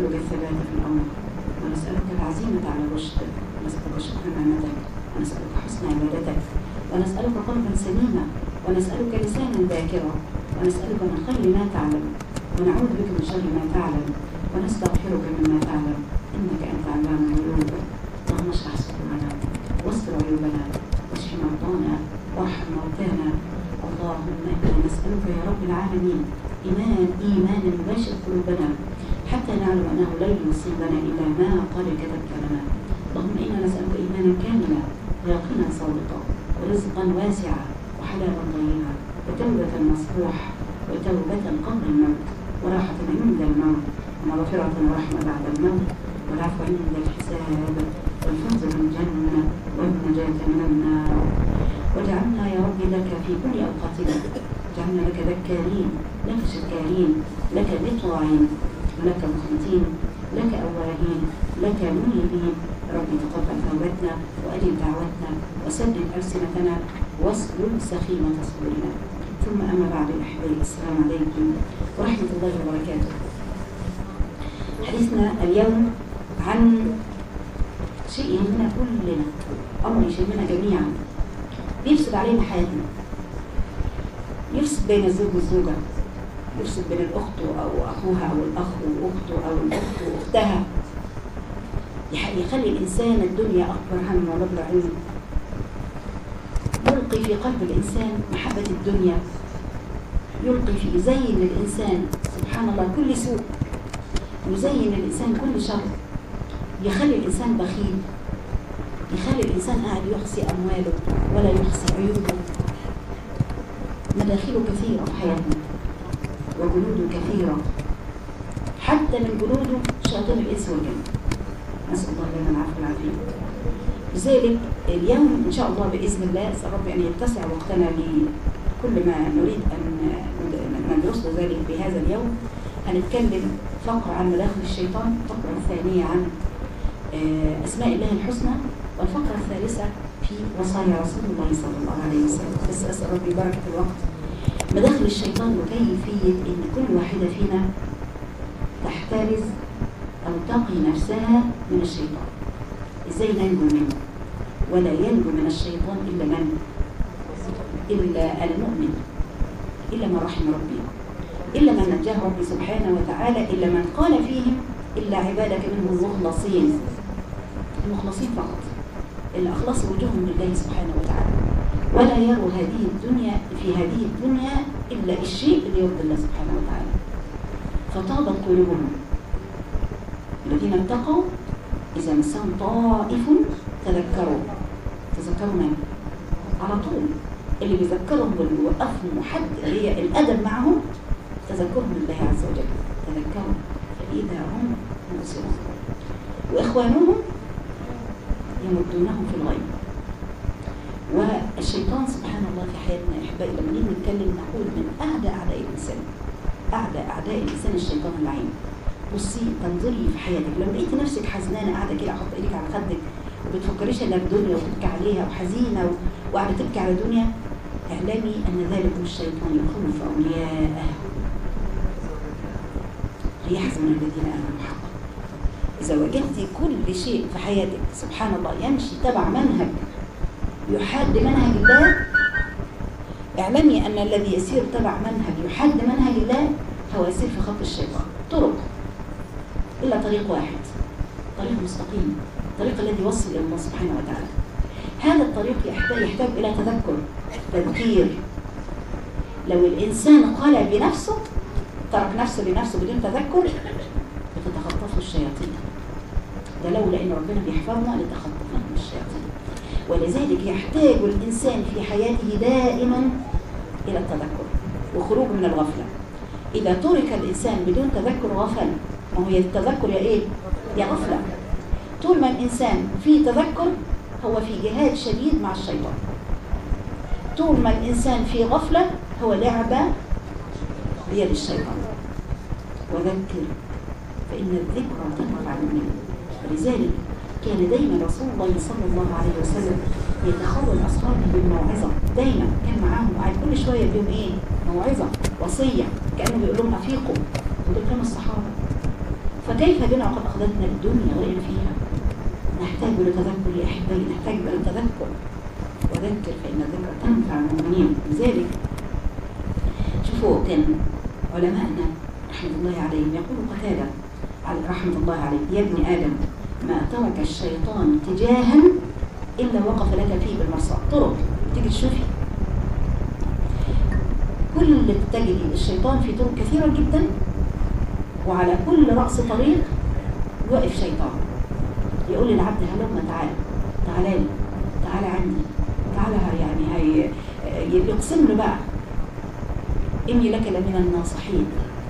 ونسألك الثبات في الأمر ونسألك العزيمة على الرشد ونسألك شكر نعمتك ونسألك حسن عبادتك ونسألك قلبا سليما ونسألك لسانا ذاكرا ونسألك من خير ما تعلم ونعوذ بك من شر ما تعلم ونستغفرك مما تعلم إنك أنت علام الغيوب اللهم اشرح صدورنا واستر عيوبنا واشف مرضانا وارحم موتانا اللهم إنا نسألك يا رب العالمين إيمان إيمانا يباشر قلوبنا حتى نعلم أنه لن يصيبنا إلا ما قد كتبت لنا اللهم إنا نسألك إيمانا كاملا ويقينا صادقا ورزقا واسعا وحلالا طيبا وتوبة نصوح وتوبة قبل الموت وراحة عند الموت ومغفرة ورحمة بعد الموت والعفو عند الحساب والفوز بالجنة والنجاة من النار واجعلنا يا رب لك في كل أوقاتنا اجعلنا لك ذكارين لك شكارين لك مطواعين ولك مخلصين لك أواهين لك منيبين ربي تقبل توبتنا وأجب دعوتنا وسدد ألسنتنا واسلل سخيمة صدورنا ثم أما بعد أحبائي السلام عليكم ورحمة الله وبركاته حديثنا اليوم عن شيء يهمنا كلنا أمر يشمنا جميعا يفسد علينا حياتنا يفسد بين الزوج والزوجة يفسد بين الأخت أو أخوها أو الأخ وأخته أو الأخت وأختها يح- يخلي الإنسان الدنيا أكبر هم ومبلغ علم يلقي في قلب الإنسان محبة الدنيا يلقي في يزين الإنسان سبحان الله كل سوء يزين الإنسان كل شر يخلي الإنسان بخيل يخلي الإنسان قاعد يحصي أمواله ولا يحصي عيوبه مداخله كثيرة في حياتنا وجنوده كثيرة حتى من جنوده شياطين الإنس والجن نسأل الله لنا العفو والعافية لذلك اليوم إن شاء الله بإذن الله أسأل ربي أن يتسع وقتنا لكل ما نريد أن ندرسه ذلك في هذا اليوم هنتكلم فقرة عن مداخل الشيطان الفقرة الثانية عن آه، أسماء الله الحسنى والفقرة الثالثة في وصايا رسول الله صلى الله عليه وسلم بس أسأل ربي بركة الوقت مداخل الشيطان وكيفية إن كل واحدة فينا تحترز أو تقي نفسها من الشيطان إزاي ننجو منه ولا ينجو من الشيطان إلا من إلا المؤمن إلا من رحم ربي إلا من نجاه ربي سبحانه وتعالى إلا من قال فيهم إلا عبادك منهم المخلصين المخلصين فقط اللي أخلصوا وجوههم لله سبحانه وتعالى ولا يروا هذه الدنيا في هذه الدنيا إلا الشيء اللي يرضي الله سبحانه وتعالى فطابت قلوبهم الذين اتقوا إذا مسهم طائف تذكروا تذكروا من؟ على طول اللي بيذكرهم واللي وقفهم وحد اللي هي الأدب معهم تذكرهم لله عز وجل تذكروا فإذا هم مبصرون وإخوانهم يمدونهم في الغيب والشيطان سبحان الله في حياتنا يا احبائي لما نيجي نتكلم نقول من اعدى اعداء الانسان اعدى اعداء الانسان الشيطان اللعين بصي تنظري في حياتك لو لقيتي نفسك حزنانه قاعده كده حاطه ايدك على خدك وبتفكريش الا بدنيا وتبكي عليها وحزينه و- وقاعده تبكي على دنيا اعلمي ان ذلك الشيطان يخوف اولياءه ليحزن الذين امنوا حقا اذا وجدتي كل شيء في حياتك سبحان الله يمشي تبع منهج يحاد منهج الله اعلمي ان الذي يسير تبع منهج يحاد منهج الله هو يسير في خط الشيطان طرق الا طريق واحد طريق مستقيم الطريق الذي يوصل الى الله سبحانه وتعالى هذا الطريق يحتاج, يحتاج الى تذكر تذكير لو الانسان قال بنفسه ترك نفسه لنفسه بدون تذكر بتتخطفه الشياطين ده لولا ان ربنا بيحفظنا لتخطفنا الشياطين ولذلك يحتاج الإنسان في حياته دائما إلى التذكر وخروج من الغفلة إذا ترك الإنسان بدون تذكر غفل ما هو يا التذكر يا إيه؟ يا غفلة طول ما الإنسان في تذكر هو في جهاد شديد مع الشيطان طول ما الإنسان في غفلة هو لعبة بيد الشيطان وذكر فإن الذكرى تنفع المؤمن ولذلك كان دايما رسول الله صلى الله عليه وسلم يتخول اصحابه بالموعظه دايما كان معاهم قاعد كل شويه يديهم ايه موعظه وصيه كانه بيقول لهم افيقوا ودول كانوا الصحابه فكيف بنا وقد أخذتنا الدنيا غير فيها نحتاج لتذكر يا أحبائي نحتاج للتذكر وذكر فإن الذكر تنفع المؤمنين لذلك شوفوا كان علماءنا رحمة الله عليهم يقول قتادة على رحمة الله عليه يا ابن آدم ما ترك الشيطان اتجاها إلا وقف لك فيه بالمرصاد طرق تيجي تشوفي كل اللي تجد الشيطان في طرق كثيرة جدا وعلى كل رأس طريق وقف شيطان يقول للعبد هلما تعالى تعالى لي تعالى عندي تعالى يعني هي يقسم له بقى إني لك لمن الناصحين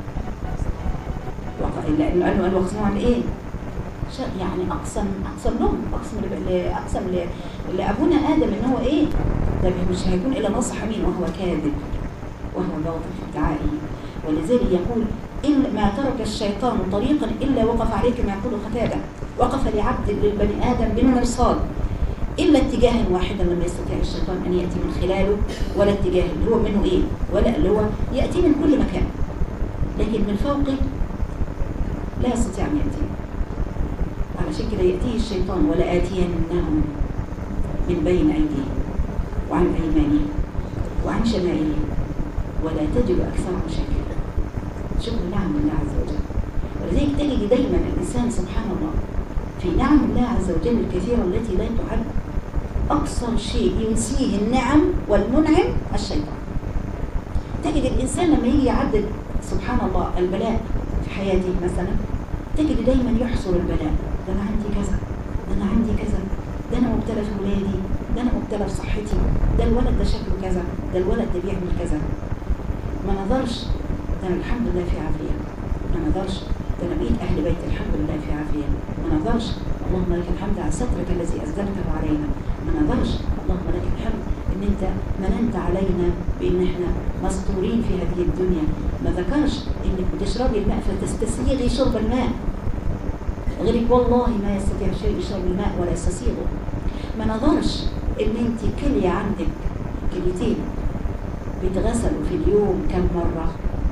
وق- لأنه قال له قال له أقسموا عن إيه؟ ش- يعني أقسم أقسم لهم أقسم ل- ل- أقسم ل- لأبونا آدم إن هو إيه؟ ده مش هيكون إلا نصح مين وهو كاذب وهو باطل في ادعائه ولذلك يقول إن ما ترك الشيطان طريقا إلا وقف عليه كما يقول قتادة وقف لعبد لبني آدم بالمرصاد إلا اتجاها واحدا لم يستطيع الشيطان أن يأتي من خلاله ولا اتجاه اللي هو منه إيه ولا اللي هو يأتي من كل مكان لكن من فوقه لا يستطيع أن يأتي علشان كده يأتيه الشيطان ولا آتينهم من بين أيديهم وعن أيمانهم وعن شمائلهم ولا تجد أكثرهم شاكرين شكر نعم الله عز وجل ولذلك تجد دايما الإنسان سبحان الله في نعم الله عز وجل الكثيرة التي لا تعد أكثر شيء ينسيه النعم والمنعم الشيطان تجد الإنسان لما يجي يعدد سبحان الله البلاء في حياته مثلا تجد دايما يحصر البلاء ده أنا عندي كذا ده أنا عندي كذا ده أنا مبتلى في ولادي ده أنا مبتلى في صحتي ده الولد ده شكله كذا ده الولد ده بيعمل كذا ما نظرش ده أنا الحمد لله في عافية ما نظرش ده أنا بقيت أهل بيت الحمد لله في عافية ما نظرش اللهم لك الحمد على سترك الذي أسدلته علينا ما نظرش اللهم لك الحمد إن أنت مننت علينا بإن إحنا مستورين في هذه الدنيا ما ذكرش إنك بتشربي الماء فتستسيغي شرب الماء غيرك والله ما يستطيع شيء يشرب الماء ولا يستسيغه ما نظرش إن أنت كلية عندك كليتين بيتغسلوا في اليوم كم مرة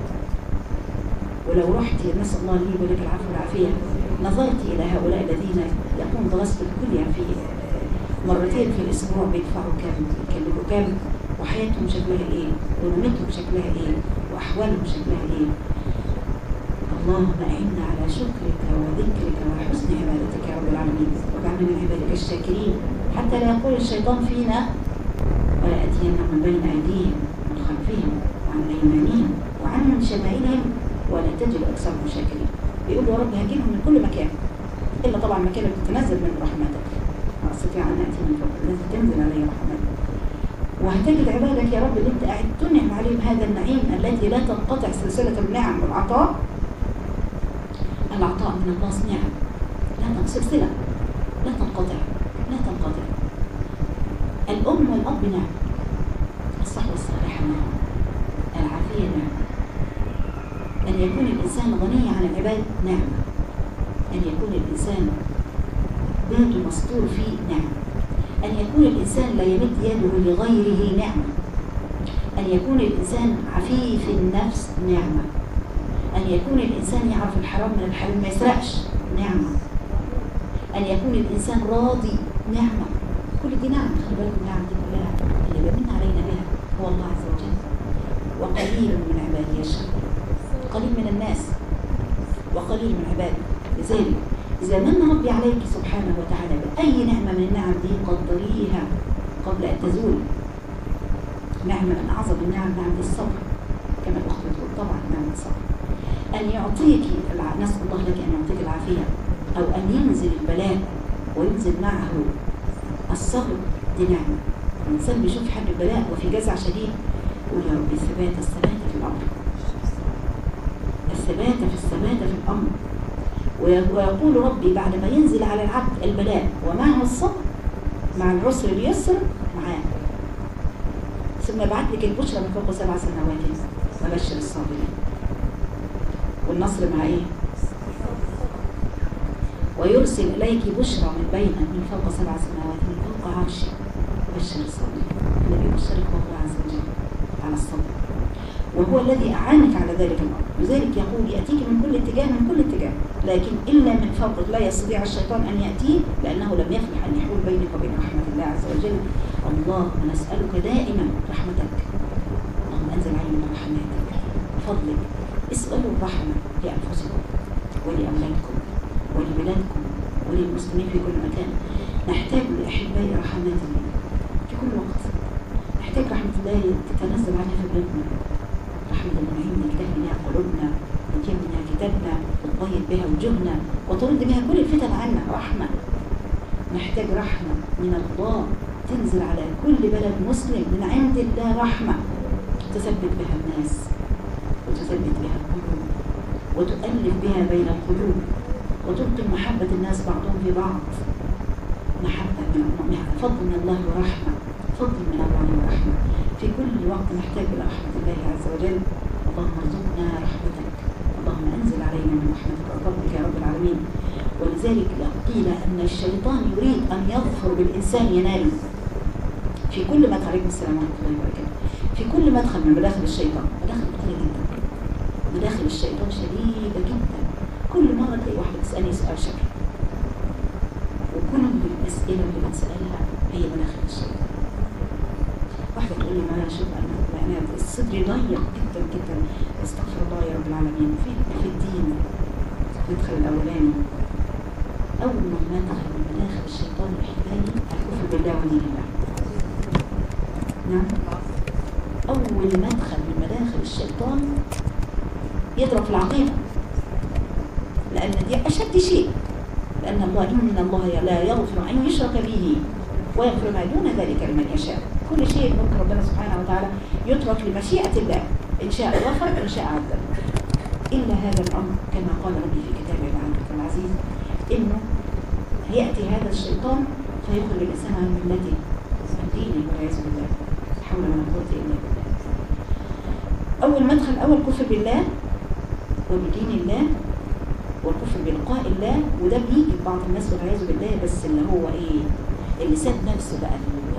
ولو رحت نسأل الله لي ولك العفو والعافية نظرت إلى هؤلاء الذين يقوم بغسل الكلية في مرتين في الأسبوع بيدفعوا كام يكلفوا كام وحياتهم شكلها إيه ونومتهم شكلها إيه وأحوالهم شكلها إيه اللهم أعنا على شكرك وذكرك وحسن عبادتك يا رب العالمين واجعلنا من عبادك الشاكرين حتى لا يقول الشيطان فينا ولا أتينا من بين أيديهم ومن خلفهم وعن أيمانهم وعن من شمائلهم ولا تجد أكثرهم شاكرين بيقول يا رب هجيبهم من كل مكان إلا طبعا مكان اللي بتتنزل من رحمتك ما أستطيع أن أتي من فوق الذي تنزل علي رحمتك وهتجد عبادك يا رب اللي أنت قاعد تنعم عليهم هذا النعيم التي لا تنقطع سلسلة النعم والعطاء العطاء من الله نعم لا تنقطع سلسلة لا تنقطع لا تنقطع الأم والأب نعم الصحوة الصالحة نعم العافية نعم أن يكون الإنسان غني عن العباد نعم أن يكون الإنسان بيته مستور فيه نعم أن يكون الإنسان لا يمد يده لغيره نعمة أن يكون الإنسان عفيف النفس نعمة أن يكون الإنسان يعرف الحرام من الحلال ما يسرقش نعمة أن يكون الإنسان راضي نعمة كل دي نعم خلي بالكم النعم دي كلها اللي بيمن علينا بها هو الله عز وجل وقليل من عبادي الشكور قليل من الناس وقليل من عباده لذلك إذا من ربي عليك سبحانه وتعالى بأي نعمة من النعم دي قدريها قبل أن تزول نعمة من أعظم النعم نعمة الصبر كما الأخت بتقول طبعا نعمة الصبر أن يعطيك الع... نسأل الله لك أن يعطيك العافية أو أن ينزل البلاء وينزل معه الصبر دي نعمة الإنسان بيشوف حد البلاء وفي جزع شديد يقول يا رب الثبات الثبات في الأمر الثبات في الثبات في الأمر ويقول ربي بعد ما ينزل على العبد البلاء ومعه الصبر مع العسر اليسر معاه ثم يبعث لك البشرى من فوق سبع سنوات وبشر الصابرين والنصر مع ايه ويرسل اليك بشرى من بين من فوق سبع سماوات من فوق عرشه وبشر الصابرين الذي يبشرك الله عز وجل على الصبر وهو الذي أعانك على ذلك الأمر لذلك يقول يأتيك من كل اتجاه من كل اتجاه لكن إلا من فوقك لا يستطيع الشيطان أن يأتيه لأنه لم يفلح أن يحول بينك وبين رحمة الله عز وجل اللهم نسألك دائما رحمتك اللهم أنزل علينا من رحمتك بفضلك اسألوا الرحمة لأنفسكم ولأولادكم ولبلادكم وللمسلمين في كل مكان نحتاج لأحبائي رحمات الله في كل وقت نحتاج رحمة الله تتنزل علينا في بلادنا رحمة المنعم نجتهد بها قلوبنا نتيم بها كتابنا وتطيب بها وجوهنا وترد بها كل الفتن عنا رحمة نحتاج رحمة من الله تنزل على كل بلد مسلم من عند الله رحمة تثبت بها الناس وتثبت بها القلوب وتؤلف بها بين القلوب وتلقي محبة الناس بعضهم في بعض محبة من فضل من الله ورحمة فضل من الله ورحمة في كل وقت نحتاج إلى رحمة الله عز وجل اللهم ارزقنا رحمتك اللهم انزل علينا من رحمتك وفضلك يا رب العالمين ولذلك قيل أن الشيطان يريد أن يظفر بالإنسان يناله في كل مدخل عليكم السلام ورحمة الله وبركاته في كل مدخل من مداخل الشيطان مداخل كتيرة جدا مداخل الشيطان شديدة جدا كل مرة تلاقي واحدة تسألني سؤال شكل وكل الأسئلة اللي بتسألها هي مداخل الشيطان واحدة تقول لي ما شوف أنا أنا صدري ضيق جدا جدا استغفر الله يا رب العالمين في في الدين المدخل الأولاني أول ما ندخل من مداخل الشيطان الإحبالي الكفر بالله ودين الله نعم أول مدخل من مداخل الشيطان يضرب في العقيدة لأن دي أشد شيء لأن الله إن الله لا يغفر أن يشرك به ويغفر ما دون ذلك لمن يشاء كل شيء ممكن ربنا سبحانه وتعالى يترك لمشيئة الله إن شاء غفر وإن شاء عذب إلا هذا الأمر كما قال ربي في كتابه العزيز العزيز إنه يأتي هذا الشيطان فيخرج الإنسان عن ملته عن دينه والعياذ بالله حول ولا قوة إلا بالله أول مدخل أول كفر بالله وبدين الله والكفر بلقاء الله وده بيجي بعض الناس والعياذ بالله بس اللي هو ايه اللي ساب نفسه بقى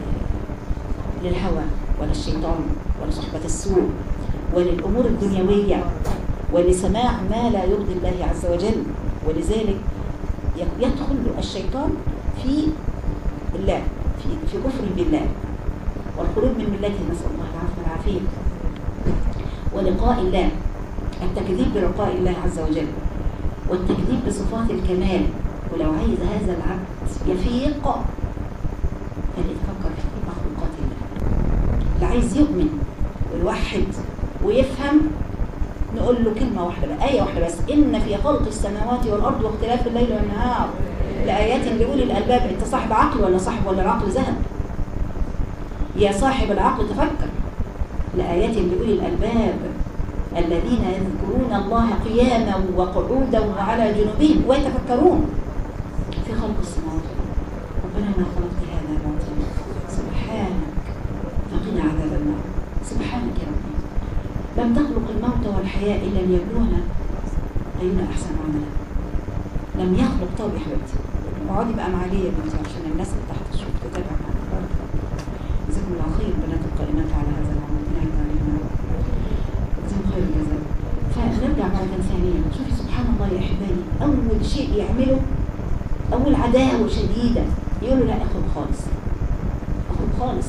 للهوى وللشيطان ولصحبة السوء وللأمور الدنيوية ولسماع ما لا يرضي الله عز وجل ولذلك يدخل الشيطان في الله في في كفر بالله والخروج من ملته نسأل الله العافية والعافية ولقاء الله التكذيب بلقاء الله عز وجل والتكذيب بصفات الكمال ولو عايز هذا العبد يفيق فليتفكر في مخلوقات الله اللي عايز يؤمن ويوحد ويفهم نقول له كلمة واحدة بقى آية واحدة بس إن في خلق السماوات والأرض واختلاف الليل والنهار لآيات لأولي الألباب أنت صاحب عقل ولا صاحب ولا العقل ذهب يا صاحب العقل تفكر لآيات لأولي الألباب الذين يذكرون الله قياما وقعودا وعلى جنوبهم ويتفكرون في خلق السماوات ربنا ما خلقت هذا باطلا سبحانك فقنا عذاب النار سبحانك يا ربي لم تخلق الموت والحياة إلا ليبلونا أينا أحسن عملا لم يخلق طب يا حبيبتي اقعدي بقى معايا يا بنتي عشان الناس اللي تحت تشوف تتابع معانا جزاكم الله خير بنات القائمات على هذا العمل ربنا علينا جزاكم خير الجزاء فنرجع مرة ثانية شوفي سبحان الله يا أحبابي أول شيء يعمله أول عداوة شديدة يقولوا لا أخذ خالص أخذ خالص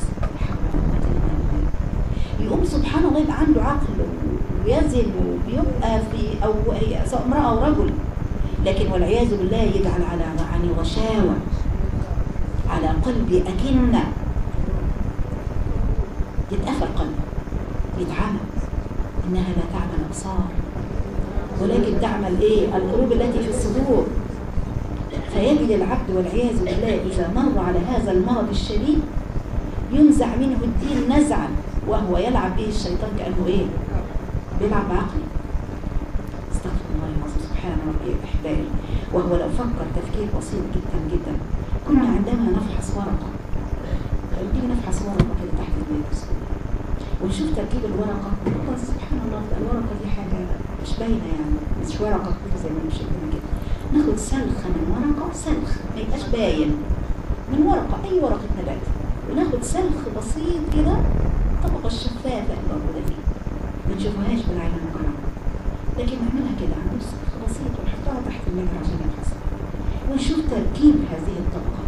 يقوم سبحان الله يبقى عنده عقل ويزن وبيبقى في أو سواء امرأة أو رجل لكن والعياذ بالله يجعل على يعني غشاوة على قلبي أكنة يتقفل قلبه يتعمى إنها لا تعمل الأبصار ولكن تعمل إيه القلوب التي في الصدور فيجد العبد والعياذ بالله إذا مر على هذا المرض الشديد ينزع منه الدين نزعا وهو يلعب به الشيطان كأنه إيه بيلعب بعقله استغفر الله العظيم سبحان ربي أحبائي وهو لو فكر تفكير بسيط جدا جدا كنا عندما نفحص ورقة نيجي نفحص ورقة كده تحت البيت ونشوف تركيب الورقة والله سبحان الله الورقة دي حاجة مش باينة يعني مش ورقة كده زي ما مش كده ناخد سلخة من ورقة سلخ ما يبقاش باين من ورقة أي ورقة نبات وناخد سلخ بسيط كده الطبقة الشفافة اللي موجودة فيه ما تشوفوهاش بالعين المجرد لكن نعملها كده نص بسيط ونحطها تحت المجرى عشان نفحص ونشوف تركيب هذه الطبقة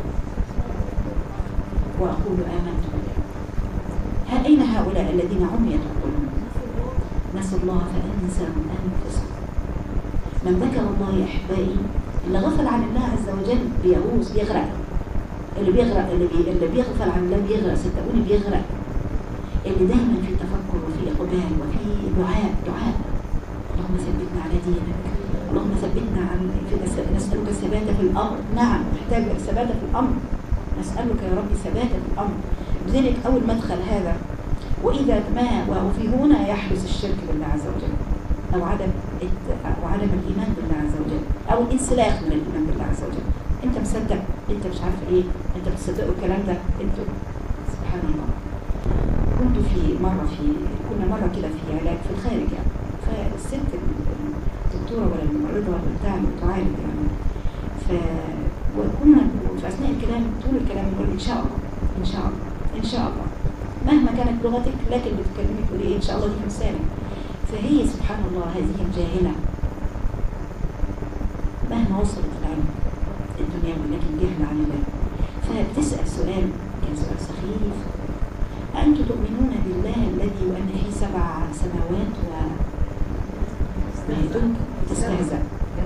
وأقول آمنت بالله ها أين هؤلاء الذين عميت عقولهم نسوا الله فأنساهم أنفسهم من ذكر الله يا أحبائي اللي غفل عن الله عز وجل بيغوص بيغرق اللي بيغرق اللي, بي... اللي بيغفل عن الله بيغرق صدقوني بيغرق اللي دايما في تفكر وفي إقبال وفي دعاء دعاء اللهم ثبتنا على دينك اللهم ثبتنا عن في نس- نسألك الثبات في الأمر نعم نحتاج الثبات في الأمر نسألك يا رب ثبات في الأمر لذلك أول مدخل هذا وإذا ما وفي هنا يحدث الشرك بالله عز وجل أو عدم الت- أو عدم الإيمان بالله عز وجل أو الانسلاخ من الإيمان بالله عز وجل أنت مصدق أنت مش عارف إيه أنت بتصدقوا الكلام ده أنتوا سبحان الله كنت في مرة في كنا مرة كده في علاج في الخارج يعني فالست الدكتورة ولا الممرضة ولا بتاع اللي بتعالج يعني ف وكنا في أثناء الكلام طول الكلام نقول إن شاء الله إن شاء الله إن شاء الله مهما كانت لغتك لكن بتتكلمي تقولي إيه إن شاء الله دي في لسانك فهي سبحان الله هذه الجاهلة مهما وصلت العلم الدنيوي لكن جهل عن الله فبتسأل سؤال كان سؤال سخيف أنتم تؤمنون بالله الذي وأن فيه سبع سماوات و ما يدك تستهزأ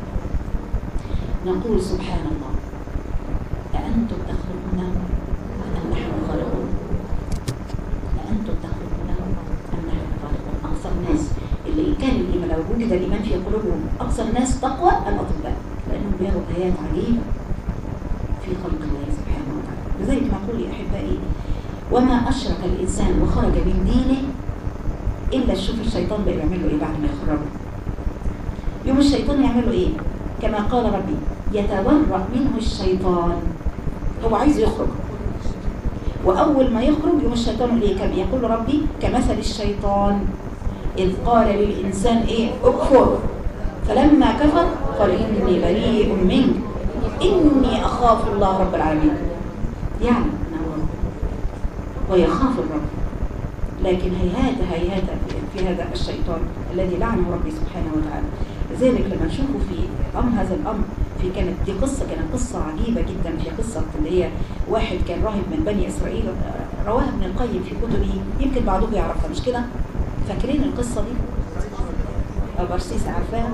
نقول سبحان الله أأنتم تخلقونه أم نحن الخالقون أأنتم تخلقونه أم نحن الخالقون أكثر الناس اللي كان الإيمان لو وجد الإيمان في قلوبهم أكثر الناس تقوى الأطباء لأنهم بيروا آيات عجيبة في خلق الله سبحانه وتعالى لذلك نقول يا أحبائي وما أشرك الإنسان وخرج من دينه إلا شوف الشيطان بقى يعمل له إيه بعد ما يخرجه يوم الشيطان يعمل له إيه كما قال ربي يتورع منه الشيطان هو عايز يخرج وأول ما يخرج يوم الشيطان يقول إيه كم يقول ربي كمثل الشيطان إذ قال للإنسان إيه اكفر فلما كفر قال إني بريء منك إني أخاف الله رب العالمين يعني أنه ويخاف الرب لكن هيهات هيهات في هذا الشيطان الذي لعنه ربي سبحانه وتعالى لذلك لما نشوفه في أمر هذا الأمر في كانت دي قصة كانت قصة عجيبة جدا في قصة اللي هي واحد كان راهب من بني إسرائيل رواها ابن القيم في كتبه يمكن بعضكم يعرفها مش كده فاكرين القصة دي أو برسيس عارفاها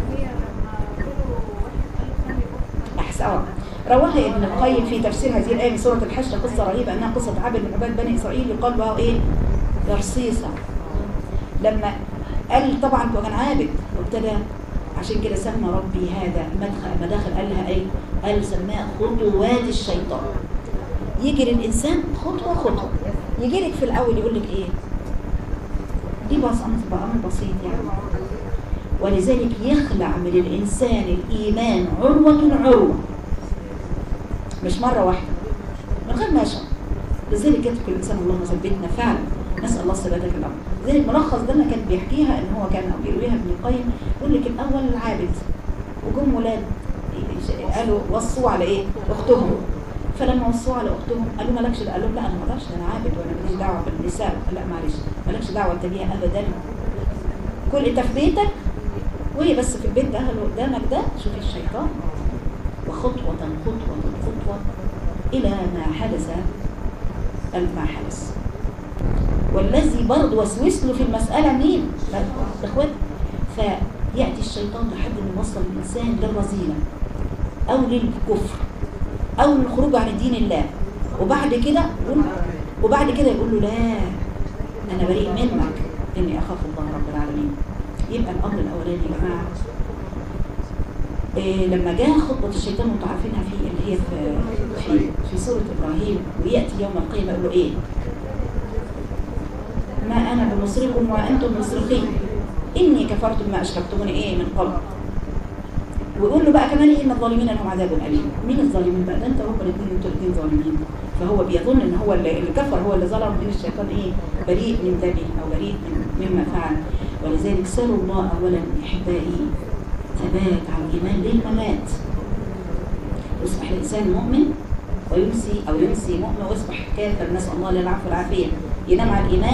أحسن رواها ابن القيم في تفسير هذه الآية من سورة الحشر قصة رهيبة أنها قصة عبد من عباد بني إسرائيل يقال بها إيه برصيصة لما قال طبعا هو كان عابد وابتدى عشان كده سمى ربي هذا مدخل مداخل قال لها ايه قال سماها خطوات الشيطان يجي للإنسان خطوة خطوة يجي لك في الأول يقول لك ايه دي بس أمر أمر بسيط يعني ولذلك يخلع من الإنسان الإيمان عروة عروة مش مرة واحدة من غير ما يشعر لذلك يترك الإنسان اللهم ثبتنا فعلا نسأل الله الثبات في الأمر لذلك ملخص ده اللي كان بيحكيها إن هو كان أو بيرويها ابن القيم يقول لك الأول العابد وجم ولاد قالوا وصوا على إيه؟ أختهم فلما وصوا على أختهم قالوا مالكش ده قال لهم لا أنا ما اقدرش أنا عابد وأنا ماليش دعوة بالنساء لا معلش مالكش دعوة أنت بيها أبدا كل أنت في بيتك وهي بس في البيت ده اللي قدامك ده شوف الشيطان وخطوة خطوة خطوة إلى ما حدث ما حدث والذي برضه وسوس له في المسألة مين؟ الإخوات فيأتي الشيطان لحد ما يوصل الإنسان للرذيلة أو للكفر أو للخروج عن دين الله وبعد كده وبعد كده يقول له لا أنا بريء منك إني أخاف الله رب العالمين يبقى الأمر الأولاني يا جماعة إيه لما جاء خطبة الشيطان وانتوا عارفينها في اللي هي في في, في سورة إبراهيم ويأتي يوم القيامة يقول له إيه؟ ما أنا بمصركم وأنتم مصرخين إني كفرت بما أشركتموني إيه من قبل ويقول له بقى كمان إيه إن الظالمين لهم عذاب أليم مين الظالمين بقى ده أنت هم الاثنين أنتوا الاثنين ظالمين فهو بيظن إن هو اللي, اللي كفر هو اللي ظلم من الشيطان إيه بريء من ذنبه أو بريء من مما فعل ولذلك سألوا الله أولا أحبائي ثبات على الإيمان للممات يصبح الإنسان مؤمن ويمسي أو يمسي مؤمن ويصبح كافر نسأل الله للعفو والعافية ينام على الإيمان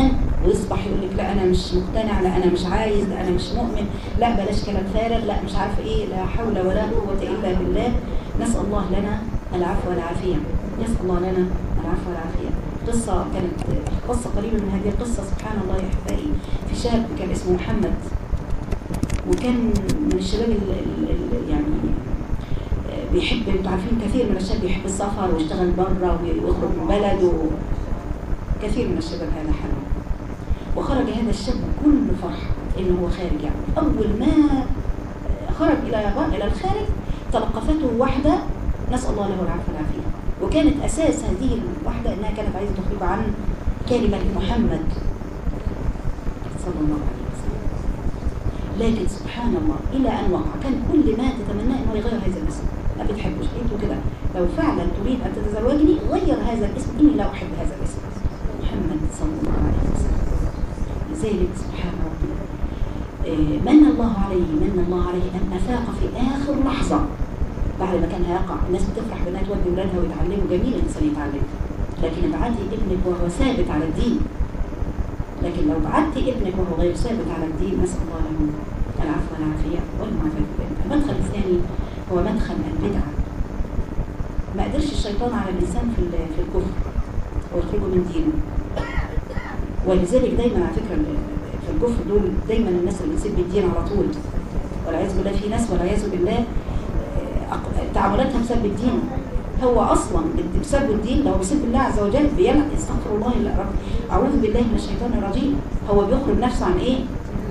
ويصبح يقول لك لا انا مش مقتنع لا انا مش عايز لا انا مش مؤمن لا بلاش كلام فارغ لا مش عارفه ايه لا حول ولا قوه الا بالله نسال الله لنا العفو والعافيه نسال الله لنا العفو والعافيه قصه كانت قصه قريبه من هذه القصه سبحان الله يا احبائي في شاب كان اسمه محمد وكان من الشباب ال- ال- ال- يعني آه، بيحب انتوا عارفين كثير من الشباب بيحب السفر ويشتغل بره ويخرج من بلده كثير من الشباب هذا حاله وخرج هذا الشاب كل فرحة انه هو خارج يعني اول ما خرج الى الى الخارج تلقفته واحدة نسأل الله له العفو والعافية وكانت اساس هذه الوحدة انها كانت عايزة تخرج عن كلمة محمد صلى الله عليه وسلم لكن سبحان الله الى ان وقع كان كل ما تتمناه انه يغير هذا الاسم ما بتحبش قلت كده لو فعلا تريد ان تتزوجني غير هذا الاسم اني لا احب هذا الاسم محمد صلى الله عليه وسلم لذلك سبحان ربي آه، من الله عليه من الله عليه ان افاق في اخر لحظه بعد ما كان هيقع الناس بتفرح بانها تودي ولادها ويتعلموا جميل الانسان يتعلم لكن ابعتي ابنك وهو ثابت على الدين لكن لو بعتي ابنك وهو غير ثابت على الدين نسال الله له العفو والعافيه والمعافاه المدخل الثاني هو مدخل البدعه ما قدرش الشيطان على الانسان في ال- في الكفر ويخرجه من دينه ولذلك دايما على فكره ال- في الكفر دول دايما الناس اللي بتسيب الدين على طول والعياذ بالله في ناس والعياذ بالله آه، أق- تعاملاتها بسبب الدين هو اصلا بت- بسبب الدين لو بيسب الله عز وجل بيلعن استغفر الله لا رب اعوذ بالله من الشيطان الرجيم هو بيخرج نفسه عن ايه؟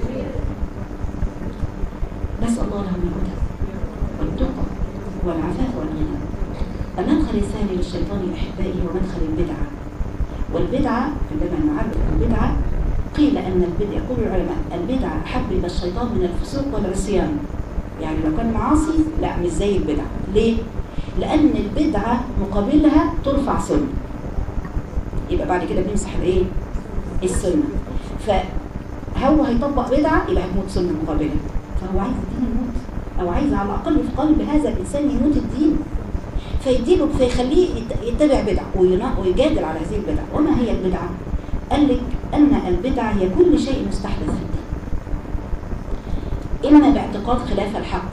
نسال الله له الهدى والتقى والعفاف والغنى المدخل الثاني للشيطان احبائي هو مدخل البدعه والبدعه عندما نعرف البدعه قيل ان البدعه يقول العلماء البدعه احب الى الشيطان من الفسوق والعصيان يعني لو كان معاصي لا مش زي البدعه ليه؟ لان البدعه مقابلها ترفع سنه يبقى بعد كده بنمسح الايه؟ السنه فهو هيطبق بدعه يبقى هتموت سنه مقابله فهو عايز الدين يموت او عايز على الاقل في قلب هذا الانسان يموت الدين فيديله فيخليه يت- يتبع بدعه وينا- ويجادل على هذه البدعه وما هي البدعه؟ قال لك ان البدعه هي كل شيء مستحدث في الدين اما باعتقاد خلاف الحق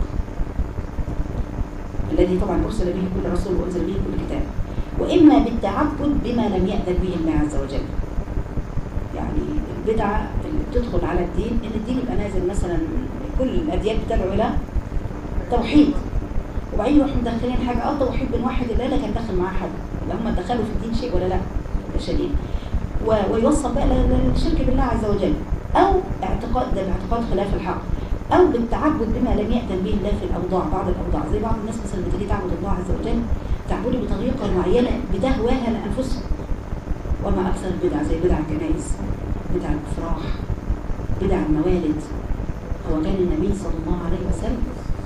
الذي طبعا ارسل به كل رسول وانزل به كل كتاب واما بالتعبد بما لم ياذن به الله عز وجل يعني البدعه اللي بتدخل على الدين ان الدين يبقى نازل مثلا كل الاديان بتدعو الى توحيد وبعدين يروح مدخلين حاجه اه توحيد بنوحد الله لكن دخل معاه حد لا هم دخلوا في الدين شيء ولا لا شديد و- ويوصل بقى لل- للشرك بالله عز وجل او اعتقاد ده باعتقاد خلاف الحق او بالتعبد بما لم يأذن به الله في الاوضاع بعض الاوضاع زي بعض الناس مثلا بتيجي تعبد الله عز وجل تعبده بطريقه معينه بتهواها لانفسهم وما اكثر البدع زي بدع الجنائز بدع الافراح بدع الموالد هو كان النبي صلى الله عليه وسلم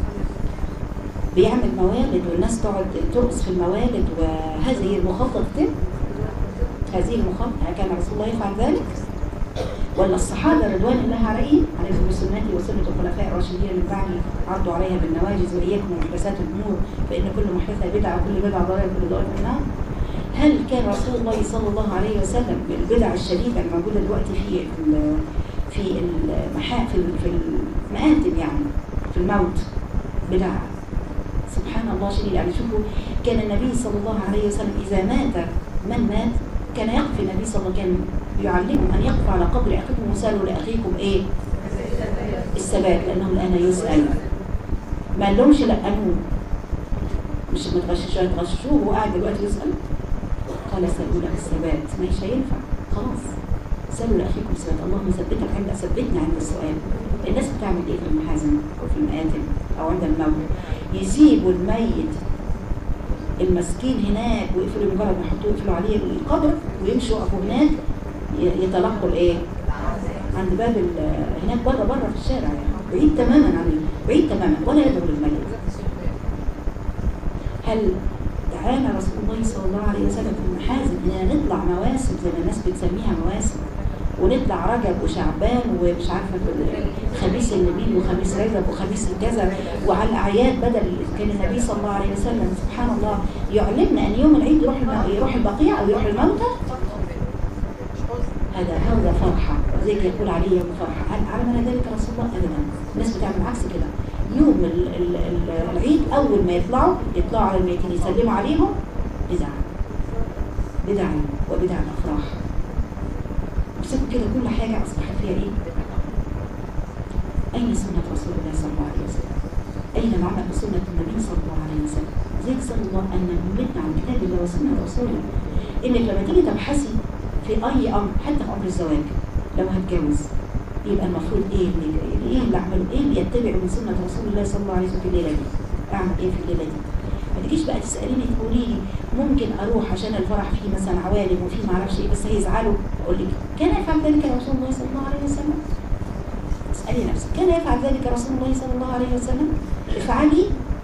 بيعمل موالد والناس تقعد ترقص في الموالد وهذه المخطط تتم هذه المخطط كان رسول الله يفعل ذلك ولا الصحابة رضوان الله عليهم عليهم بسنتي وسنة الخلفاء الراشدين من بعدي عضوا عليها بالنواجذ وإياكم ومحدثات الأمور فإن كل محدثة بدعة وكل بدعة ضلالة وكل ضلالة في النار هل كان رسول الله صلى الله عليه وسلم بالبدع الشديدة الموجودة دلوقتي في ال- في المحا في ال- في المآتم يعني في الموت بدع سبحان الله شديد يعني شوفوا كان النبي صلى الله عليه وسلم إذا مات من مات كان يقف النبي صلى الله عليه وسلم كان يعلمهم أن يقف على قبر أخيكم وسألوا لأخيكم إيه الثبات لأنه الآن يسأل ما لهمش لقنوه مش متغششوا يتغششوه وهو قاعد دلوقتي يسأل قال سألوا له الثبات مش هينفع خلاص سألوا لأخيكم الثبات اللهم ثبتك عند ثبتنا عند السؤال الناس بتعمل ايه في المحازن او في المآتم او عند الموت يسيبوا الميت المسكين هناك ويقفلوا مجرد ما يحطوه يقفلوا عليه القبر ويمشوا يقفوا هناك ي- يتلقوا الايه؟ عند باب ال- هناك بره بره في الشارع يعني بعيد تماما عن ال- بعيد تماما ولا يدعو للميت هل دعانا رسول الله صلى الله عليه وسلم في المحازن اننا نطلع مواسم زي ما الناس بتسميها مواسم ونطلع رجب وشعبان ومش عارفه في خميس النبيل وخميس رجب وخميس الكذا وعلى الاعياد بدل كان النبي صلى الله عليه وسلم سبحان الله يعلمنا ان يوم العيد يروح الم- يروح البقيع او يروح الموتى هذا هذا فرحه ذلك يقول عليه يوم الفرح هل علم ذلك رسول الله ابدا الناس بتعمل عكس كده يوم ال- ال- ال- العيد اول ما يطلعوا يطلعوا على الميتين يسلموا عليهم بدع بدع وبدع الافراح بسبب كده كل حاجه اصبحت فيها ايه اين سنه رسول الله صلى الله عليه وسلم اين العمل بسنه النبي صلى الله عليه وسلم زيك صلى الله ان نمتنا عن كتاب الله وسنه رسوله انك لما تيجي تبحثي في اي امر حتى في امر الزواج لو هتجوز يبقى المفروض ايه اللي ايه اللي اعمله ايه اللي يتبع من سنه رسول الله صلى الله عليه وسلم في الليله دي اعمل ايه في الليله دي ما تجيش بقى تساليني تقولي لي ممكن اروح عشان الفرح فيه مثلا عوالم وفيه ما اعرفش ايه بس هيزعلوا اقول لك كان يفعل ذلك رسول الله صلى الله عليه وسلم اسالي نفسك كان يفعل ذلك رسول الله صلى الله عليه وسلم افعلي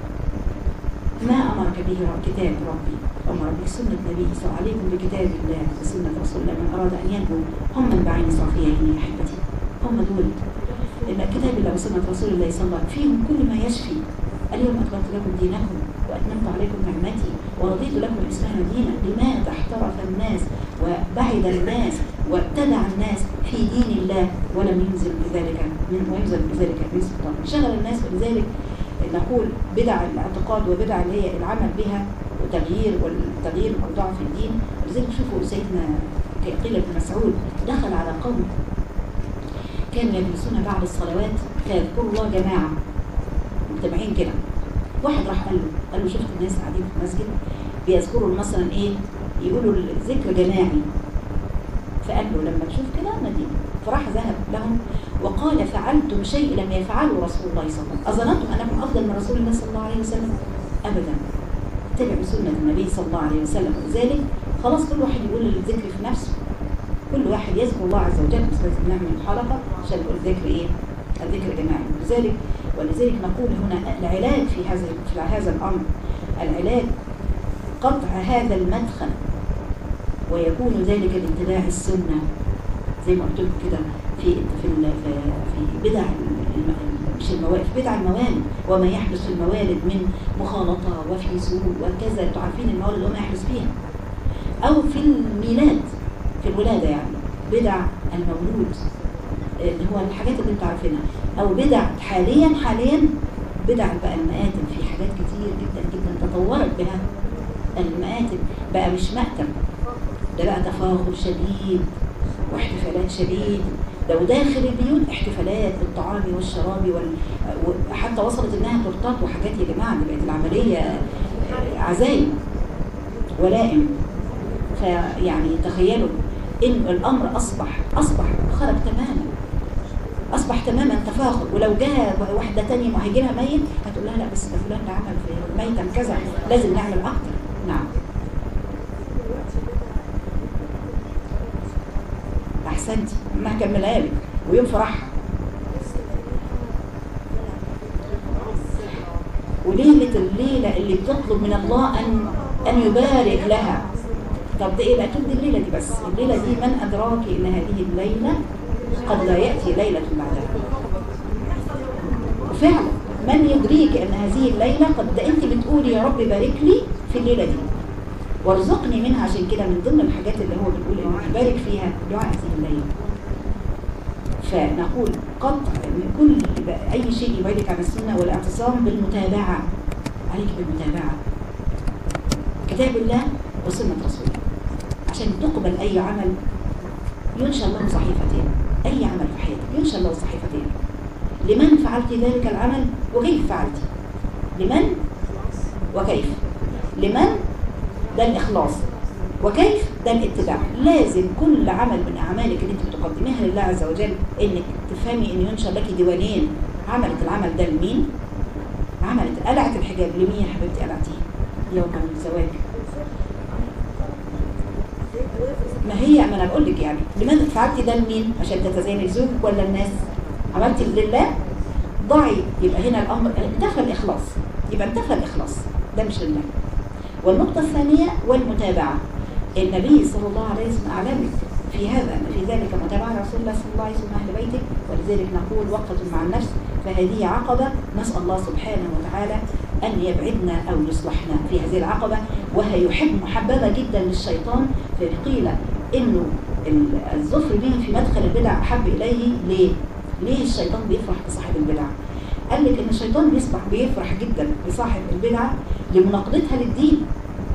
ما امرك به رب- كتاب ربي امر بك سنه نبي صلى الله عليكم بكتاب الله وسنه رسول الله من اراد ان ينجو هم من بعين صافيه يا احبتي هم دول ان كتاب الله وسنه رسول الله صلى الله عليه وسلم فيهم كل ما يشفي اليوم اكملت لكم دينكم واتممت عليكم نعمتي ورضيت لكم الاسلام دينا لماذا احترف الناس وبعد الناس وابتدع الناس في دين الله ولم ينزل بذلك من وينزل بذلك من سلطان شغل الناس ولذلك نقول بدع الاعتقاد وبدع اللي هي العمل بها وتغيير والتغيير الاوضاع في الدين ولذلك شوفوا سيدنا قيل بن مسعود دخل على قوم كانوا يجلسون بعد الصلوات فيذكروا الله جماعه مجتمعين كده واحد راح قال له قال له شفت الناس قاعدين في المسجد بيذكروا مثلا ايه يقولوا الذكر جماعي فقال له لما تشوف كده ناديني فراح ذهب لهم وقال فعلتم شيء لم يفعله رسول الله صلى الله عليه وسلم أظننتم أنكم أفضل من رسول الله صلى الله عليه وسلم أبدا اتبعوا سنة النبي صلى الله عليه وسلم ولذلك خلاص كل واحد يقول الذكر في نفسه كل واحد يذكر الله عز وجل بس لازم نعمل حلقة عشان نقول الذكر إيه الذكر جماعي ولذلك ولذلك نقول هنا العلاج في هذا في هذا الأمر العلاج قطع هذا المدخل ويكون ذلك لاتباع السنة زي ما قلت لكم كده في في ال- في في بدع الم- مش الموالد في بدع الموالد وما يحدث في الموالد من مخالطة وفي سوء وكذا انتوا عارفين الموالد اللي هم يحدث فيها أو في الميلاد في الولادة يعني بدع المولود اللي هو الحاجات اللي انتوا عارفينها أو بدع حاليا حاليا بدع بقى المآتم في حاجات كتير جدا جدا تطورت بها المآتم بقى مش مأتم ده بقى تفاخر شديد واحتفالات شديد لو داخل البيوت احتفالات بالطعام والشراب وال... وحتى وصلت انها تورتات وحاجات يا جماعه دي بقت العمليه آه، عزايم ولائم فيعني تخيلوا ان الامر اصبح اصبح خرج تماما اصبح تماما تفاخر ولو جاء واحده تانية ما هيجي لها ميت هتقول لها لا بس ده فلان ده عمل في ميتا كذا لازم نعمل اكتر نعم احسنتي ما هكملها لك ويوم فرحها وليلة الليلة اللي بتطلب من الله أن أن يبارك لها طب ده إيه بقى تبدي الليلة دي بس الليلة دي من أدراك إن هذه الليلة قد لا يأتي ليلة بعدها وفعلا من يدريك أن هذه الليلة قد ده أنت بتقولي يا رب بارك لي في الليلة دي وارزقني منها عشان كده من ضمن الحاجات اللي هو بيقول انه يبارك فيها دعاء هذه الليله فنقول قطع من كل اي شيء يبعدك عن السنه والاعتصام بالمتابعه عليك بالمتابعه كتاب الله وسنه رسوله عشان تقبل اي عمل ينشى الله صحيفتين اي عمل في حياتك ينشى الله صحيفتين لمن فعلت ذلك العمل وكيف فعلت لمن وكيف لمن ده الإخلاص وكيف ده الاتباع لازم كل عمل من أعمالك اللي انت بتقدميها لله عز وجل انك تفهمي ان ينشر لك ديوانين عملت العمل ده لمين عملت قلعت الحجاب لمين يا حبيبتي قلعتيه يوم الزواج ما هي ما انا بقول لك يعني لماذا فعلتي ده لمين عشان تتزيني لزوجك ولا الناس عملتي لله ضعي يبقى هنا الامر انتفى الاخلاص يبقى انتفى الاخلاص ده مش لله والنقطة الثانية والمتابعة النبي صلى الله عليه وسلم أعلمك في هذا أن في ذلك متابعة رسول الله صلى الله عليه وسلم أهل بيته ولذلك نقول وقفة مع النفس فهذه عقبة نسأل الله سبحانه وتعالى أن يبعدنا أو يصلحنا في هذه العقبة وهي يحب محببة جدا للشيطان فقيل إنه ال- الظفر به في مدخل البدع أحب إليه ليه؟ ليه الشيطان بيفرح بصاحب البدع؟ قال لك إن الشيطان بيصبح بيفرح جدا بصاحب البدعة لمناقضتها للدين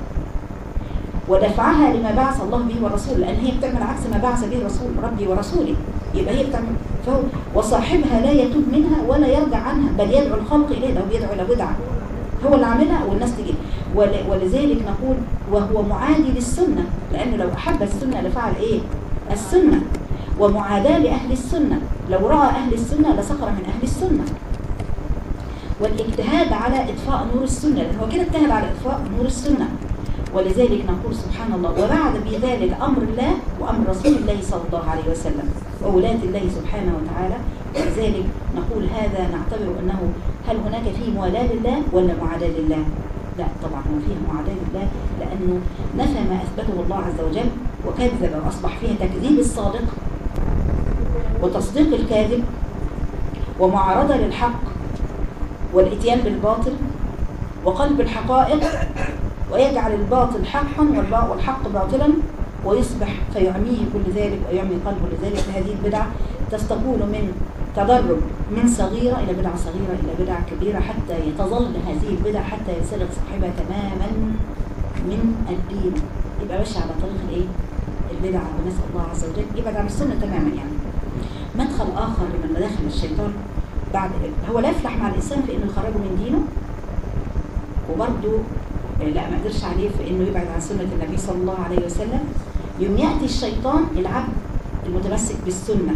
ودفعها لما بعث الله به ورسوله لأن هي بتعمل عكس ما بعث به رسول ربي ورسوله يبقى هي بتعمل فهو وصاحبها لا يتوب منها ولا يرجع عنها بل يدعو الخلق إليه لو بيدعو إلى بدعة هو اللي عاملها والناس تجي ول- ولذلك نقول وهو معادي للسنة لأنه لو أحب السنة لفعل إيه؟ السنة ومعاداة لأهل السنة لو رأى أهل السنة لسخر من أهل السنة والاجتهاد على إطفاء نور السنة لأن هو كده اجتهد على إطفاء نور السنة ولذلك نقول سبحان الله وبعد بذلك أمر الله وأمر رسول الله صلى الله عليه وسلم وولاة الله سبحانه وتعالى ولذلك نقول هذا نعتبر أنه هل هناك فيه موالاة لله ولا معاداة لله لا طبعا هو فيه معاداة لله لأنه نفى ما أثبته الله عز وجل وكذب وأصبح فيه تكذيب الصادق وتصديق الكاذب ومعارضة للحق والاتيان بالباطل وقلب الحقائق ويجعل الباطل حقا والبا- والحق باطلا ويصبح فيعميه كل ذلك ويعمي قلبه لذلك هذه البدعة تستقول من تدرج من صغيرة إلى بدعة صغيرة إلى بدعة كبيرة حتى يتظل هذه البدع حتى ينسلخ صاحبها تماما من الدين يبقى ماشي على طريق الايه؟ البدعة ونسأل الله عز وجل يبعد عن السنة تماما يعني مدخل آخر من مداخل الشيطان بعد هو لا يفلح مع الإنسان في إنه يخرجه من دينه وبرضه لا ما قدرش عليه في إنه يبعد عن سنة النبي صلى الله عليه وسلم يوم يأتي الشيطان العبد المتمسك بالسنة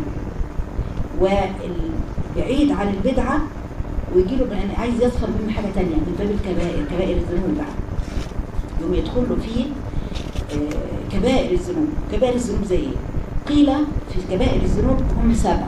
والبعيد عن البدعة ويجي له بأن عايز يدخل من حاجة تانية من باب الكبائر كبائر الذنوب بقى يوم يدخل له فيه آه، كبائر الذنوب كبائر الذنوب زي ايه؟ قيل في كبائر الذنوب هم سبع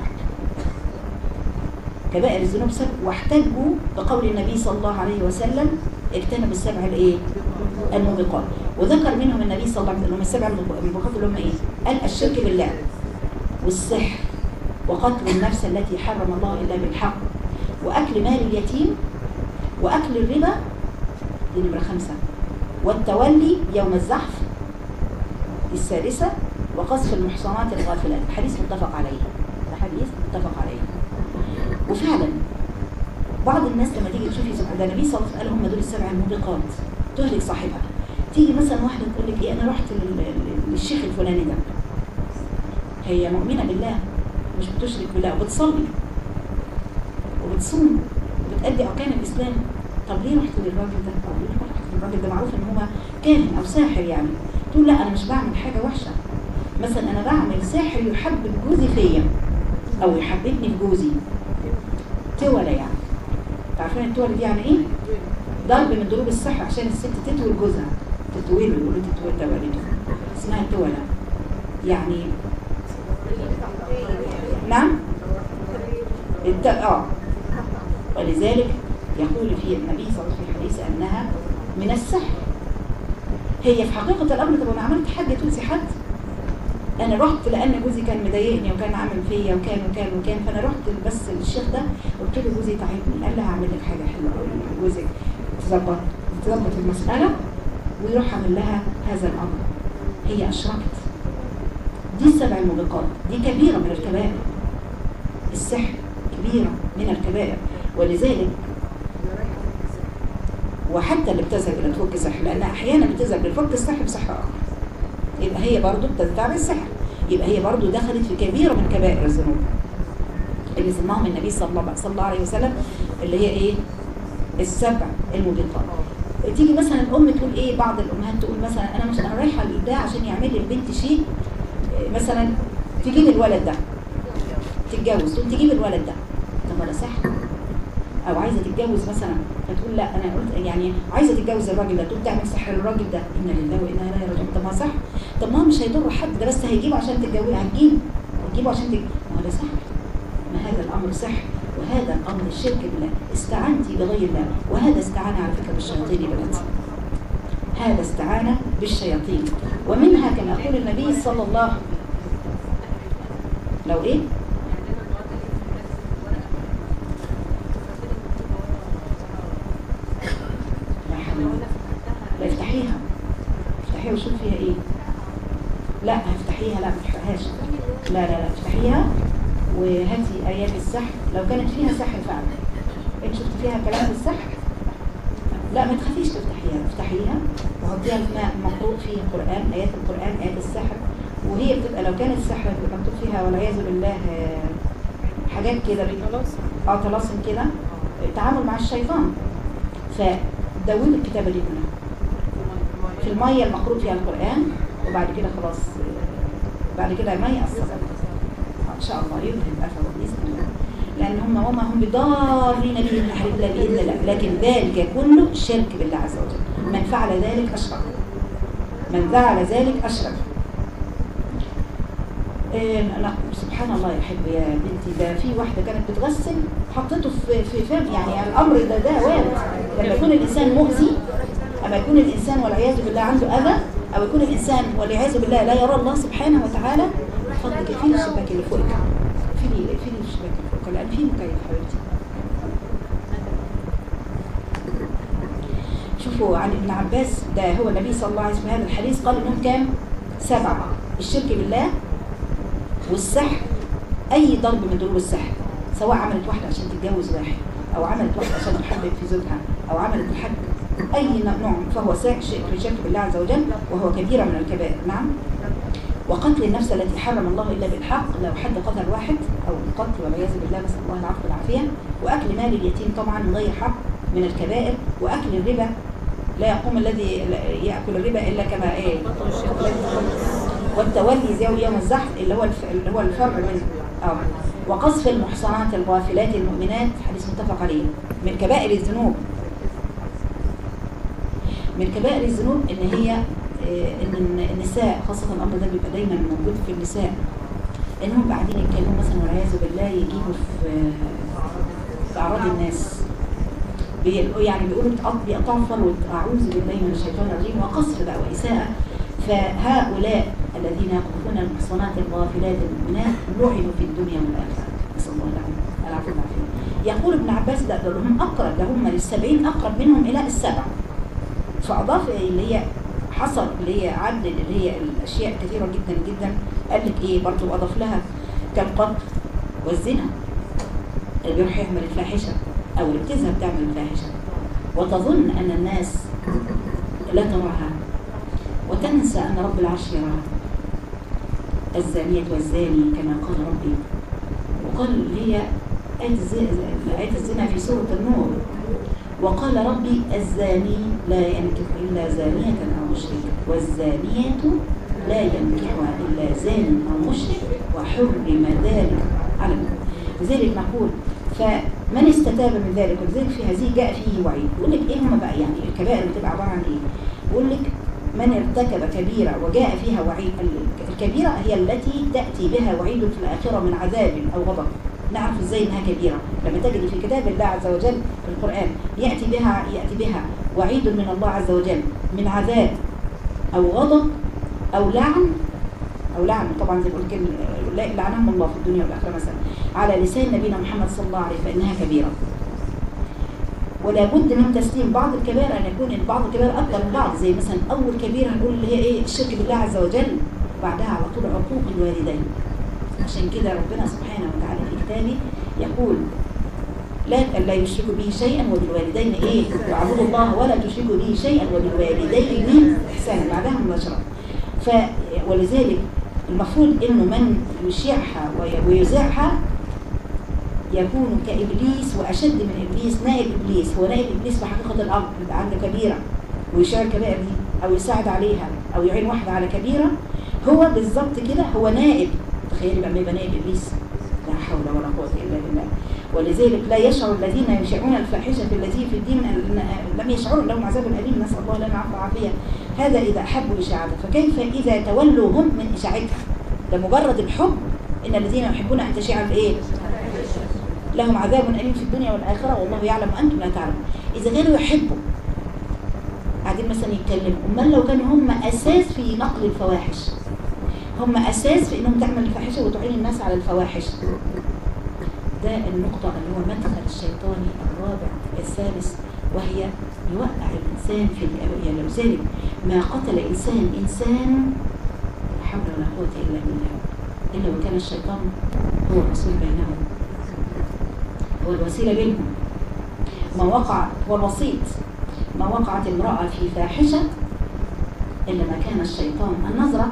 كبائر الذنوب سبع واحتجوا بقول النبي صلى الله عليه وسلم اجتنب السبع الايه؟ الموبقات وذكر منهم النبي صلى الله عليه وسلم السبع الموبقات اللي هم ايه؟ قال الشرك بالله والسحر وقتل النفس التي حرم الله الا بالحق واكل مال اليتيم واكل الربا دي نمره خمسه والتولي يوم الزحف السادسة وقذف المحصنات الغافلات الحديث متفق عليه الحديث متفق عليه وفعلا بعض الناس لما تيجي تشوفي سبحان ده النبي صلى الله عليه وسلم قال هم دول السبع الموبقات تهلك صاحبها تيجي مثلا واحدة تقول لك ايه انا رحت لل- لل- للشيخ الفلاني ده هي مؤمنة بالله مش بتشرك بالله وبتصلي وبتصوم وبتأدي أركان الإسلام طب ليه رحت للراجل ده؟ طب ليه رحت للراجل ده معروف إن هو كاهن أو ساحر يعني تقول لا أنا مش بعمل حاجة وحشة مثلا أنا بعمل ساحر يحبب جوزي فيا أو يحببني في جوزي تولى يعني تعرفين التولى دي يعني إيه؟ ضرب من ضروب السحر عشان الست تتول جوزها تتوله يقولوا تتول تولده اسمها التولى يعني نعم الت... اه ولذلك يقول في النبي صلى الله عليه وسلم في حديث انها من السحر هي في حقيقة الأمر طب أنا عملت حاجة تؤذي حد أنا رحت لأن جوزي كان مضايقني وكان عامل فيا وكان وكان وكان فأنا رحت بس للشيخ ده قلت له جوزي تعبني قال لها هعمل لك حاجة حلوة قوي جوزك تظبط تظبط المسألة ويروح عامل لها هذا الأمر هي أشركت دي السبع الموبقات دي كبيرة من الكبائر السحر كبيرة من الكبائر ولذلك وحتى اللي بتذهب الى تفك السحر لان احيانا بتذهب لفك السحر بسحر اخر يبقى هي برضو بتتبع السحر يبقى هي برضو دخلت في كبيره من كبائر الذنوب اللي سماهم النبي صلى الله, صلى الله عليه وسلم اللي هي ايه السبع الموبقات تيجي مثلا الام تقول ايه بعض الامهات تقول مثلا انا مش انا رايحه لده عشان يعمل لي البنت شيء إيه، مثلا تجيب الولد ده تتجوز تقول تجيب الولد ده طب ما ده سحر او عايزه تتجوز مثلا فتقول لا انا قلت يعني عايزه تتجوز الراجل ده تقول تعمل سحر للراجل ده انا لله وانا اليه راجعون طب ما صح طب ما هو مش هيضر حد ده بس هيجيبه عشان تتجوزه هتجيبه هتجيبه عشان تتجوزه ما هو ده سحر ما هذا الامر سحر وهذا الامر الشرك بالله استعنتي بغير الله وهذا استعانه على فكره بالشياطين يا بنات هذا استعانه بالشياطين ومنها كما يقول النبي صلى الله لو ايه لا حول ولا لا افتحيها افتحيها وشوف فيها ايه لا افتحيها افتحيها لا ما تفتحيهاش لا لا لا افتحيها وهاتي ايات السحر لو كانت فيها سحر فعلا انت شفت فيها كلام السحر لا ما تخافيش تفتحيها افتحيها وحطيها في ماء مخلوط فيه قرآن آيات القرآن آيات السحر وهي بتبقى لو كانت سحر بيبقى مكتوب فيها والعياذ بالله آه، حاجات كده خلاص اه طلاسم كده التعامل مع الشيطان فدونوا الكتابة دي كلها في المية المخلوط فيها القرآن وبعد كده خلاص آه، بعد كده ما يأثر ان شاء الله يذهب اثره باذن الله لان هم وما هم بضارين به من احد الله باذن الله لكن ذلك كله شرك بالله عز وجل من فعل ذلك اشرك من فعل ذلك اشرك إيه لا سبحان الله يا حب يا بنتي ده في واحده كانت بتغسل حطيته في في فم يعني الامر ده ده وارد لما يكون الانسان مؤذي اما يكون الانسان والعياذ بالله عنده اذى او يكون الانسان والعياذ بالله لا يرى الله سبحانه وتعالى فضلك اقفلي الشباك اللي فوقك اقفلي اقفلي الشباك اللي فوقك لان في مكيف حبيبتي شوفوا عن ابن عباس ده هو النبي صلى الله عليه وسلم هذا الحديث قال انهم كام سبعه الشرك بالله والسحر اي ضرب من ضروب السحر سواء عملت واحده عشان تتجوز واحد او عملت واحده عشان تحبب في زوجها او عملت الحج اي نوع فهو شرك شرك بالله عز وجل وهو كبيره من الكبائر نعم وقتل النفس التي حرم الله الا بالحق لو حد قتل واحد او القتل والعياذ بالله نسال الله العفو والعافيه واكل مال اليتيم طبعا من غير حق من الكبائر واكل الربا لا يقوم الذي ياكل الربا الا كما ايه والتولي زي يوم الزحف اللي هو الف... اللي هو الفر من اه وقذف المحصنات الغافلات المؤمنات حديث متفق عليه من كبائر الذنوب من كبائر الذنوب ان هي آه، ان النساء خاصه الامر ده بيبقى دايما موجود في النساء انهم قاعدين يتكلموا مثلا والعياذ بالله يجيبوا في في اعراض الناس بيقولوا يعني بيقولوا بتقط- بيقطعوا فروه اعوذ بالله من الشيطان الرجيم وقصف بقى واساءه فهؤلاء الذين يقذفون المحصنات الغافلات المؤمنات لعنوا في الدنيا والاخره نسال الله العافيه العفو والعافيه يقول ابن عباس ده دول هم اقرب ده هم للسبعين اقرب منهم الى السبع فاضاف اللي هي حصر اللي هي عدد اللي هي الاشياء كثيره جدا جدا قال لك ايه برضه اضاف لها كالقتل والزنا اللي بيروح يعمل الفاحشه او اللي بتذهب تعمل الفاحشه وتظن ان الناس لا تراها وتنسى ان رب العرش يراها الزانية والزاني كما قال ربي وقال هي آية الز- آية الزنا في سورة النور وقال ربي الزاني لا ينكح إلا زانية أو مشرك والزانية لا ينكحها إلا زان أو مشرك وحرم ذلك على المؤمن لذلك نقول فمن استتاب من ذلك ولذلك في هذه جاء فيه وعيد يقول لك ايه هم بقى يعني الكبائر بتبقى عباره عن ايه؟ يقول لك من ارتكب كبيرة وجاء فيها وعيد الكبيرة هي التي تأتي بها وعيد في الآخرة من عذاب أو غضب نعرف ازاي انها كبيرة لما تجد في كتاب الله عز وجل في القرآن يأتي بها يأتي بها وعيد من الله عز وجل من عذاب أو غضب أو لعن أو لعن طبعا زي ما قلت كده، لعنهم الله في الدنيا والآخرة مثلا على لسان نبينا محمد صلى الله عليه وسلم فإنها كبيرة ولا بد من تسليم بعض الكبائر ان يكون بعض الكبائر اكبر من بعض زي مثلا اول كبيره هنقول اللي هي ايه الشرك بالله عز وجل بعدها على طول عقوق الوالدين عشان كده ربنا سبحانه وتعالى في كتابه يقول لا لا يشركوا به شيئا وبالوالدين ايه واعبدوا الله ولا تشركوا به شيئا وبالوالدين احسانا بعدها مباشره ف ولذلك المفروض انه من يشيعها وي- ويذيعها يكون كإبليس وأشد من إبليس نائب إبليس هو نائب إبليس في حقيقة الأمر يبقى عنده كبيرة ويشيع الكبائر دي أو يساعد عليها أو يعين واحدة على كبيرة هو بالظبط كده هو نائب تخيلي بقى ما يبقى نائب إبليس لا حول ولا قوة إلا بالله ولذلك لا يشعر الذين يشيعون الفاحشة في الذين في الدين أن- لم يشعروا لهم عذاب أليم نسأل الله لنا العفو والعافية هذا إذا أحبوا إشاعتها فكيف إذا تولوا هم من إشاعتها ده مجرد الحب إن الذين يحبون أن تشيع الإيه لهم عذاب أليم في الدنيا والآخرة والله يعلم وأنتم لا تعلمون إذا كانوا يحبوا قاعدين مثلا يتكلموا أمال لو كانوا هم أساس في نقل الفواحش هم أساس في إنهم تعمل الفاحشة وتعين الناس على الفواحش ده النقطة اللي هو مدخل الشيطاني الرابع الثالث وهي يوقع الإنسان في الأبدية لذلك ما قتل إنسان إنسان حول ولا قوة إلا بالله إلا وكان الشيطان هو الرسول بينهم هو الوسيلة بينهم ما وقع هو الوسيط ما وقعت امرأة في فاحشة إلا ما كان الشيطان النظرة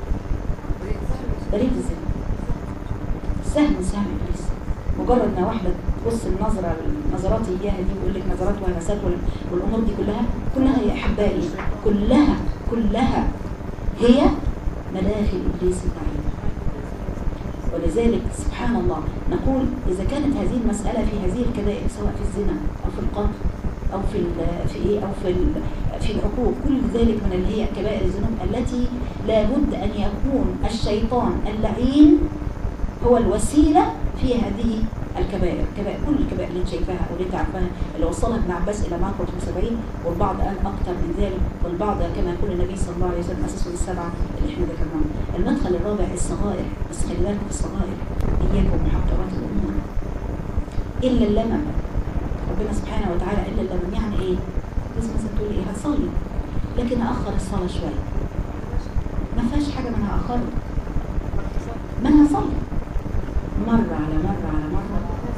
بريد الزنا سهم سهم إبليس مجرد ما واحدة تبص النظرة النظرات إياها دي ويقول لك نظرات وهمسات وال- والأمور دي كلها كلها يا أحبائي كلها كلها هي مداخل إبليس البعيدة ولذلك سبحان الله نقول إذا كانت هذه المسألة في هذه الكبائر سواء في الزنا أو في القتل أو في ال- في إيه أو في ال- في العقوق كل ذلك من اللي هي كبائر الذنوب التي لابد أن يكون الشيطان اللعين هو الوسيلة في هذه الكبائر كبائر كل الكبائر اللي انت شايفاها او اللي انت عارفاها اللي وصلها ابن عباس الى معقل 70 والبعض قال اكثر من ذلك والبعض كما يقول النبي صلى الله عليه وسلم اسسوا السبعه اللي احنا ذكرناهم المدخل الرابع الصغائر بس خلي بالكم في الصغائر اياكم محقرات الامور الا اللمم ربنا سبحانه وتعالى الا اللمم يعني ايه؟ بس مثلا تقول ايه هتصلي لكن اخر الصلاه شويه ما فيهاش حاجه من هاخرها ما انا هصلي مرة على مرة على مرة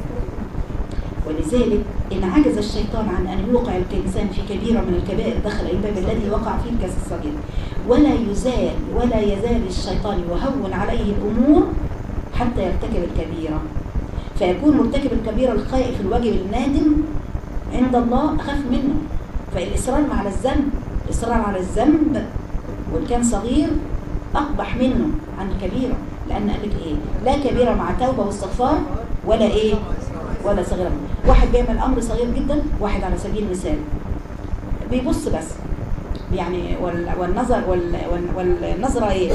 ولذلك إن عجز الشيطان عن أن يوقع الإنسان في كبيرة من الكبائر دخل الباب الذي وقع فيه الكاس الصغير ولا يزال ولا يزال الشيطان يهون عليه الأمور حتى يرتكب الكبيرة فيكون مرتكب الكبيرة الخائف الواجب النادم عند الله أخف منه فالإصرار على الذنب الإصرار على الذنب وإن كان صغير أقبح منه عن الكبيرة لأن قال لك إيه لا كبيرة مع توبة واستغفار ولا إيه ولا صغيرة واحد بيعمل أمر صغير جدا واحد على سبيل المثال بيبص بس يعني وال- والنظر وال- وال- والنظرة إيه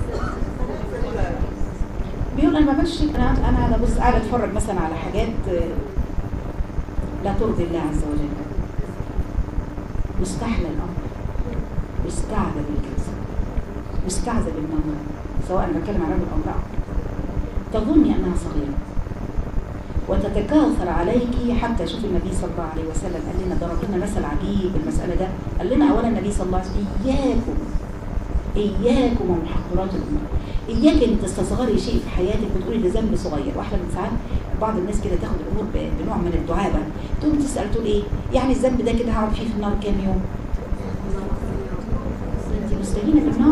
بيقول أنا ما بعملش شيء أنا أنا قاعد أبص قاعد أتفرج مثلا على حاجات آه، لا ترضي الله عز وجل مستحلى الأمر واستعذب الكذب واستعذب النظر سواء أنا بتكلم عن رجل أو امرأة تظني أنها صغيرة وتتكاثر عليك حتى شوف النبي صلى الله عليه وسلم قال لنا ضرب لنا مثل عجيب المسألة ده قال لنا أولا النبي صلى الله عليه وسلم إياكم إياكم ومحقرات الأمور إياك أن تستصغري شيء في حياتك وتقولي ده ذنب صغير واحدة من ساعات بعض الناس كده تاخد الأمور ب- بنوع من الدعابة تقوم تسأل تقول إيه يعني الذنب ده كده هقعد فيه في النار كام يوم أنت مستهينة بالنار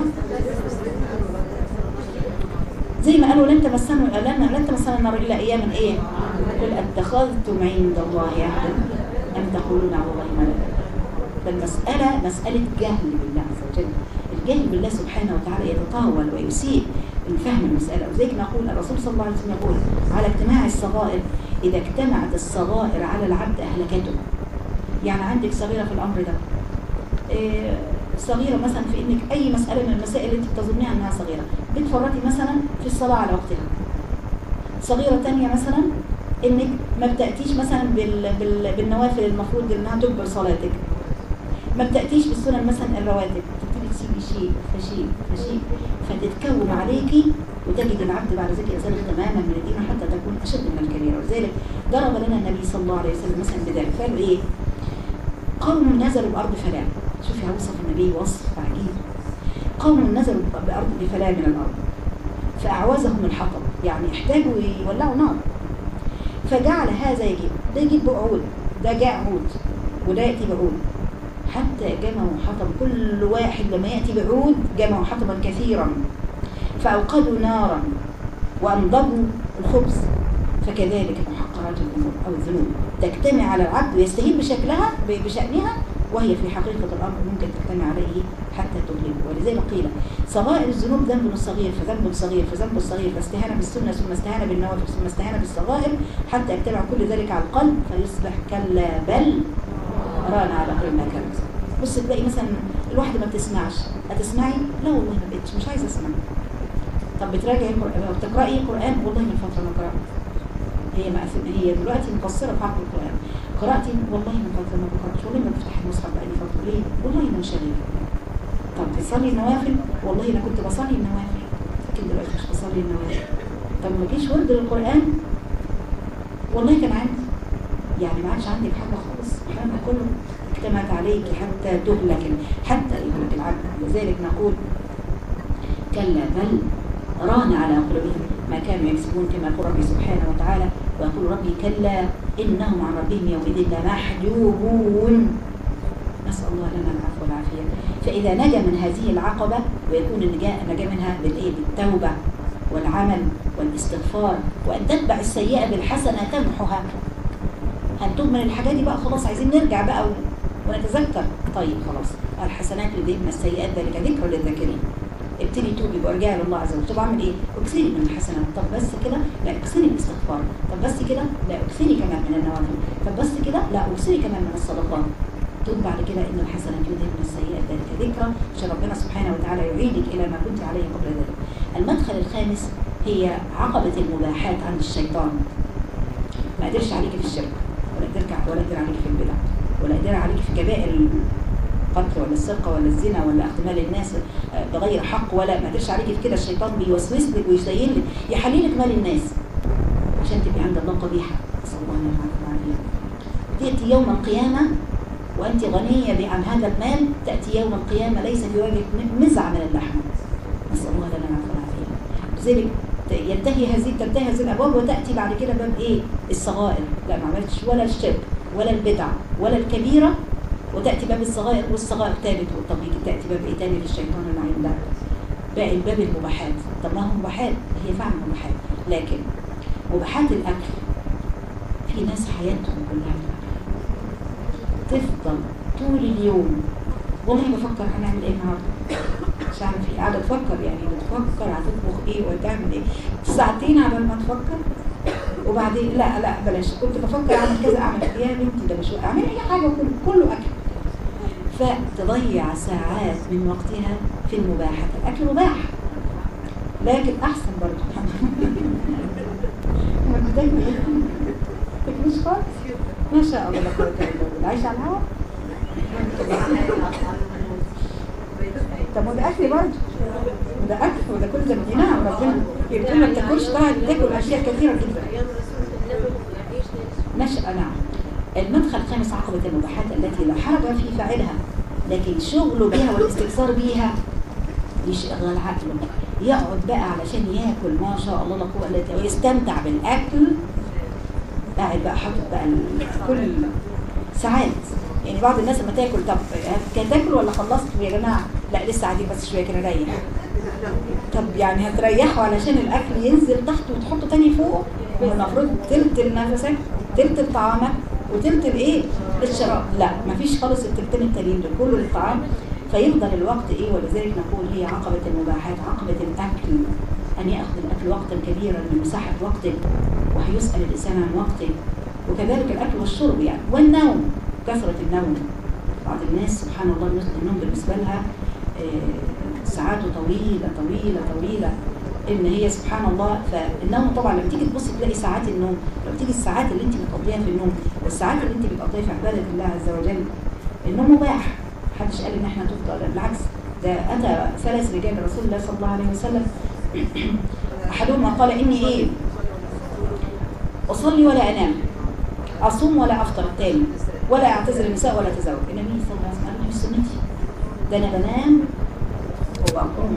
زي ما قالوا لن تمسنا لن لن تمسنا النار الا اياما ايه؟ قل اتخذتم عند الله عهدا ام تقولون على الله ما لا تعلمون. فالمسألة مسألة جهل بالله عز وجل الجهل بالله سبحانه وتعالى يتطاول ويسيء الفهم المسألة وزيك نقول الرسول صلى الله عليه وسلم يقول على اجتماع الصغائر إذا اجتمعت الصغائر على العبد أهلكته يعني عندك صغيرة في الأمر ده إيه، صغيرة مثلا في انك اي مسألة من المسائل اللي انت بتظنيها انها صغيرة بتفرطي مثلا في الصلاة على وقتها صغيرة تانية مثلا انك ما بتأتيش مثلا بال... بال... بالنوافل المفروض انها تجبر صلاتك ما بتأتيش بالسنن مثلا الرواتب تبتدي تسيبي شيء فشيء فشيء فتتكون عليكي وتجد العبد بعد ذلك ينسلخ تماما من الدين حتى تكون اشد من الكبيره ولذلك ضرب لنا النبي صلى الله عليه وسلم مثلا بذلك قال ايه؟ قوم نزلوا بأرض فلاة شوفي وصف النبي وصف عجيب قوم نزلوا بأرض بفلاة من الأرض فأعوزهم الحطب يعني احتاجوا يولعوا نار فجعل هذا يجيب ده يجيب بعود ده جاء عود وده يأتي بعود حتى جمعوا حطب كل واحد لما يأتي بعود جمعوا حطبا كثيرا فأوقدوا نارا وأنضبوا الخبز فكذلك محقرات الأمور أو الذنوب تجتمع على العبد ويستهين بشكلها ب- بشأنها وهي في حقيقة الأمر ممكن تجتمع عليه حتى تغلبه ولذلك قيل صغائر الذنوب ذنب صغير فذنب صغير فذنب صغير فاستهان بالسنة ثم استهان بالنوافل ثم استهان بالصغائر حتى يجتمع كل ذلك على القلب فيصبح كلا بل ران على قلبنا كنز بص تلاقي مثلا الواحدة ما بتسمعش هتسمعي؟ لا والله ما بقتش مش عايزة اسمع طب بتراجعي القرآن أو بتقرأي القرآن والله من فترة ما قرأت هي ما هي دلوقتي مقصرة في حق القرآن قرأتي والله من فترة ما بقرأش والله ما بفتح المصحف بقالي فترة ليه؟ والله منشغلة طب بتصلي النوافل؟ والله أنا كنت بصلي النوافل لكن دلوقتي مش بصلي النوافل طب ما جيش ورد للقرآن؟ والله كان عندي يعني ما عادش عندك حاجة خالص الكلام ده كله اجتمعت عليك حتى تهلك حتى يهلك العبد لذلك نقول كلا بل ران على قلوبهم ما كانوا يكسبون كما يقول ربي سبحانه وتعالى ويقول ربي كلا إنهم عن ربهم يومئذ لمحجوبون نسأل الله لنا العفو والعافية فإذا نجا من هذه العقبة ويكون النجاة نجا منها بالإيه بالتوبة والعمل والاستغفار وأن تتبع السيئة بالحسنة تمحها هنتوب من الحاجات دي بقى خلاص عايزين نرجع بقى ونتذكر طيب خلاص الحسنات يذهبن السيئات ذلك ذكر للذاكرين ابتدي توبي وارجعي لله عز وجل طب اعمل ايه اكثري من الحسنات طب بس كده لا اكثري الاستغفار طب بس كده لا اكثري كمان من النوافل طب بس كده لا اكثري كمان من الصدقات تقول بعد كده ان الحسنات يذهبن السيئات ذلك ذكرى عشان ربنا سبحانه وتعالى يعيدك الى ما كنت عليه قبل ذلك المدخل الخامس هي عقبة المباحات عند الشيطان ما قدرش عليك في الشرك ولا قدر ولا قدر عليك في البدع ولا قدر عليك في كبائر القتل ولا السرقه ولا الزنا ولا احتمال الناس بغير حق ولا ما قدرش عليك في كده الشيطان بيوسوس لك ويزين لك يحلي لك مال الناس عشان تبقي عند الله قبيحه نسال الله ان العافيه تاتي يوم القيامه وانت غنيه عن هذا المال تاتي يوم القيامه ليس في وجهك مزعه من اللحم نسال الله لنا العافيه والعافيه لذلك ينتهي هذه تنتهي هذه الابواب وتاتي بعد كده باب ايه الصغائر لا ما عملتش ولا الشرك ولا البدع ولا الكبيره وتاتي باب الصغائر والصغائر تابت طب تاتي باب ايه تاني للشيطان اللعين ده باقي باب المباحات طب ما هو مباحات هي فعلا مباحات لكن مباحات الاكل في ناس حياتهم كلها في الاكل تفضل طول اليوم والله بفكر هنعمل ايه النهارده مش عارف ايه قاعده تفكر يعني بتفكر هتطبخ ايه وتعمل ايه ساعتين على ما تفكر وبعدين لا لا بلاش كنت بفكر اعمل كذا اعمل يا بنتي ده مش اعمل اي حاجه كله, كله اكل فتضيع ساعات من وقتها في المباحات الاكل مباح لكن احسن برضه مش خالص ما شاء الله لا قوه الا بالله عايشه على الهواء طب وده اكل برضه وده اكل وده كل ده من هنا وربنا يقول ما تاكلش تقعد تاكل اشياء كثيره جدا نشأ نعم المدخل الخامس عقبة المباحات التي لا حرج في فاعلها لكن شغله بها والاستكثار بيها يشغل عقله يقعد بقى علشان ياكل ما شاء الله لا قوه الا بالله ويستمتع بالاكل قاعد بقى حاطط بقى كل ساعات يعني بعض الناس لما تاكل طب هتاكل ولا خلصت يا جماعه لا لسه قاعدين بس شويه كده ريح طب يعني هتريحوا علشان الاكل ينزل تحت وتحطه تاني فوقه المفروض تلت نفسك تلت طعامك وتلت الايه الشراب لا مفيش خالص التلتين التانيين دول كله للطعام فيفضل الوقت ايه ولذلك نقول هي عقبة المباحات عقبة الاكل ان ياخذ الاكل وقتا كبيرا من مساحة وقته وهيسأل الانسان عن وقته وكذلك الاكل والشرب يعني والنوم كثرة النوم بعض الناس سبحان الله النوم بالنسبة لها ساعاته طويلة طويلة طويلة ان هي سبحان الله فالنوم طبعا لما تيجي تبص تلاقي ساعات النوم لما تيجي الساعات اللي انت بتقضيها في النوم والساعات اللي انت بتقضيها في عباده الله عز وجل النوم مباح محدش قال ان احنا تفضل بالعكس ده اتى ثلاث رجال رسول الله صلى الله عليه وسلم احدهما قال اني ايه اصلي ولا انام اصوم ولا افطر الثاني ولا اعتذر النساء ولا اتزوج النبي صلى الله عليه وسلم قال مش سنتي ده انا بنام وبقوم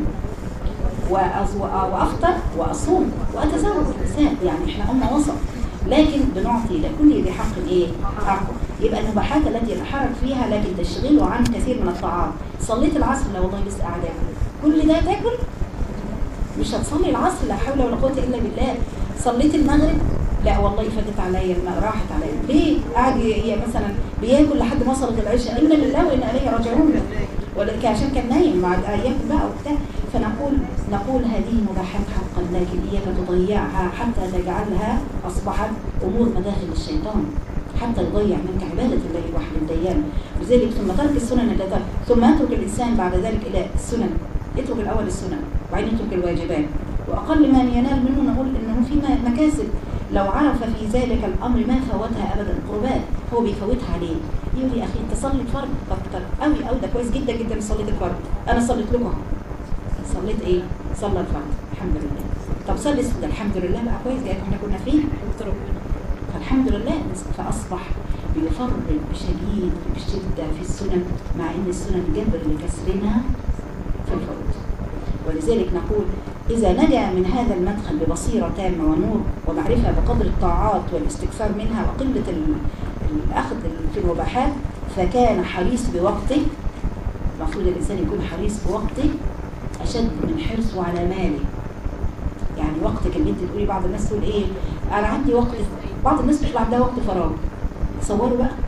وافطر واصوم واتزوج النساء يعني احنا قلنا وسط لكن بنعطي لكل ذي حق ايه حقه يبقى المباحات التي يتحرك فيها لكن تشغله عن كثير من الطعام صليت العصر لا والله لسه قاعده كل ده تاكل مش هتصلي العصر لا حول ولا قوه الا بالله صليت المغرب لا والله فاتت عليا راحت عليا ليه قاعد هي مثلا بياكل لحد ما وصلت العشاء انا لله وانا اليه راجعون ولكن عشان كان نايم بعد ايام بقى وبتاع فنقول نقول هذه مباحات حقا لكن اياك تضيعها حتى تجعلها اصبحت امور مداخل الشيطان حتى يضيع منك عباده الله وحده الديان لذلك ثم ترك السنن التي ثم يترك الانسان بعد ذلك الى السنن يترك الاول السنن وبعدين يترك الواجبات واقل ما ينال منه نقول انه في مكاسب لو عرف في ذلك الامر ما فوتها ابدا القربات هو بيفوتها عليه يقول يا اخي انت صلي الفرض كتر قوي قوي ده كويس جدا جدا صليت الفرض انا صليت لكم صليت ايه صلى الفرض الحمد لله طب صلي ده الحمد لله بقى كويس يعني احنا كنا فين فالحمد لله فاصبح بيفرق بشديد بشده في السنن مع ان السنن جبر لكسرنا في الفرض ولذلك نقول إذا نجا من هذا المدخل ببصيرة تامة ونور ومعرفة بقدر الطاعات والاستكثار منها وقلة ال- الأخذ في المباحات فكان حريص بوقته المفروض الإنسان يكون حريص بوقته أشد من حرصه على ماله يعني وقتك اللي انت تقولي بعض الناس تقول ايه انا عندي وقت بعض الناس مش عندها وقت فراغ تصوروا بقى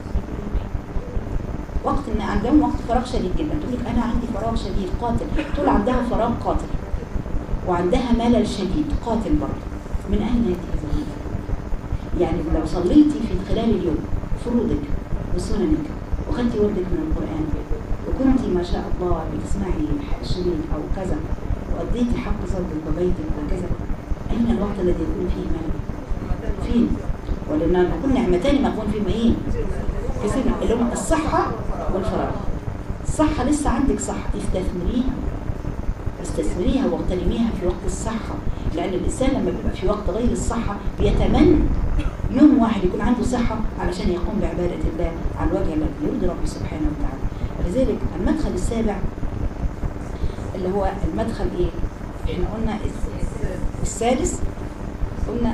وقت ان عندهم وقت فراغ شديد جدا تقول لك انا عندي فراغ شديد قاتل تقول عندها فراغ قاتل وعندها ملل شديد قاتل برضه من اين ياتي هذا الملل؟ يعني لو صليتي في خلال اليوم فروضك وسننك وخدتي وردك من القران وكنت ما شاء الله بتسمعي شريط او كذا واديتي حق زوجك وبيتك وكذا اين الوقت الذي يكون فيه ملل؟ فين؟ ولما نكون نعمتان ما يكون فيهم ايه؟ كثير اللي هم الصحة والفراغ الصحة لسه عندك صحة استثمريها استثمريها واغتنميها في وقت الصحة لأن الإنسان لما بيبقى في وقت غير الصحة بيتمنى يوم واحد يكون عنده صحة علشان يقوم بعبادة الله على الوجه الذي يرضي ربه سبحانه وتعالى ولذلك المدخل السابع اللي هو المدخل ايه؟ احنا قلنا الس- السادس قلنا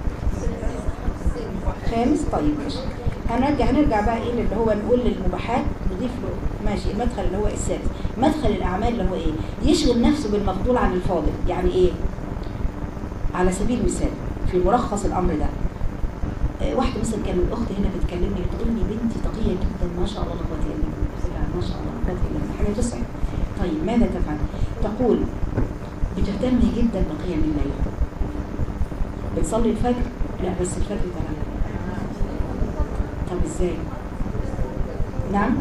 خامس طيب ماشي هنرجع هنرجع بقى ايه اللي هو نقول للمباحات نضيف له ماشي المدخل اللي هو السادس مدخل الاعمال اللي هو ايه يشغل نفسه بالمفضول عن الفاضل يعني ايه على سبيل المثال في ملخص الامر ده آه، واحده مثلا كان الاخت هنا بتكلمني بتقول لي بنتي تقيه جدا ما شاء الله لا قوه الا بالله قلت لها ما شاء الله لا قوه الا بالله حاجه تسعد طيب ماذا تفعل تقول بتهتمي جدا بقيام الليل بتصلي الفجر لا بس الفجر ده طب ازاي نعم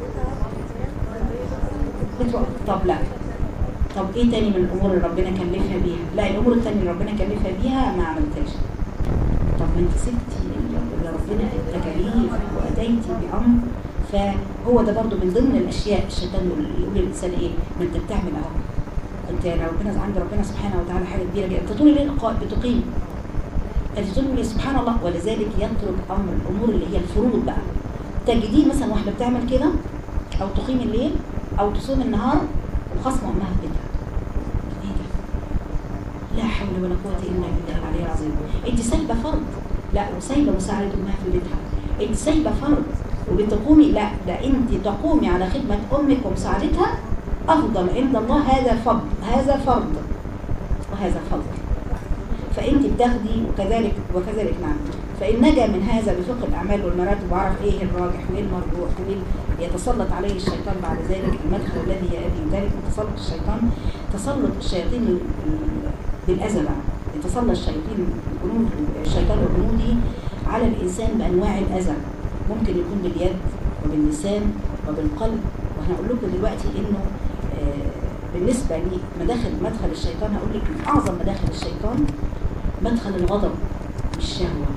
بتوقف طب لا طب ايه تاني من الامور اللي ربنا كلفها بيها لا الامور التانية اللي ربنا كلفها بيها ما عملتهاش طب ما انت سبتي اللي ربنا التكاليف واتيتي بامر فهو ده برضو من ضمن الاشياء الشيطان يقول للانسان ايه ما انت بتعمل اهو انت يعني ربنا عند ربنا سبحانه وتعالى حاجه كبيره جدا انت طول الليل قا- بتقيم انت طول الليل سبحان الله ولذلك يترك امر الامور اللي هي الفروض بقى تجديه مثلا واحده بتعمل كده او تقيم الليل او تصوم النهار وخصم امها في بيتها ايه ده لا حول ولا قوه الا بالله العلي العظيم انت سايبه فرض لا وسايبه مساعده امها في بيتها انت سايبه فرض وبتقومي لا ده انت تقومي على خدمه امك ومساعدتها افضل عند الله هذا فضل هذا فرض وهذا فضل فانت بتاخدي وكذلك وكذلك نعم فان نجا من هذا بفقه الاعمال والمراتب وعرف ايه الراجح وايه المرجوح وايه يتسلط عليه الشيطان بعد ذلك المدخل الذي ياتي من ذلك تسلط الشيطان تسلط الشياطين ال- ال- بالاذى بقى يتسلط الشياطين جنود الشيطان وجنوده على الانسان بانواع الاذى ممكن يكون باليد وباللسان وبالقلب وهنقول لكم دلوقتي انه آه، بالنسبه لمداخل مدخل الشيطان هقول لك من اعظم مداخل الشيطان مدخل الغضب والشهوه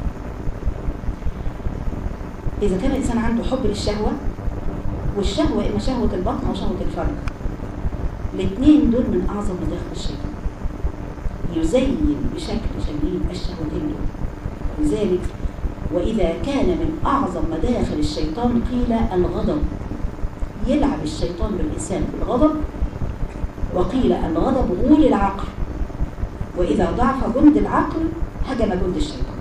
اذا كان الانسان عنده حب للشهوه والشهوه اما شهوه البطن او شهوه الفرج الاثنين دول من اعظم مداخل الشيطان يزين بشكل شديد الشهوتين دول لذلك واذا كان من اعظم مداخل الشيطان قيل الغضب يلعب الشيطان بالإنسان بالغضب وقيل الغضب غول العقل وإذا ضعف جند العقل هجم جند الشيطان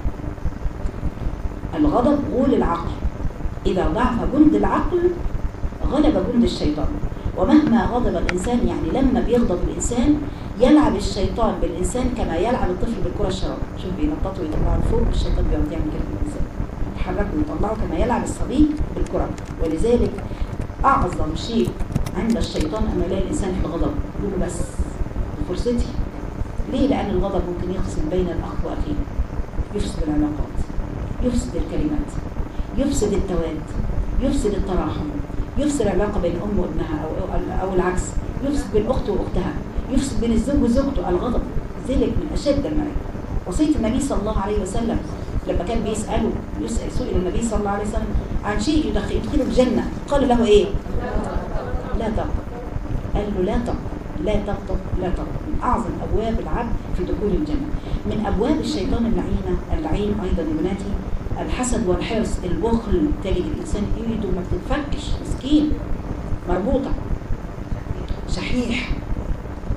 الغضب غول العقل إذا ضعف جند العقل غلب جند الشيطان ومهما غضب الإنسان يعني لما بيغضب الإنسان يلعب الشيطان بالإنسان كما يلعب الطفل بالكرة الشراب شوف بينططوا ويطلعوا لفوق الشيطان بيقعد يعمل كده بالإنسان يحركوا ويطلعوا كما يلعب الصبي بالكرة ولذلك أعظم شيء عند الشيطان أن يلاقي الإنسان في الغضب يقول له بس دي فرصتي ليه؟ لأن الغضب ممكن يفصل بين الأخ وأخيه يفسد العلاقات يفسد الكلمات يفسد التواد يفسد التراحم يفسد العلاقة بين أم وابنها أو, أو, أو العكس يفسد بين أخت وأختها يفسد بين الزوج وزوجته الغضب ذلك من أشد المنع وصية النبي صلى الله عليه وسلم لما كان بيسأله يسأل سئل النبي صلى الله عليه وسلم عن شيء يدخل يدخله الجنة قال له إيه؟ لا تغضب قال له لا تغضب لا تغضب لا تغضب من أعظم أبواب العبد في دخول الجنة من أبواب الشيطان اللعينة اللعين أيضا يا بناتي الحسد والحرص البخل تجد الإنسان إيده ما بتتفكش مسكين مربوطة شحيح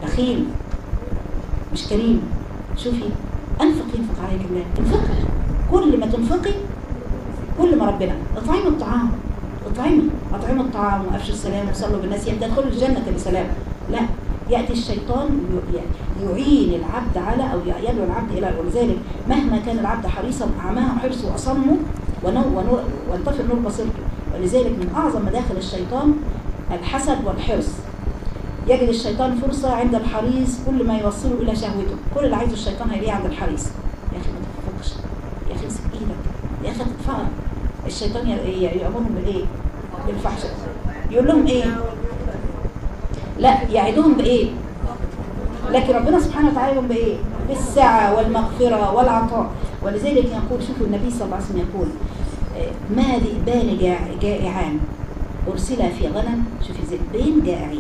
بخيل مش كريم شوفي انفق ينفق عليك الله انفقي كل ما تنفقي كل ما ربنا اطعمي الطعام اطعمي اطعموا الطعام وافشوا السلام وصلوا بالناس تدخلوا الجنه بسلام لا ياتي الشيطان ي- يعين العبد على او يدعو العبد الى ولذلك مهما كان العبد حريصا اعماه حرصه واصمه ونو- ونور- وانطفئ نور بصيرته ولذلك من اعظم مداخل الشيطان الحسد والحرص يجد الشيطان فرصة عند الحريص كل ما يوصله إلى شهوته كل اللي عايزه الشيطان هيلاقيه عند الحريص يا أخي ما تفكش يا أخي امسك إيدك يا أخي تتفعل الشيطان ي- ي- يأمرهم بالإيه؟ بالفحشة يقول لهم إيه؟ لا يعدهم بإيه؟ لكن ربنا سبحانه وتعالى يقول بإيه؟ بالسعة والمغفرة والعطاء ولذلك يقول شوفوا النبي صلى الله عليه وسلم يقول آه، ما ذئبان جاع- جائعان أرسلا في غنم شوفي ذئبين جائعين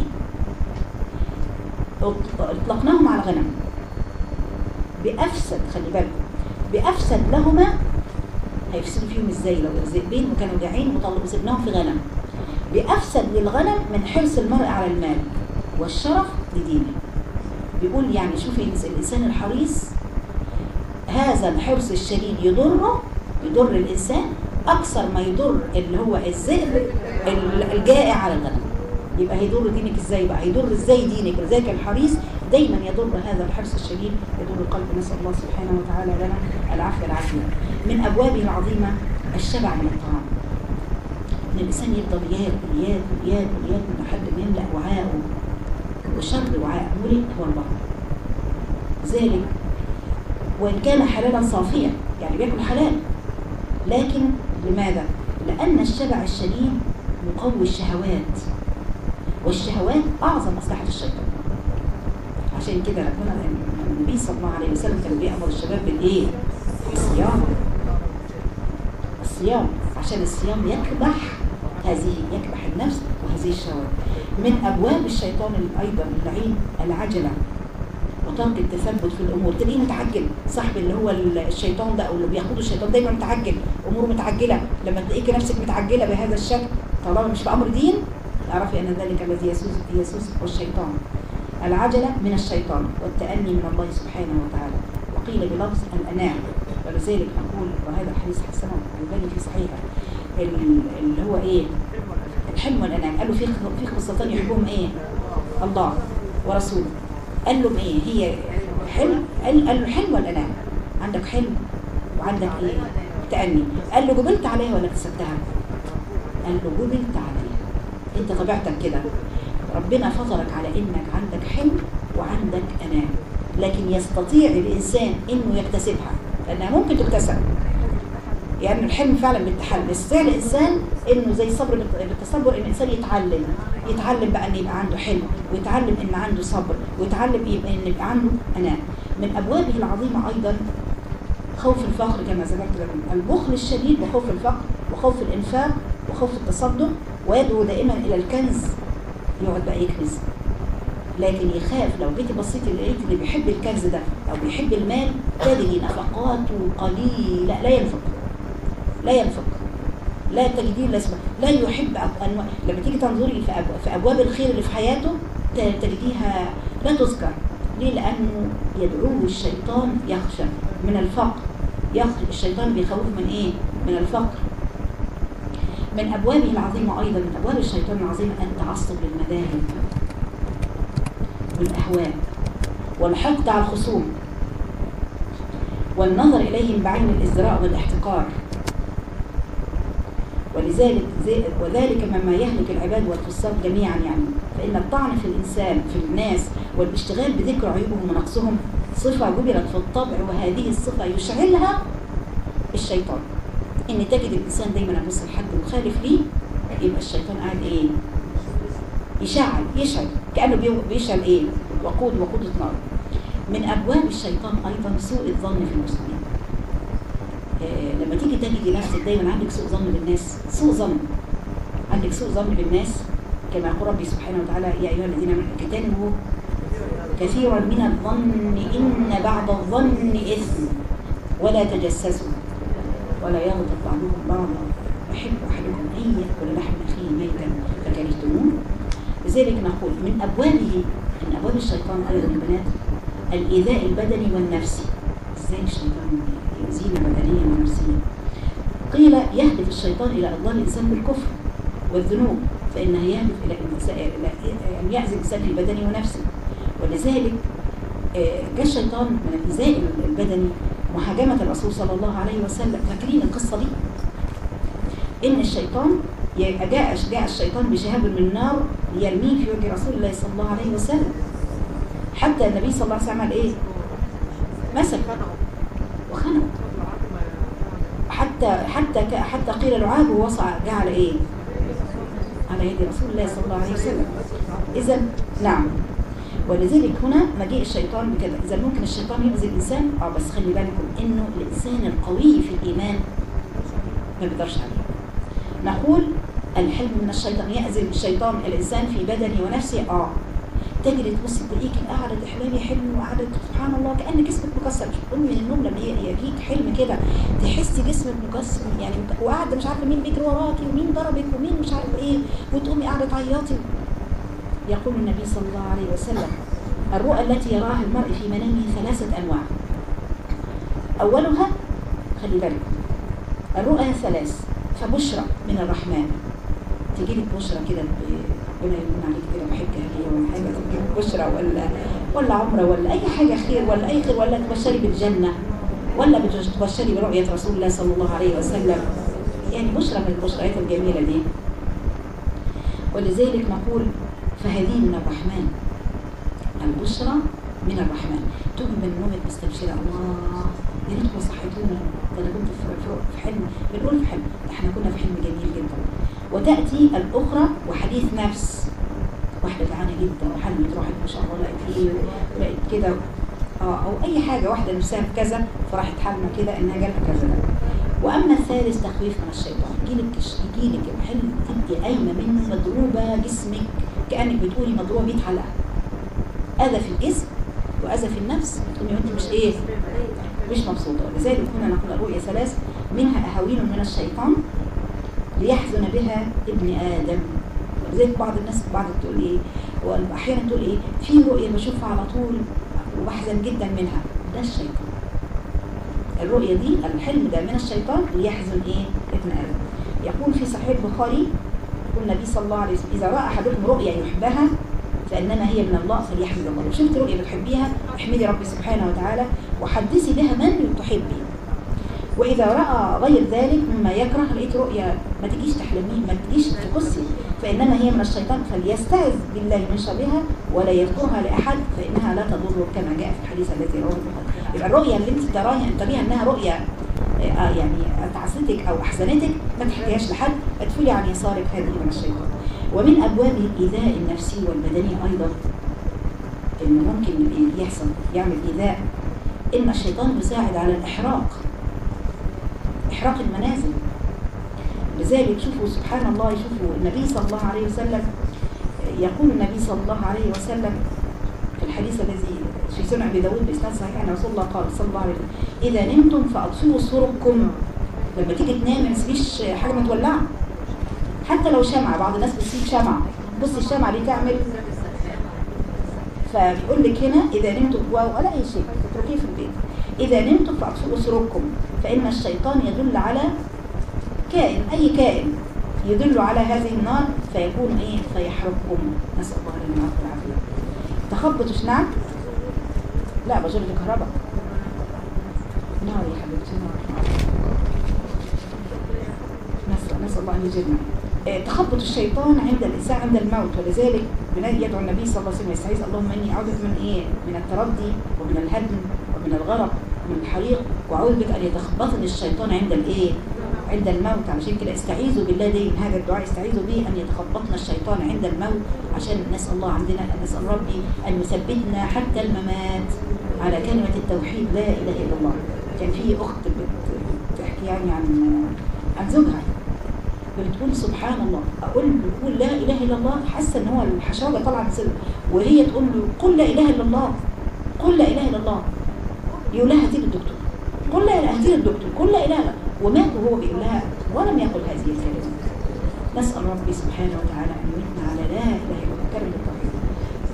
اطلقناهم على الغنم بأفسد خلي بالكم بأفسد لهما هيفسدوا فيهم ازاي لو الذئبين وكانوا جاعين وطلقوا سبناهم في غنم بأفسد للغنم من حرص المرء على المال والشرف لدينه بيقول يعني شوفي الإنسان الحريص هذا الحرص الشديد يضره يضر الإنسان أكثر ما يضر اللي هو الذئب ال- الجائع على الغنم يبقى هيضر دينك ازاي بقى هيضر ازاي دينك ولذلك الحريص دايما يضر هذا الحرص الشديد يضر القلب نسال الله سبحانه وتعالى لنا العفو والعافيه من ابوابه العظيمه الشبع من الطعام ان الانسان يفضل ياكل ياكل ياكل ياكل لحد ما يملا وعاءه وشر وعاء ملئ هو البطن ذلك وان كان حلالا صافيا يعني بياكل حلال لكن لماذا؟ لأن الشبع الشديد مقوي الشهوات والشهوات أعظم مصلحة الشيطان عشان كده ربنا النبي صلى الله عليه وسلم كان بيأمر الشباب بالإيه؟ الصيام الصيام عشان الصيام يكبح هذه يكبح النفس وهذه الشهوات من أبواب الشيطان أيضا اللعين العجلة وترك التثبت في الامور تلاقيه متعجل صاحب اللي هو الشيطان ده او اللي بياخده الشيطان دايما متعجل اموره متعجله لما تلاقيكي نفسك متعجله بهذا الشكل طالما مش في امر دين اعرفي ان ذلك الذي يسوس يسوس هو الشيطان العجله من الشيطان والتاني من الله سبحانه وتعالى وقيل بلفظ الانام ولذلك نقول وهذا الحديث حسنه الباني في صحيحه ال- اللي هو ايه الحلم والانام قالوا في في خصلتين يحبهم ايه الله ورسوله قال لهم ايه هي حلم قال قال له حلم ولا انام عندك حلم وعندك ايه تأني قال له جبلت عليها ولا اكتسبتها قال له جبلت عليها انت طبيعتك كده ربنا فطرك على انك عندك حلم وعندك انام لكن يستطيع الانسان انه يكتسبها لانها ممكن تكتسب يعني الحلم فعلا بالتحلم يستطيع الانسان انه زي صبر بالت- بالتصبر ان الانسان يتعلم يتعلم بقى ان يبقى عنده حلم ويتعلم ان عنده صبر ويتعلم يبقى ان يبقى عنده انام من ابوابه العظيمه ايضا خوف الفقر كما ذكرت لكم البخل الشديد وخوف الفقر وخوف الانفاق وخوف التصدق ويدعو دائما الى الكنز يقعد بقى يكنز لكن يخاف لو جيتي بصيتي لقيت اللي بيحب الكنز ده او بيحب المال تجدي نفقاته قليله لا ينفق لا ينفق لا تجدين لا اسمه لا يحب أب- أنواع لما تيجي تنظري في, أبو في ابواب الخير اللي في حياته ت- تجديها لا تذكر ليه لانه يدعوه الشيطان يخشى من الفقر يخشى الشيطان بيخوف من ايه من الفقر من ابوابه العظيمه ايضا من ابواب الشيطان العظيمه التعصب للمذاهب والاهواء والحقد على الخصوم والنظر اليهم بعين الازدراء والاحتقار ولذلك زي وذلك مما يهلك العباد والفساق جميعا يعني فإن الطعن في الإنسان في الناس والاشتغال بذكر عيوبهم ونقصهم صفة جبلت في الطبع وهذه الصفة يشعلها الشيطان إن تجد الإنسان دايما يبص لحد مخالف ليه يبقى الشيطان قاعد إيه يشعل يشعل كأنه بيو- بيشعل إيه وقود وقود نار من أبواب الشيطان أيضا سوء الظن في المسلمين آه، لما تيجي تجدي نفسك دايما عندك سوء ظن بالناس سوء ظن عندك سوء ظن بالناس كما يقول ربي سبحانه وتعالى يا ايها الذين امنوا اجتنبوا كثيرا من الظن ان بعض الظن اثم ولا تجسسوا ولا يغضب بعضكم بعضا يحب احدكم ان ياكل لحم اخيه ميتا فكرهتموه لذلك نقول من أبوابه من أبواب الشيطان أيضا البنات الإيذاء البدني والنفسي إزاي الشيطان يؤذينا بدنيا ونفسيا قيل يهدف الشيطان إلى إضلال الإنسان بالكفر والذنوب فإنه يهدف إلى أن يعزل الإنسان في بدنه ونفسه ولذلك آه، جاء الشيطان من الإيذاء البدني محاجمة الرسول صلى الله عليه وسلم فاكرين القصة دي إن الشيطان جاء جاء الشيطان بشهاب من نار يرميه في وجه رسول الله صلى الله عليه وسلم حتى النبي صلى الله عليه وسلم عمل إيه؟ مسك وخنق حتى حتى حتى قيل لعاب ووصع جعل ايه على يد رسول الله صلى الله عليه وسلم اذا نعم ولذلك هنا مجيء الشيطان بكذا اذا ممكن الشيطان يؤذي الانسان اه بس خلي بالكم انه الانسان القوي في الايمان ما بيقدرش عليه نقول الحلم من الشيطان يأذي الشيطان الانسان في بدنه ونفسه اه تجري تبص تلاقيك قاعده تحلمي حلم وقاعده سبحان الله كان جسمك مكسر تقومي من النوم لما يجيك حلم كده تحسي جسمك مكسر يعني وقاعده مش عارفه مين بيجري وراكي ومين ضربك ومين مش عارفه ايه وتقومي قاعده تعيطي يقول النبي صلى الله عليه وسلم الرؤى التي يراها المرء في منامه ثلاثه انواع اولها خلي بالك الرؤى ثلاث فبشرى من الرحمن تجي لك بشرى كده ربنا يمن عليك كده بحجه هديه ولا حاجه تجيب بشرى ولا ولا عمره ولا اي حاجه خير ولا اي خير ولا تبشري بالجنه ولا تبشري برؤيه رسول الله صلى الله عليه وسلم يعني بشرى من البشريات الجميله دي ولذلك نقول فهذه من الرحمن البشرى من الرحمن تؤمن من نومك مستبشره الله يا ريتكم صحيتونا ده انا كنت في حلم بنقول في حلم احنا كنا في حلم جميل جدا وتأتي الأخرى وحديث نفس واحدة جعانة جدا وحلمت راحت ما شاء الله لقيت ايه ولقيت كده اه او اي حاجة واحدة نفسها في كذا فراحت حلمة كده انها جالها كذا واما الثالث تخويف من الشيطان يجيلك يجيلك الحلم تبقي قايمة منه مضروبة جسمك كأنك بتقولي مضروبة 100 حلقة أذى في الجسم وأذى في النفس تقولي انت مش ايه مش مبسوطة لذلك كنا نقول الرؤية ثلاث منها أهاوين من الشيطان ليحزن بها ابن آدم ولذلك بعض الناس بعض تقول ايه واحيانا تقول ايه في رؤية بشوفها على طول وبحزن جدا منها ده الشيطان الرؤية دي الحلم ده من الشيطان ليحزن ايه ابن آدم يقول في صحيح البخاري يقول النبي صلى الله عليه وسلم إذا رأى أحدكم رؤيا يحبها فإنما هي من الله فليحمد الله لو شفت رؤيا بتحبيها احمدي ربي سبحانه وتعالى وحدثي بها من تحبي وإذا رأى غير ذلك مما يكره لقيت رؤيا ما تجيش تحلميه ما تجيش تقصي فإنما هي من الشيطان فليستعذ بالله من شرها ولا يذكرها لأحد فإنها لا تضر كما جاء في الحديث الذي رواه البخاري يبقى الرؤيا اللي انت تراها تريها انها رؤيا آه يعني تعستك او احزنتك ما تحكيهاش لحد ادفلي عن يسارك هذه من الشيطان ومن ابواب الايذاء النفسي والبدني ايضا ان ممكن يحصل يعمل ايذاء ان الشيطان يساعد على الاحراق إحراق المنازل لذلك شوفوا سبحان الله شوفوا النبي صلى الله عليه وسلم يقول النبي صلى الله عليه وسلم في الحديث الذي في سنة أبي داود بإسناد صحيح أن رسول الله قال صلى الله عليه وسلم إذا نمتم فأطفئوا صوركم لما تيجي تنام ما تسيبيش حاجة متولعة حتى لو شمعة بعض الناس بتسيب شمعة بصي الشمعة دي تعمل فبيقول لك هنا إذا نمتم ولا أي شيء تتركيه في البيت إذا نمتم فأطفئوا صوركم فإن الشيطان يدل على كائن أي كائن يدل على هذه النار فيكون إيه فيحرقكم نسأل الله لنا العافية تخبط نعم لا بجرد كهرباء نار يا حبيبتي نار نسأل نسأل الله أن يجرنا تخبط الشيطان عند الإنسان عند الموت ولذلك يدعو النبي صلى الله عليه وسلم يستعيذ اللهم إني أعوذ من إيه من التردي ومن الهدم ومن الغرق من الحريق واعوذ بك ان يتخبطني الشيطان عند الايه عند الموت علشان كده استعيذوا بالله دي من هذا الدعاء استعيذوا به ان يتخبطنا الشيطان عند الموت عشان نسال الله عندنا نسال ربي ان يثبتنا حتى الممات على كلمه التوحيد لا اله الا الله كان في اخت بتحكي يعني عن عن زوجها بتقول سبحان الله اقول بتقول لا اله الا الله حاسه ان هو الحشاوه طالعه من صدره وهي تقول له قل لا اله الا الله قل لا اله الا الله يقول لها هاتي الدكتور قل لا اله هاتي الدكتور قل لا اله ومات وهو بيقول لها ولم يقل هذه الكلمه نسال ربي سبحانه وتعالى ان يمتنا على لا اله الا الله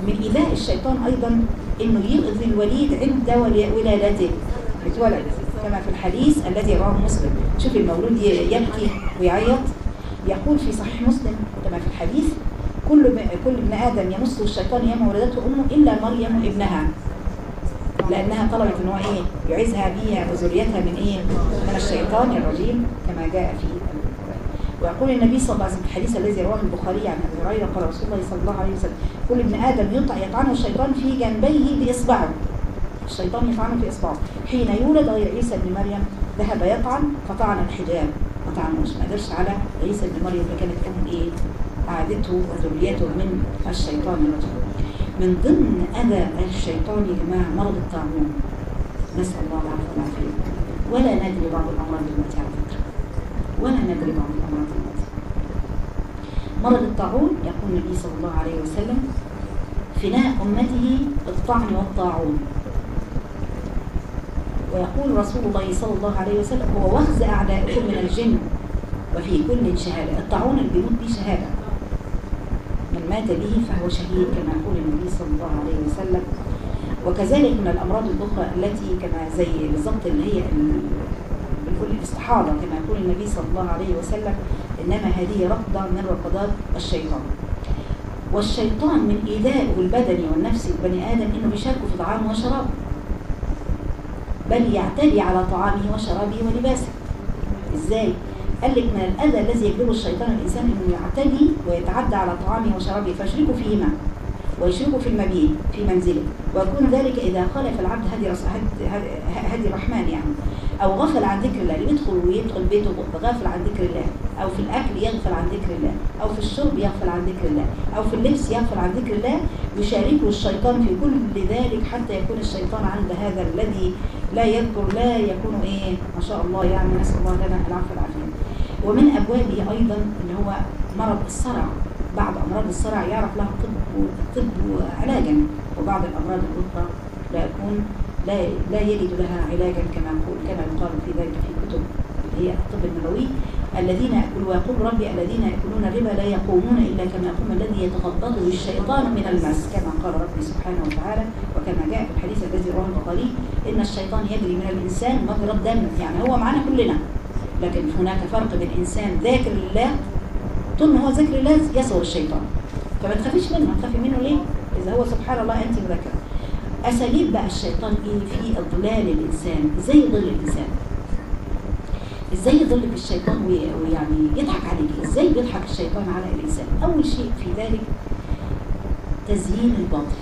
من إيذاء الشيطان أيضا إنه يؤذي الوليد عند ول- ولادته بتولد كما في الحديث الذي رواه مسلم شوف المولود ي- يبكي ويعيط يقول في صحيح مسلم كما في الحديث كل ب- كل ابن آدم يمسه الشيطان يوم ولدته أمه إلا مريم ابنها لأنها طلبت إن هو إيه يعيذها بها وذريتها من إيه من الشيطان الرجيم كما جاء في القرآن ويقول النبي صلى الله عليه وسلم في الحديث الذي رواه البخاري عن أبي هريرة قال رسول الله صلى الله عليه وسلم كل ابن آدم يطع يطعنه الشيطان في جنبيه بإصبعه الشيطان يطعنه في إصبعه حين يولد غير عيسى بن مريم ذهب يطعن فطعن الحجاب ما طعنوش ما قدرش على عيسى بن مريم اللي كانت أم إيه قعدته وذريته من الشيطان الرجيم من ضمن أذى الشيطان يا جماعة مرض الطاعون نسأل الله العافية والعافية ولا ندري بعض الأمراض دلوقتي على فكرة ولا ندري بعض الأمراض دلوقتي مرض الطاعون يقول النبي صلى الله عليه وسلم فناء أمته الطعن والطاعون ويقول رسول الله صلى الله عليه وسلم هو وخز أعدائكم من الجن وفي كل شهادة الطاعون اللي بيموت به شهادة من مات به فهو شهيد كما يقول النبي صلى الله عليه وسلم وكذلك من الأمراض الأخرى التي كما زي بالضبط اللي هي ال- بنقول الاستحاضة كما يقول النبي صلى الله عليه وسلم إنما هذه رقضة من رقضات الشيطان والشيطان من إيذائه البدني والنفسي لبني آدم إنه بيشاركه في طعامه وشرابه بل يعتدي على طعامه وشرابه ولباسه إزاي؟ قال لك من الأذى الذي يجلبه الشيطان الإنسان إنه يعتدي ويتعدى على طعامه وشرابه فيشركه فيهما ويشركه في المبيت في منزله ويكون ذلك إذا خالف العبد هدي رس- هد- هد- هدي الرحمن يعني أو غفل عن ذكر الله اللي بيدخل ويدخل بيته غافل عن ذكر الله أو في الأكل يغفل عن ذكر الله أو في الشرب يغفل عن ذكر الله أو في اللبس يغفل عن ذكر الله يشاركه الشيطان في كل ذلك حتى يكون الشيطان عند هذا الذي لا يذكر لا يكون إيه ما شاء الله يعني نسأل الله لنا العفو والعافية ومن أبوابه أيضا اللي هو مرض الصرع بعض أمراض الصرع يعرف لها طب طب علاجا وبعض الأمراض الأخرى لا يكون لا لا يجد لها علاجا كما يقول كما يقال في ذلك في كتب اللي هي الطب النبوي الذين يأكلوا ويقول ربي الذين يأكلون الربا لا يقومون إلا كما يقوم الذي يتخبطه الشيطان من المس كما قال ربي سبحانه وتعالى وكما جاء في الحديث الذي رواه البخاري إن الشيطان يجري من الإنسان مجرى الدم يعني هو معنا كلنا لكن هناك فرق بين إنسان ذاكر لله طول ما هو ذاكر الله يصور الشيطان فما تخافيش منه تخافي منه ليه؟ إذا هو سبحان الله أنت مذاكرة أساليب بقى الشيطان إيه في إضلال الإنسان إزاي يضل الإنسان إزاي يضلك الشيطان وي- ويعني يضحك عليك إزاي بيضحك الشيطان على الإنسان أول شيء في ذلك تزيين الباطل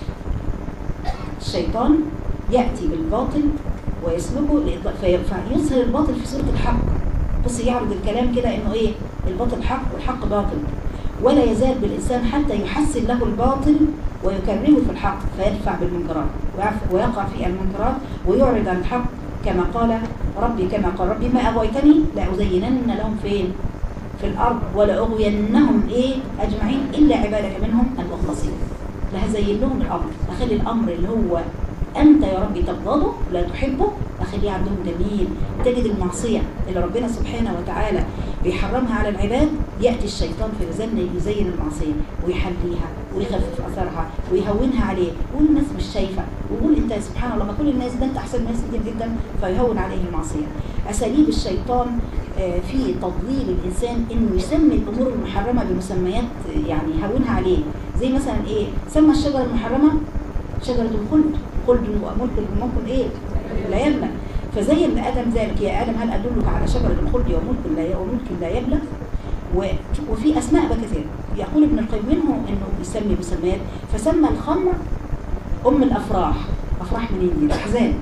الشيطان يأتي بالباطل ويسلكه لإض- في- فيظهر الباطل في صورة الحق بص يعرض الكلام كده إنه إيه الباطل حق والحق باطل ولا يزال بالإنسان حتى يحسن له الباطل ويكرهه في الحق فيدفع بالمنكرات ويعف- ويقع في المنكرات ويعرض عن الحق كما قال ربي كما قال ربي ما أغويتني لأزينن لهم فين في الأرض ولأغوينهم إيه أجمعين إلا عبادك منهم المخلصين لهزين لهم الأمر أخلي الأمر اللي هو أنت يا ربي تبغضه لا تحبه أخليه عندهم جميل تجد المعصية اللي ربنا سبحانه وتعالى بيحرمها على العباد يأتي الشيطان في الزن يزين المعصية ويحليها ويخفف أثرها ويهونها عليه ويقول الناس مش شايفة ويقول أنت سبحان الله ما كل الناس ده أنت أحسن ناس كتير جدا فيهون عليه المعصية أساليب الشيطان آه، في تضليل الإنسان إنه يسمي الأمور المحرمة بمسميات آه، يعني يهونها عليه زي مثلا إيه سمى الشجرة المحرمة شجرة الخلد خلد وملك ممكن إيه لا يبلى فزي ان ادم ذلك يا ادم هل ادلك على شجره الخلد وملك لا وملك لا يبلى و- وفي اسماء بقى كثير يقول ابن القيم منه انه يسمي مسميات فسمى الخمر ام الافراح افراح منين دي الاحزان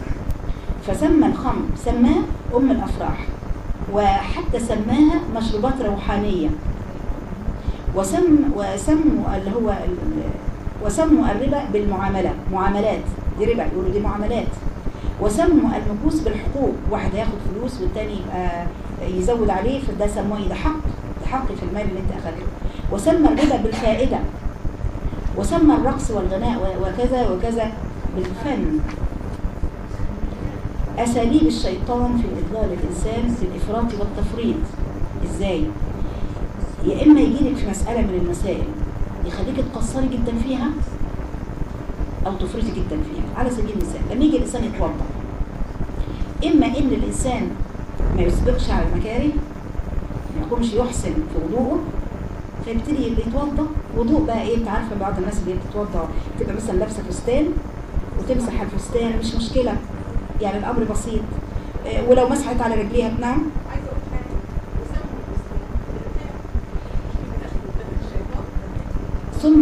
فسمى الخمر سماه ام الافراح وحتى سماها مشروبات روحانيه وسم وسموا اللي هو ال- وسموا الربا بالمعاملات معاملات دي ربا يقولوا دي معاملات وسموا المكوس بالحقوق واحد هياخد فلوس والتاني يبقى يزود عليه فده سموه ده حق ده حق في المال اللي انت اخدته وسمى الربا بالفائده وسمى الرقص والغناء و- وكذا وكذا بالفن اساليب الشيطان في اضلال الانسان في الافراط والتفريط ازاي يا اما يجيلك في مساله من المسائل يخليك تقصري جدا فيها او تفرطي جدا فيها على سبيل المثال لما يجي الانسان يتوضا اما ان الانسان ما يسبقش على المكاره ما يقومش يحسن في وضوءه فيبتدي يتوضا وضوء بقى ايه انت عارفه بعض الناس اللي بتتوضا تبقى مثلا لابسه فستان وتمسح الفستان مش مشكله يعني الامر بسيط آه، ولو مسحت على رجليها نعم عايزه اقول حاجه وسام المسلمين ثم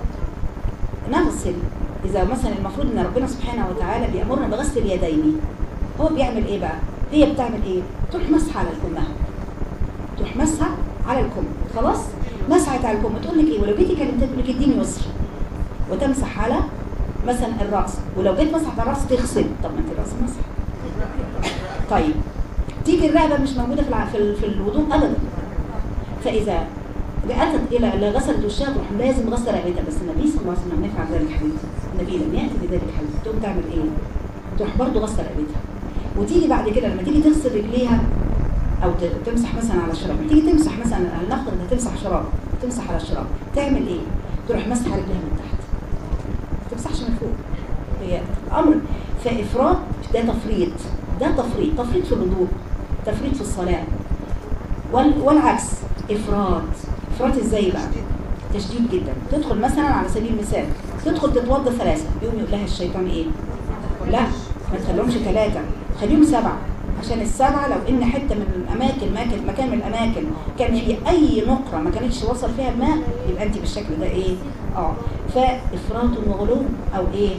نغسل اذا مثلا المفروض ان ربنا سبحانه وتعالى بيامرنا بغسل اليدين هو بيعمل ايه بقى هي بتعمل ايه تروح مسح على الكمها تروح مسح على الكم خلاص مسحت على الكم تقول لك ايه ولو جيتي كلمتها تقول لك اديني يسر وتمسح على مثلا الراس ولو جيت مسحت على الراس تغسل طب ما انت الراس مسح طيب تيجي الرقبه مش موجوده في الع- في ال- في الوضوء ابدا فاذا اتت الى اللي غسلت وشها تروح لازم غسل رقبتها بس النبي صلى الله عليه وسلم نفع ذلك حديث النبي لم ياتي بذلك حديث تقوم تعمل ايه؟ تروح برضه غسل رقبتها وتيجي بعد كده لما تيجي تغسل رجليها او ت- تمسح مثلا على الشراب تيجي تمسح مثلا نفرض انها تمسح شراب تمسح على الشراب تعمل ايه؟ تروح مسح رجليها من تحت ما تمسحش من فوق هي امر فافراط ده تفريط ده تفريط تفريط في الوضوء تفريط في الصلاه وال- والعكس افراط افراط ازاي بقى تشديد جدا تدخل مثلا على سبيل المثال تدخل تتوضا ثلاثه يقوم يقول لها الشيطان ايه لا ما تخليهمش ثلاثه خليهم سبعه عشان السبعه لو ان حته من الاماكن مكان مكان من الاماكن كان في اي نقره ما كانتش وصل فيها الماء يبقى انت بالشكل ده ايه اه فافراط وغلو او ايه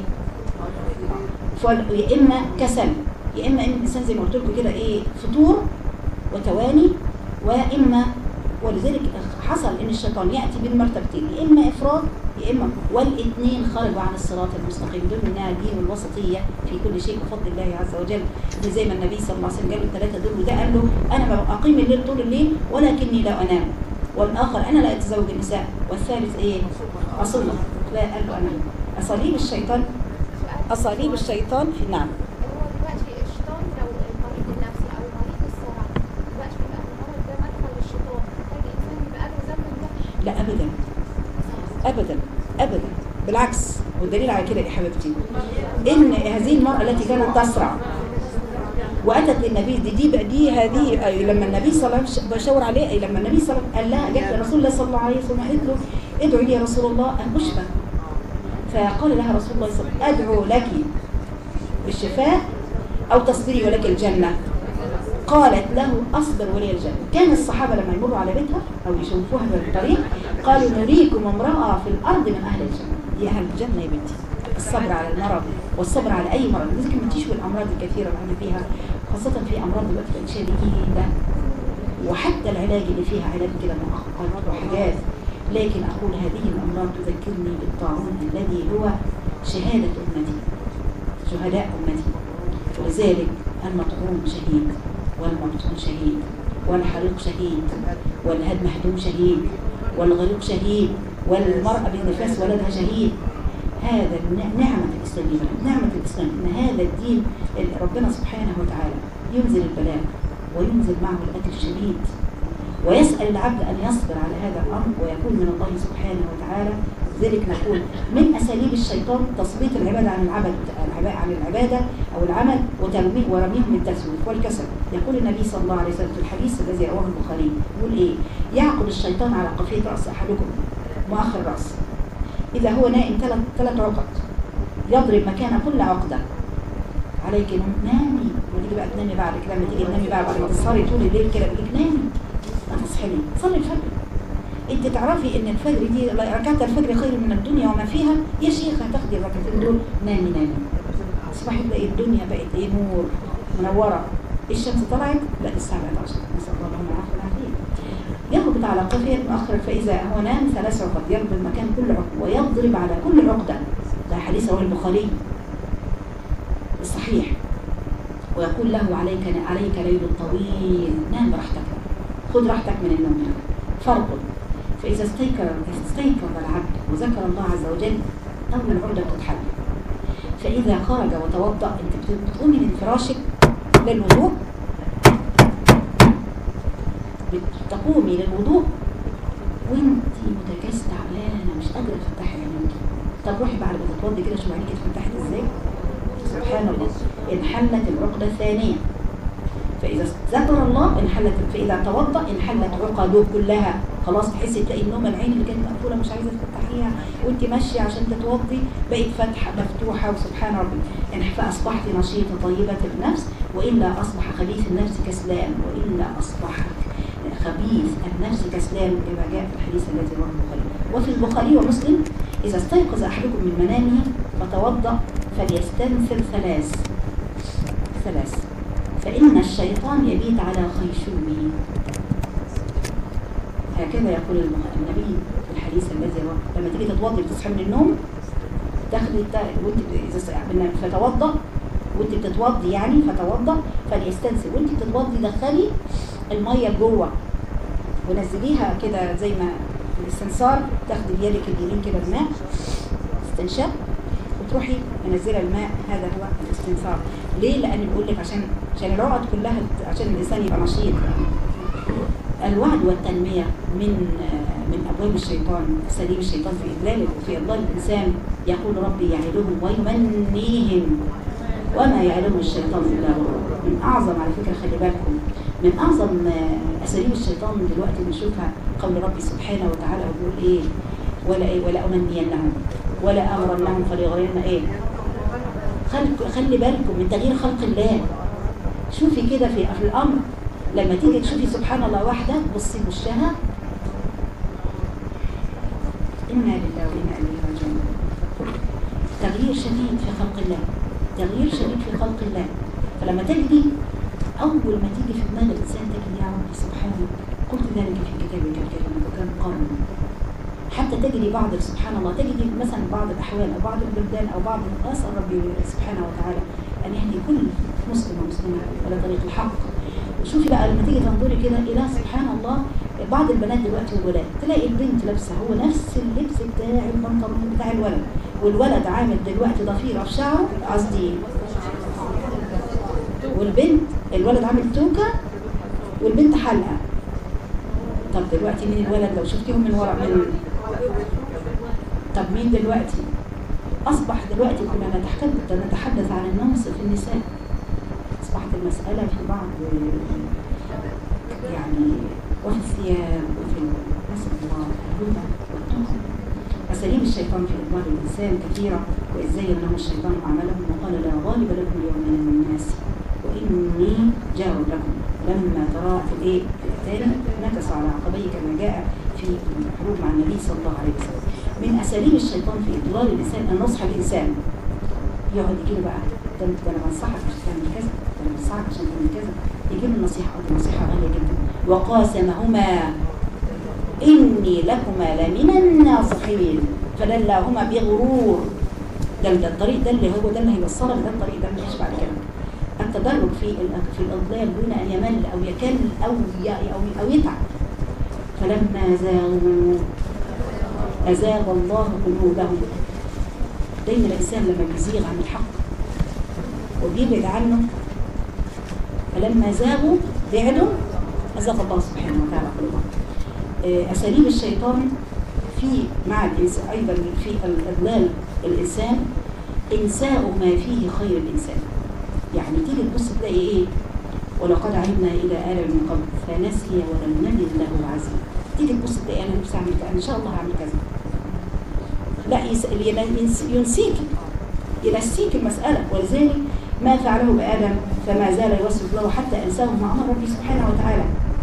فال- يا اما كسل يا اما ان الانسان زي ما قلت لكم كده ايه فطور وتواني واما ولذلك حصل ان الشيطان ياتي بالمرتبتين يا اما افراط يا اما والاثنين خرجوا عن الصراط المستقيم دول انها دين الوسطيه في كل شيء بفضل الله عز وجل دي زي ما النبي صلى الله عليه وسلم قال الثلاثه دول وده قال له انا ما اقيم الليل طول الليل ولكني لا انام والاخر انا لا اتزوج النساء والثالث ايه اصلي لا قال له انا اساليب الشيطان اساليب الشيطان في نعم هو دلوقتي الشيطان لو المريض النفسي او مريض الصرع دلوقتي بيبقى المرض ده مدخل للشيطان محتاج انسان يبقى له ذنب ده لا ابدا ابدا ابدا بالعكس والدليل على كده يا حبيبتي ان هذه المراه التي كانت تسرع واتت للنبي دي دي, دي هذه أي لما النبي صلى الله عليه وسلم بشاور عليه أي لما النبي صلى الله عليه وسلم قال لها جت لرسول الله صلى الله عليه وسلم قالت له ادعي لي يا رسول الله ان اشفى فقال لها رسول الله صلى الله عليه وسلم ادعو لك بالشفاء او تصبري ولك الجنه قالت له اصبر ولي الجنه كان الصحابه لما يمروا على بيتها او يشوفوها في الطريق قالوا نريكم امراه في الارض من اهل الجنه يا اهل الجنه يا بنتي الصبر على المرض والصبر على اي مرض لذلك ما تشوي الامراض الكثيره اللي فيها خاصه في امراض دلوقتي بقت شديده وحتى العلاج اللي فيها علاج كده مؤقت وحاجات لكن اقول هذه الامراض تذكرني بالطاعون الذي هو شهاده امتي شهداء امتي ولذلك المطعون شهيد والمبطون شهيد والحريق شهيد والهد مهدوم شهيد والغريق شهيد والمرأة بالنفاس ولدها شهيد هذا الن- نعمة الإسلام دي بقى، نعمة الإسلام إن هذا الدين اللي ربنا سبحانه وتعالى ينزل البلاء وينزل معه الأجر الشديد ويسأل العبد أن يصبر على هذا الأمر ويكون من الله سبحانه وتعالى لذلك نقول من أساليب الشيطان تثبيط العبادة عن العبد العبا- عن العبادة أو العمل وترميه ورميهم بالتسويف والكسل يقول النبي صلى الله عليه وسلم في الحديث الذي رواه البخاري يقول إيه يعقد الشيطان على قفية رأس أحدكم مؤخر رأس إذا هو نائم ثلاث ثلاث عقد يضرب مكان كل عقدة عليك نوم نامي وتيجي بقى تنامي بعد كده لما تيجي تنامي بقى بعد ما تسهري طول الليل كده يقول لك نامي ما تصحي صلي الفجر انت تعرفي ان الفجر دي ركعت الفجر خير من الدنيا وما فيها يا شيخ هتاخدي الركعتين دول نامي نامي اصبحت تلاقي الدنيا بقت ايه نور منوره الشمس طلعت لا الساعه بقت 10 نسال الله لهم العافيه والعافيه يضرب على قفية مؤخر فإذا هو نام ثلاث عقد يضرب المكان كل عقد ويضرب على كل عقدة ده حديث رواه البخاري الصحيح ويقول له عليك عليك ليل طويل نام براحتك خذ راحتك من النوم يعني فارقد فإذا استيقظ استيقظ العبد وذكر الله عز وجل أول عقدة بتتحل فإذا خرج وتوضأ أنت بتقومي من فراشك للوضوء بتقومي للوضوء وانت متكاسة تعبانة مش قادرة تفتحي عينيك طب روحي بعد ما تتوضي كده شوفي عينيك اتفتحت ازاي سبحان الله انحلت العقدة الثانية فإذا ذكر الله انحلت فإذا توضأ انحلت عقده كلها خلاص تحسي تلاقي النوم العين اللي كانت مقفولة مش عايزة تفتحيها وانت ماشية عشان تتوضي بقت فاتحة مفتوحة وسبحان ربي يعني فأصبحت نشيطة طيبة النفس وإلا أصبح خبيث النفس كسلان وإلا أصبح خبيث النفس كسلان كما جاء في الحديث الذي رواه البخاري وفي البخاري ومسلم إذا استيقظ أحدكم من منامه فتوضأ فليستنثر ثلاث ثلاث فإن الشيطان يبيت على خيشومه هكذا يقول المخ- النبي في الحديث الذي رواه لما تيجي تتوضي بتصحي من النوم تاخدي التا- وانت ب- إذا س- من- فتوضأ وانت بتتوضي يعني فتوضأ فليستنسل وانت بتتوضي دخلي المية جوه ونزليها كده زي ما في الاستنصار تاخدي بيدك اليمين كده الماء استنشاق وتروحي منزله الماء هذا هو الاستنثار ليه لان بيقول لك عشان عشان العقد كلها عشان الانسان يبقى نشيط الوعد والتنميه من آه، من ابواب الشيطان اساليب الشيطان في اضلال في اضلال الانسان يقول ربي يعدهم ويمنيهم وما يعلم الشيطان الا غرور من اعظم على فكره خلي بالكم من اعظم آه، اساليب الشيطان دلوقتي بنشوفها قول ربي سبحانه وتعالى ويقول ايه ولا ايه ولا امنينهم ولا امرنهم فليغرين ايه خلق خلي بالكم من تغيير خلق الله شوفي كده في في الامر لما تيجي تشوفي سبحان الله واحده بصي وشها انا لله وانا اليه راجعون تغيير شديد في خلق الله تغيير شديد في خلق الله فلما تجدي اول ما تيجي في دماغ الانسان تجد يا رب سبحانه قلت ذلك في كتابك الكريم وكان قرن حتى تجري بعض سبحان الله تجري مثلا بعض الأحوال أو بعض البلدان أو بعض أسأل ربي سبحانه وتعالى أن يهدي كل مسلم ومسلمة على طريق الحق وشوفي بقى لما تيجي تنظري كده إلى سبحان الله بعض البنات دلوقتي والولاد تلاقي البنت لابسة هو نفس اللبس بتاع البنطلون بتاع الولد والولد عامل دلوقتي ضفيرة في شعره قصدي والبنت الولد عامل توكة والبنت حلقة طب دلوقتي مين الولد لو شفتيهم من ورا من طب مين دلوقتي أصبح دلوقتي كنا نتحدث نتحدث عن النمس في النساء أصبحت المسألة في بعض يعني وفي الثياب وفي نسأل الله الهدى والتقى أساليب الشيطان في إضلال الإنسان كثيرة وإذ زين لهم الشيطان أعمالهم وقال لا غالب لكم اليوم من الناس وإني جار لكم لما ترى في الإيه في الثاني نكس على عقبيه كما جاء في الحروب مع النبي صلى الله عليه وسلم من أساليب الشيطان في إضلال الإنسان أن نصح الإنسان يقعد يجي له بقى ده انت ده انا بنصحك عشان تعمل كذا ده انا بنصحك عشان تعمل كذا يجيب النصيحه ودي نصيحه غاليه جدا وقاسمهما اني لكما لمن الناصحين فدلاهما بغرور ده ده الطريق ده اللي هو ده اللي هيوصلك ده الطريق ده مفيش بعد كده التدرج في ال- في الاضلال دون ان يمل او يكل او ي- او او يتعب فلما زاغوا ازاغ الله قلوبهم دايما الانسان لما بيزيغ عن الحق وبيبعد عنه فلما زاغوا بعدوا ازاغ الله سبحانه وتعالى قلوبهم آه، اساليب الشيطان في مع الانسان ايضا في الاضلال الانسان انساء ما فيه خير الانسان يعني تيجي تبص تلاقي ايه ولقد عهدنا الى ادم من قبل فنسي ولم نجد له عزما تيجي تبص تلاقي انا نفسي اعمل كذا ان شاء الله هعمل كذا لا يس... ينس... ينسيك ينسيك المسألة ولذلك ما فعله بآدم فما زال يوسوس له حتى أنساه ما أمر ربي سبحانه وتعالى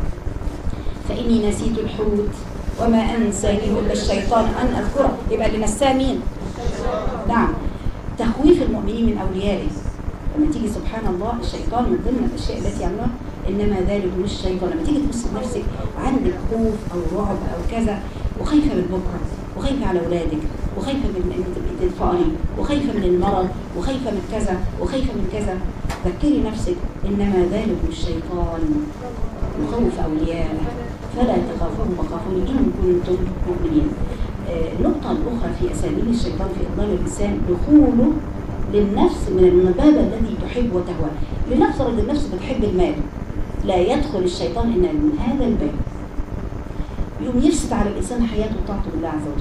فإني نسيت الحوت وما أنسانيه إلا الشيطان أن أذكره يبقى اللي نساه مين؟ نعم تخويف المؤمنين من أوليائه لما تيجي سبحان الله الشيطان من ضمن الأشياء التي يعملها إنما ذلك مش الشيطان لما تيجي تبص لنفسك عندك خوف أو رعب أو كذا وخايفة من بكرة وخايفة على أولادك وخايفة من إن تبقي تدفعي وخايفة من المرض وخايفة من كذا وخايفة من كذا ذكري نفسك إنما ذلك الشيطان يخوف أولياءه فلا تخافوهم وخافوني إن كنتم مؤمنين آه، النقطة الأخرى في أساليب الشيطان في إضلال الإنسان دخوله للنفس من الباب الذي تحب وتهوى لنفترض النفس بتحب المال لا يدخل الشيطان إلا من هذا الباب يقوم يفسد على الإنسان حياته وطاعته بالله عز وجل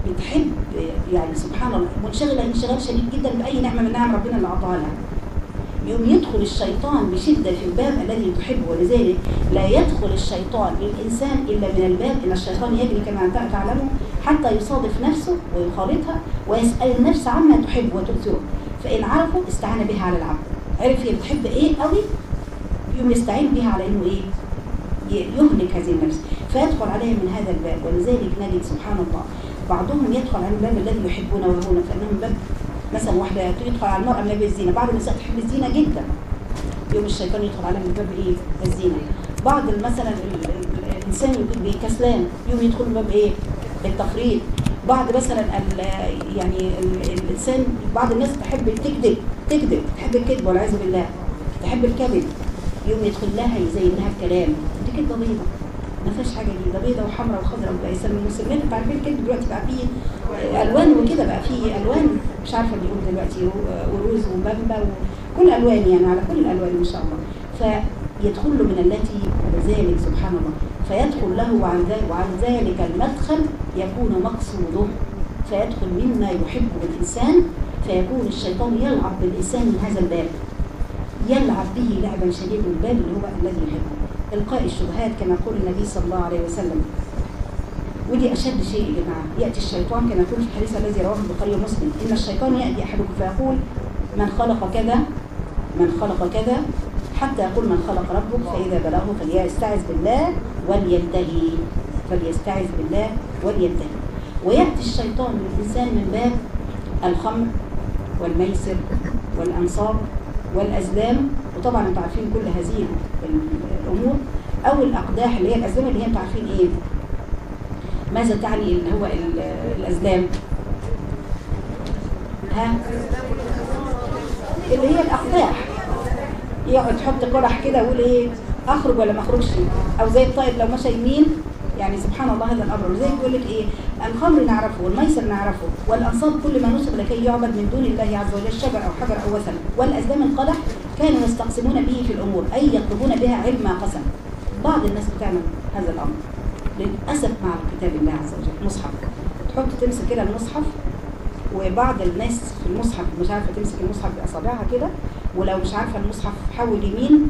بتحب يعني سبحان الله منشغله انشغال شديد جدا باي نعمه من نعم ربنا اللي اعطاها لها يوم يدخل الشيطان بشده في الباب الذي تحبه ولذلك لا يدخل الشيطان للانسان الا من الباب ان الشيطان يجري كما تعلموا حتى يصادف نفسه ويخالطها ويسال النفس عما تحب وتؤثره فان عرفوا استعان بها على العبد عرف هي بتحب ايه قوي يوم يستعين بها على انه ايه ي- يهلك هذه النفس فيدخل عليها من هذا الباب ولذلك نجد سبحان الله بعضهم يدخل على الباب الذي يحبون ويهون فانهم باب مثلا واحده تدخل على المراه من باب الزينه بعض النساء تحب الزينه جدا يوم الشيطان يدخل عليها من باب ايه الزينه بعض مثلا ال- ال- الانسان يكون بكسلان يوم يدخل من باب ايه التفريط بعض مثلا ال- يعني ال- الانسان بعض الناس تحب تكذب تكذب تحب الكذب والعياذ بالله تحب الكذب يوم يدخل لها يزين لها الكلام دي كده بيضه ما فيهاش حاجه جديده بيضه وحمراء وخضراء وبايسه من المسلمين انتوا عارفين كده دلوقتي بقى فيه آه، الوان وكده بقى فيه الوان مش عارفه بيقولوا دلوقتي رو- وروز وبامبا وكل الوان يعني على كل الالوان ان شاء الله فيدخل له من التي ذلك سبحان الله فيدخل له وعن ذلك وعن ذلك المدخل يكون مقصوده فيدخل مما يحبه الانسان فيكون الشيطان يلعب بالانسان من هذا الباب يلعب به لعبا شديدا الباب اللي هو الذي يحبه القاء الشبهات كما يقول النبي صلى الله عليه وسلم ودي اشد شيء يا جماعه ياتي الشيطان كما يقول في الحديث الذي رواه البخاري ومسلم ان الشيطان ياتي احدكم فيقول من خلق كذا من خلق كذا حتى يقول من خلق ربك فاذا بلغه فليستعذ بالله ولينتهي فليستعذ بالله ولينتهي وياتي الشيطان للانسان من باب الخمر والميسر والانصاب والازلام وطبعا انتوا عارفين كل هذه الامور او الاقداح اللي هي الازلام اللي هي انتوا عارفين ايه ماذا تعني اللي هو ال- الازلام ها اللي هي الاقداح يقعد يحط قرح كده ويقول ايه اخرج ولا ما اخرجش او زي الطائر لو مشى يمين يعني سبحان الله هذا الامر وزي بيقول لك ايه الخمر نعرفه والميسر نعرفه والانصاب كل ما نسب لكي يعبد من دون الله عز وجل شجر او حجر او وثن والازلام القدح كانوا يستقسمون به في الامور اي يطلبون بها علم ما قسم بعض الناس بتعمل هذا الامر للاسف مع كتاب الله عز وجل مصحف تحط تمسك كده المصحف وبعض الناس في المصحف مش عارفه تمسك المصحف باصابعها كده ولو مش عارفه المصحف حول يمين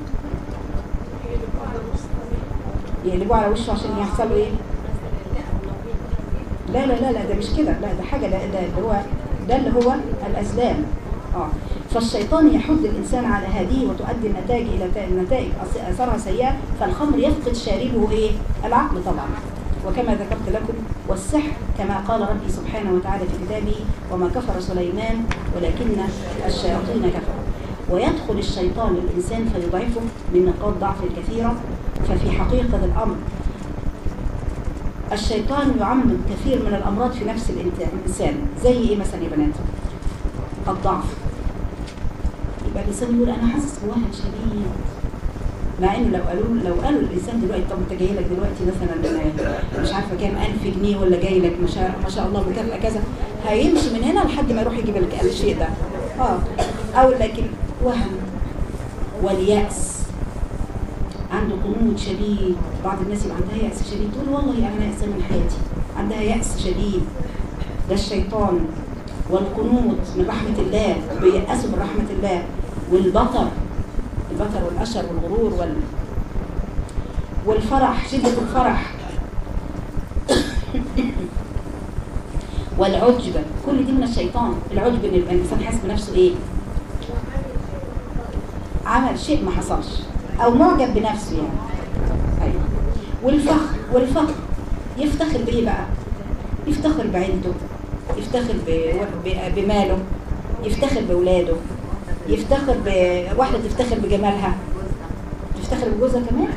يقلبوه على وشه عشان يحصل له ايه لا لا لا لا ده مش كده لا ده حاجه ده ده اللي هو ده اللي هو الازلام اه فالشيطان يحض الانسان على هذه وتؤدي النتائج الى تا- النتائج أث- اثارها سيئه فالخمر يفقد شاربه ايه العقل طبعا وكما ذكرت لكم والسحر كما قال ربي سبحانه وتعالى في كتابه وما كفر سليمان ولكن الشياطين كفروا ويدخل الشيطان للإنسان فيضعفه من نقاط ضعف الكثيرة ففي حقيقة الأمر الشيطان يعمم كثير من الأمراض في نفس الإنت- الإنسان زي إيه مثلا يا بنات الضعف يبقى الإنسان يقول أنا حاسس بوهن شديد مع انه لو قالوا لو قالوا للانسان دلوقتي طب انت جاي لك دلوقتي مثلا مش عارفه كام الف جنيه ولا جاي لك ما شاء ما شاء الله مكافاه كذا هيمشي من هنا لحد ما يروح يجيب لك الشيء ده اه او لكن وهم والياس عنده قنوط شديد بعض الناس يبقى عندها يأس شديد تقول والله انا يأسة من حياتي عندها يأس شديد ده الشيطان والقنوط من رحمة الله بيأسوا من رحمة الله والبطر البطر والأشر والغرور وال والفرح شدة الفرح والعجب كل دي من الشيطان العجب ان يبقى الانسان حاسس بنفسه ايه عمل شيء ما حصلش او معجب بنفسه يعني ايوه والفخر والفخر يفتخر بايه بقى يفتخر بعيلته يفتخر ب- ب- بماله يفتخر باولاده يفتخر بواحده تفتخر بجمالها تفتخر بجوزها كمان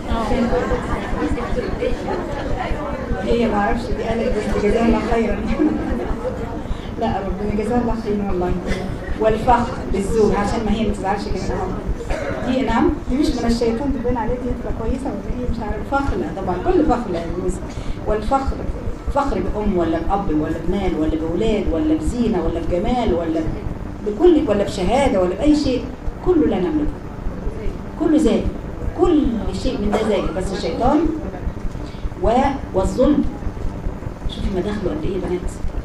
هي ما اعرفش دي قالت بس جزاها الله خيرا لا ربنا جزاها الله خيرا والله والفخر بالزوج عشان ما هي ما تزعلش كمان اهو دي نعم دي مش من الشيطان تبين عليك دي تبقى كويسه ولا ايه مش عارف فخر لا طبعا كل فخر لا يجوز والفخر فخر بأم ولا بأب ولا بمال ولا بأولاد ولا بزينة ولا بجمال ولا بكل ولا بشهادة ولا بأي شيء كله لا نملكه كله زائد كل شيء من ده زائد بس الشيطان و... والظلم شوفي مداخله قد ايه يا بنات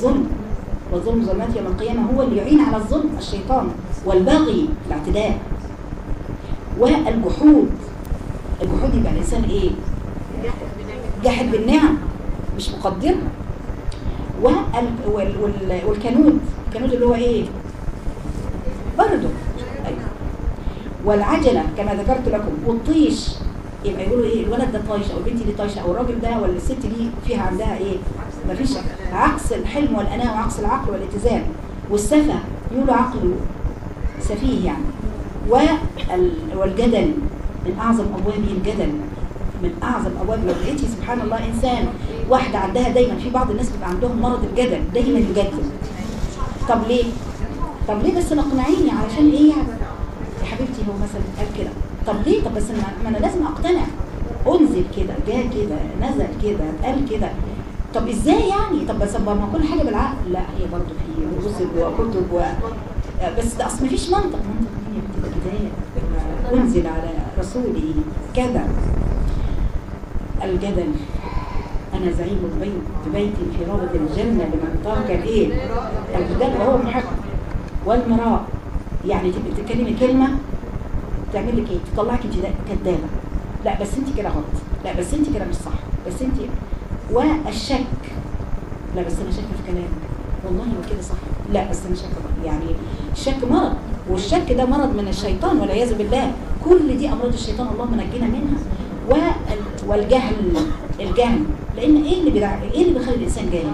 الظلم والظلم ظلمات يوم القيامة هو اللي يعين على الظلم الشيطان والبغي الاعتداء والجحود الجحود يبقى الإنسان إيه؟ جاحد بالنعم مش مقدرها وال... وال... وال... والكنود الكنود اللي هو ايه برضه أيوة. والعجلة كما ذكرت لكم والطيش يبقى يقولوا ايه الولد ده طايش او البنت دي طايشه او الراجل ده ولا الست دي فيها عندها ايه مفيش عكس الحلم والاناه وعكس العقل والاتزان والسفه يقولوا عقل سفيه يعني وال... والجدل من اعظم ابواب الجدل من اعظم ابواب لو لقيتي سبحان الله انسان واحده عندها دايما في بعض الناس بيبقى عندهم مرض الجدل دايما يجدل طب ليه طب ليه بس نقنعيني علشان ايه يعني يا حبيبتي هو مثلا قال كده طب ليه طب بس ما ما انا لازم اقتنع انزل كده جاء كده نزل كده قال كده طب ازاي يعني طب بس ما كل حاجه بالعقل لا هي برضه في رسل وكتب و بس ده اصل مفيش منطق منطق مين بتبقى كده انزل على رسوله كذا الجدل انا زعيم البيت ببيت في روضه الجنه لمن ترك الايه الجدل وهو محكم والمراء يعني تبقي بتتكلمي كلمه تعمل لك ايه تطلعك انت كدابه لا بس انت كده غلط لا بس انت كده مش صح بس انت والشك لا بس انا شاكه في كلامك والله هو كده صح لا بس انا شاكه يعني الشك مرض والشك ده مرض من الشيطان والعياذ بالله كل دي امراض الشيطان اللهم نجينا منها وال- والجهل الجهل لان ايه اللي بيدع... ايه اللي بيخلي الانسان جاهل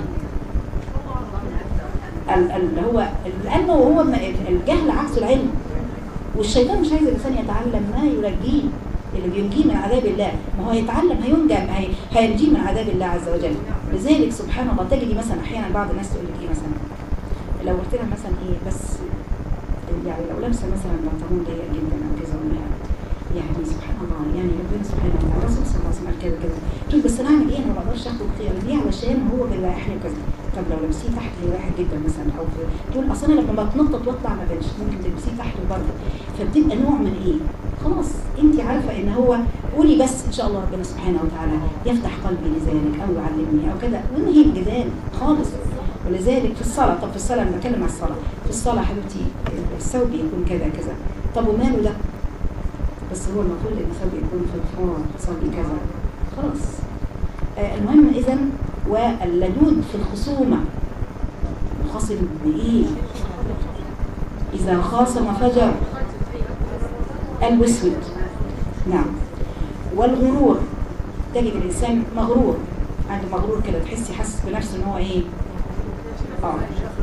ال- ال- هو العلم وهو ما- الجهل عكس العلم والشيطان مش عايز الانسان يتعلم ما ينجيه اللي بينجيه من عذاب الله ما هو يتعلم هينجى هي- هينجيه من عذاب الله عز وجل لذلك سبحان الله تجدي مثلا احيانا بعض الناس تقول لك ايه مثلا لو قلت لها مثلا ايه بس يعني لو لابسه مثلا بنطلون ضيق جدا او كذا ولا يعني سبحان الله يعني ربنا سبحانه وتعالى الرسول صلى الله عليه وسلم قال كذا كذا تقول بس انا اعمل ايه انا ما بقدرش اخد خيار دي علشان هو بيريحني وكذا طب لو لبسيه تحت هيريحك جدا مثلا او في تقول اصل انا لما بتنطط واطلع ما بنش ممكن تلبسيه تحت وبرده فبتبقى نوع من ايه؟ خلاص انت عارفه ان هو قولي بس ان شاء الله ربنا سبحانه وتعالى يفتح قلبي لذلك او يعلمني او كذا وانهي الجدال خالص ولذلك في الصلاه طب في الصلاه انا بتكلم على الصلاه في الصلاه حبيبتي الثوب يكون كذا كذا طب وماله ده؟ بس هو المفروض ان الثوب يكون فضفاض تصلي كذا خلاص آه المهم اذا واللدود في الخصومه الخصم بايه؟ اذا خاصم فجر الوسود نعم والغرور تجد الانسان مغرور عنده مغرور كده تحسي حاسس بنفسه ان هو ايه اه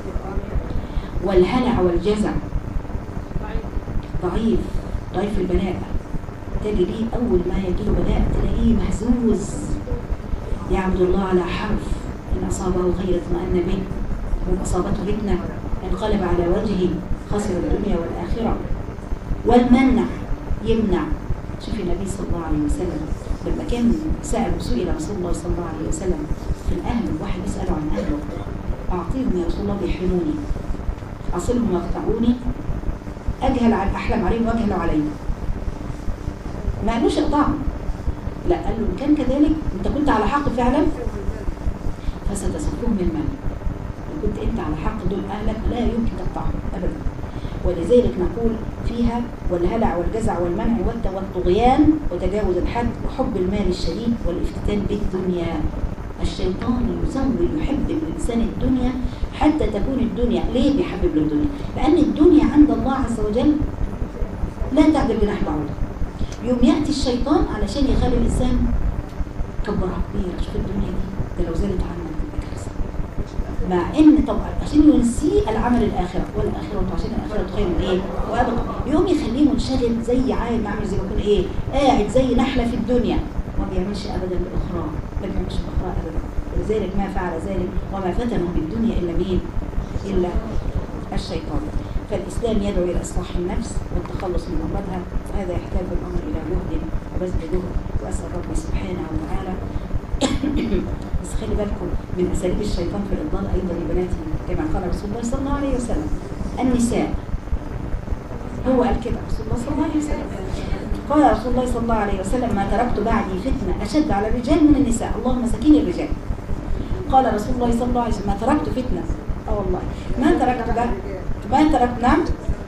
والهلع والجزع ضعيف ضعيف البناء تجديه اول ما يجيله بلاء تلاقيه مهزوز يعبد الله على حرف ان اصابه خير اطمأن به وان اصابته فتنه انقلب على وجهه خسر الدنيا والاخره والمنع يمنع شوفي النبي صلى الله عليه وسلم لما كان سأل سئل رسول الله صلى الله عليه وسلم في الأهل واحد يسأله عن أهله أعطيهم يا رسول الله بيحرموني أصلهم يقطعوني أجهل عن أحلم عليهم وأجهل عليهم ما قالوش اقطعهم لا قال له إن كان كذلك أنت كنت على حق فعلا فستصفهم المال لو كنت أنت على حق دول أهلك لا يمكن تقطعهم أبدا ولذلك نقول فيها والهلع والجزع والمنع والت- والطغيان وتجاوز الحد وحب المال الشديد والافتتان بالدنيا الشيطان يزوي يحب الإنسان الدنيا حتى تكون الدنيا ليه بيحبب له الدنيا لأن الدنيا عند الله عز وجل لا تعدل جناح بعوضة يوم يأتي الشيطان علشان يخلي الإنسان كبرها كبيرة شوف الدنيا دي ده لو زالت عنك تبقى كارثة مع ان طبعا عشان ينسيه العمل الاخره والاخره عشان الاخره خير من ايه وابقى يقوم يخليه منشغل زي عايد عامل زي ما يكون ايه قاعد زي نحله في الدنيا وما بيعملش ابدا بالاخرى ما بيعملش بالاخرى ابدا ولذلك ما فعل ذلك وما فتنه بالدنيا الا مين الا الشيطان فالاسلام يدعو الى اصلاح النفس والتخلص من امراضها وهذا يحتاج الامر الى جهد وبذل جهد واسال ربي سبحانه وتعالى بس خلي بالكم من اساليب الشيطان في الاضلال ايضا لبناتي كما قال رسول الله صلى الله عليه وسلم النساء هو قال كده رسول الله صلى الله عليه وسلم قال رسول الله صلى الله عليه وسلم ما تركت بعدي فتنه اشد على الرجال من النساء اللهم سكين الرجال قال رسول الله صلى الله عليه وسلم ما تركت فتنة اه والله ما تركت ده ما تركت نعم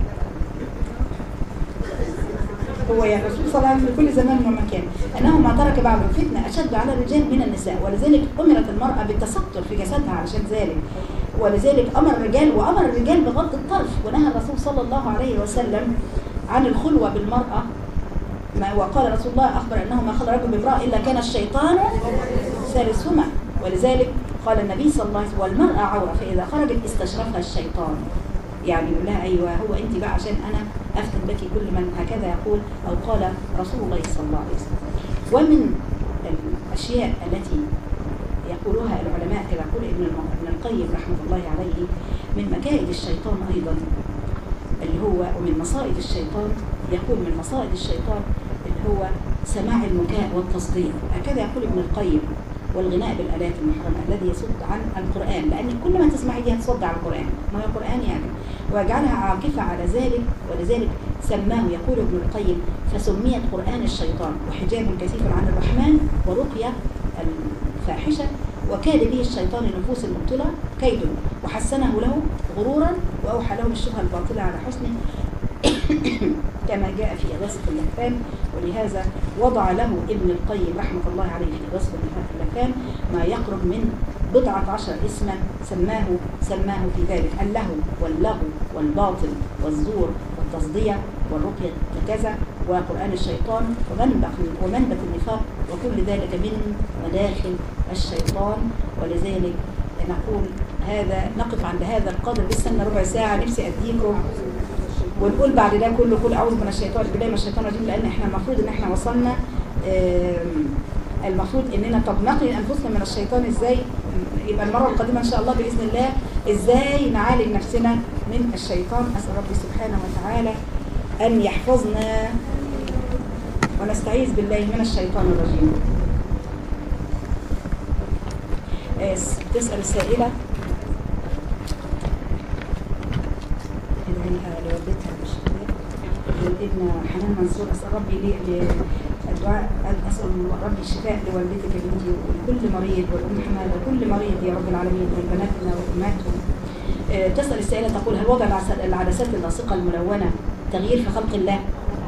هو يا رسول صلى الله عليه وسلم في كل زمان ومكان انه ما ترك بعد الفتنه اشد على الرجال من النساء ولذلك امرت المراه بالتستر في جسدها علشان ذلك ولذلك امر الرجال وامر الرجال بغض الطرف ونهى الرسول صلى الله عليه وسلم عن الخلوه بالمراه ما وقال رسول الله اخبر انه ما خلى رجل بامراه الا كان الشيطان ثالثهما ولذلك قال النبي صلى الله عليه وسلم والمراه عوره فاذا خرجت استشرفها الشيطان يعني يقول لها ايوه هو انت بقى عشان انا افتن بك كل من هكذا يقول او قال رسول الله صلى الله عليه وسلم ومن الاشياء التي يقولها العلماء كما يقول ابن الم- ابن القيم رحمه الله عليه من مكائد الشيطان ايضا اللي هو ومن مصائد الشيطان يقول من مصائد الشيطان اللي هو سماع المكاء والتصديق هكذا يقول ابن القيم والغناء بالآلات المحرمة الذي يصد عن القرآن لأن كل ما تسمعي دي هتصد عن القرآن ما هو القرآن يعني ويجعلها عاكفة على ذلك ولذلك سماه يقول ابن القيم فسميت قرآن الشيطان وحجاب كثيف عن الرحمن ورقية الفاحشة وكاد به الشيطان النفوس المبطلة كيد وحسنه له غرورا وأوحى له الشبهة الباطلة على حسنه كما جاء في إغاثة اللهفان ولهذا وضع له ابن القيم رحمة الله عليه في إغاثة اللهفان ما يقرب من بضعة عشر اسما سماه سماه في ذلك اللهو واللغو والباطل والزور والتصديع والرقية وكذا وقرآن الشيطان ومنبت ومنبت النفاق وكل ذلك من مداخل الشيطان ولذلك نقول هذا نقف عند هذا القدر لسه لنا ربع ساعة نفسي أديكم ونقول بعد ده كله قل اعوذ من الشيطان بالله من الشيطان الرجيم لان احنا المفروض ان احنا وصلنا آم، المفروض اننا طب نقي انفسنا من الشيطان ازاي يبقى المره القادمه ان شاء الله باذن الله ازاي نعالج نفسنا من الشيطان اسال ربي سبحانه وتعالى ان يحفظنا ونستعيذ بالله من الشيطان الرجيم آه، تسال السائله ادعيها لوالدتها بالشفاء ابن حنان منصور اسال ربي لي ل- الدعاء اسال ربي الشفاء لوالدتك يا بنتي ولكل مريض والام حماده وكل مريض يا رب العالمين ولبناتنا وامهاتهم آه، تسال السائله تقول هل وضع العس- العدسات اللاصقه الملونه تغيير في خلق الله؟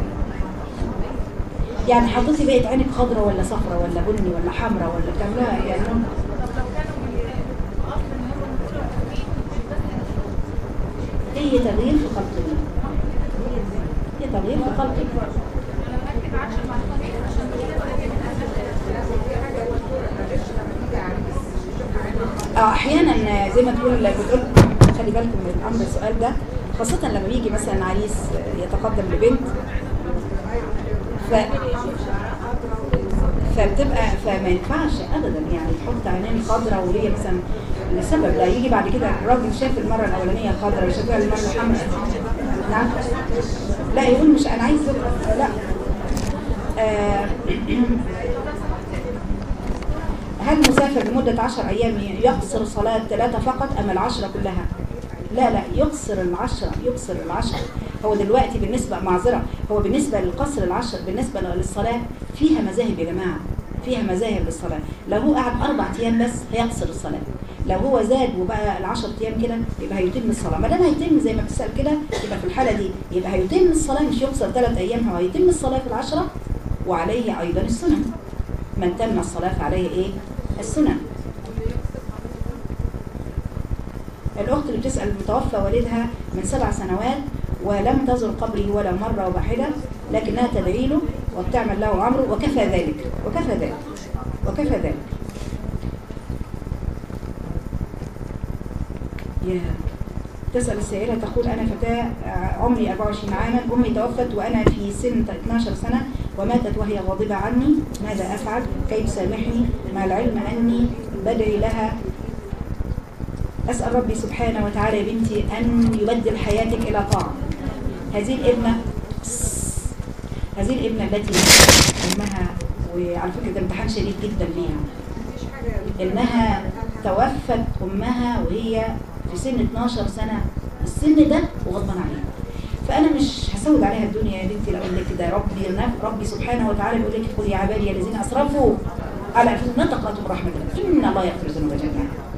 يعني حطيتي بقت عينك خضراء ولا صفراء ولا بني ولا حمراء ولا بتعملوها يعني لون- هي تغيير في خلق الله هي تغيير في خلق الله اه احيانا زي ما تقول بتقول خلي بالكم من الامر السؤال ده خاصة لما بيجي مثلا عريس يتقدم لبنت ف فبتبقى فما ينفعش ابدا يعني تحط عينين خضراء وهي مثلا لسبب لا يجي بعد كده الراجل شاف المره الاولانيه خضراء وشافها المره حمراء نعم لا يقول مش انا عايز لا آه هل مسافر لمدة عشر أيام يقصر صلاة ثلاثة فقط أم العشرة كلها؟ لا لا يقصر العشرة يقصر العشرة هو دلوقتي بالنسبة معذرة هو بالنسبة للقصر العشر بالنسبة للصلاة فيها مذاهب يا جماعة فيها مذاهب للصلاة لو هو قعد أربع أيام بس هيقصر الصلاة لو هو زاد وبقى العشر أيام كده يبقى هيتم الصلاة ما دام هيتم زي ما بتسأل كده يبقى في الحالة دي يبقى هيتم الصلاة مش يقصر ثلاث أيام هو هيتم الصلاة في العشرة وعليه أيضا السنن من تم الصلاة فعليه إيه؟ السنن الأخت اللي بتسأل المتوفى والدها من سبع سنوات ولم تزر قبره ولا مرة واحدة لكنها تدعي له وبتعمل له عمره وكفى ذلك وكفى ذلك وكفى ذلك يا تسأل السائلة تقول أنا فتاة عمري 24 عاما أمي توفت وأنا في سن 12 سنة وماتت وهي غاضبة عني ماذا أفعل كيف تسامحني مع العلم أني بدعي لها أسأل ربي سبحانه وتعالى يا بنتي أن يبدل حياتك إلى طاعة هذه الابنة هذه الابنة التي أمها وعلى فكرة ده امتحان شديد جدا ليها إنها توفت أمها وهي في سن 12 سنة السن ده وغضبان عليها فأنا مش هسود عليها الدنيا يا بنتي لو قلت لك كده ربي ربي سبحانه وتعالى بيقول لك قل يا عبادي الذين أسرفوا على أنفسهم لا تقنطوا من رحمة الله إن الله يغفر الذنوب جميعا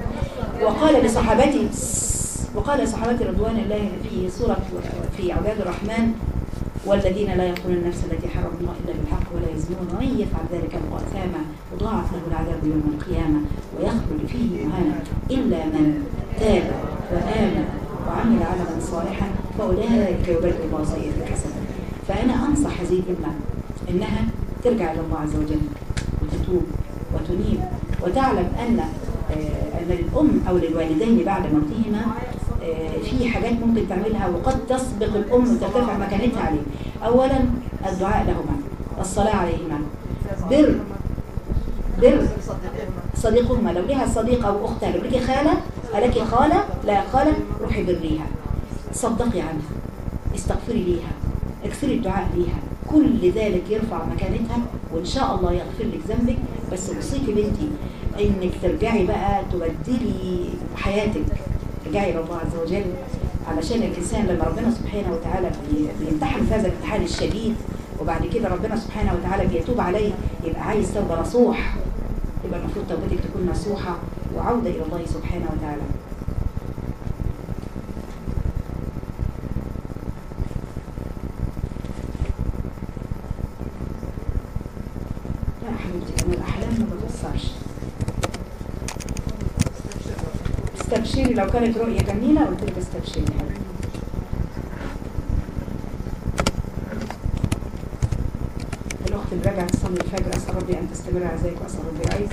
وقال لصحابته وقال لصحابته رضوان الله في سورة في عباد الرحمن والذين لا يقتلون النفس التي حرم الله إلا بالحق ولا يزنون ومن يفعل ذلك يلقى أثاما يضاعف له العذاب يوم القيامة ويخلد فيه مهانا إلا من تاب وآمن وعمل عملا صالحا فأولئك يبدل الله سيئات حسنات فأنا أنصح هذه الابنة إنها ترجع إلى الله عز وجل وتتوب وتنيب وتعلم أن آه، أن الأم أو للوالدين بعد موتهما آه، في حاجات ممكن تعملها وقد تسبق الأم وترتفع مكانتها عليه أولا الدعاء لهما الصلاة عليهما بر بر صديقهما لو لها صديقة أو أختها لو لك خالة ألك خالة لا خالة روحي بريها صدقي عنها استغفري ليها اكثري الدعاء ليها كل ذلك يرفع مكانتها وإن شاء الله يغفر لك ذنبك بس وصيتي بنتي إنك ترجعي بقى تبدلي حياتك ترجعي إلى الله عز وجل علشان الإنسان لما ربنا سبحانه وتعالى بي- بيمتحن في هذا الامتحان الشديد وبعد كده ربنا سبحانه وتعالى بيتوب عليه يبقى عايز توبة نصوح يبقى المفروض توبتك تكون نصوحة وعودة إلى الله سبحانه وتعالى لا يا حبيبتي أنا الأحلام ما بتأثرش استبشري لو كانت رؤية جميلة قلت لك استبشري يا حبيبتي الأخت اللي راجعة تصلي الفجر أسأل ربي أن تستمر على ذلك وأسأل ربي رأيت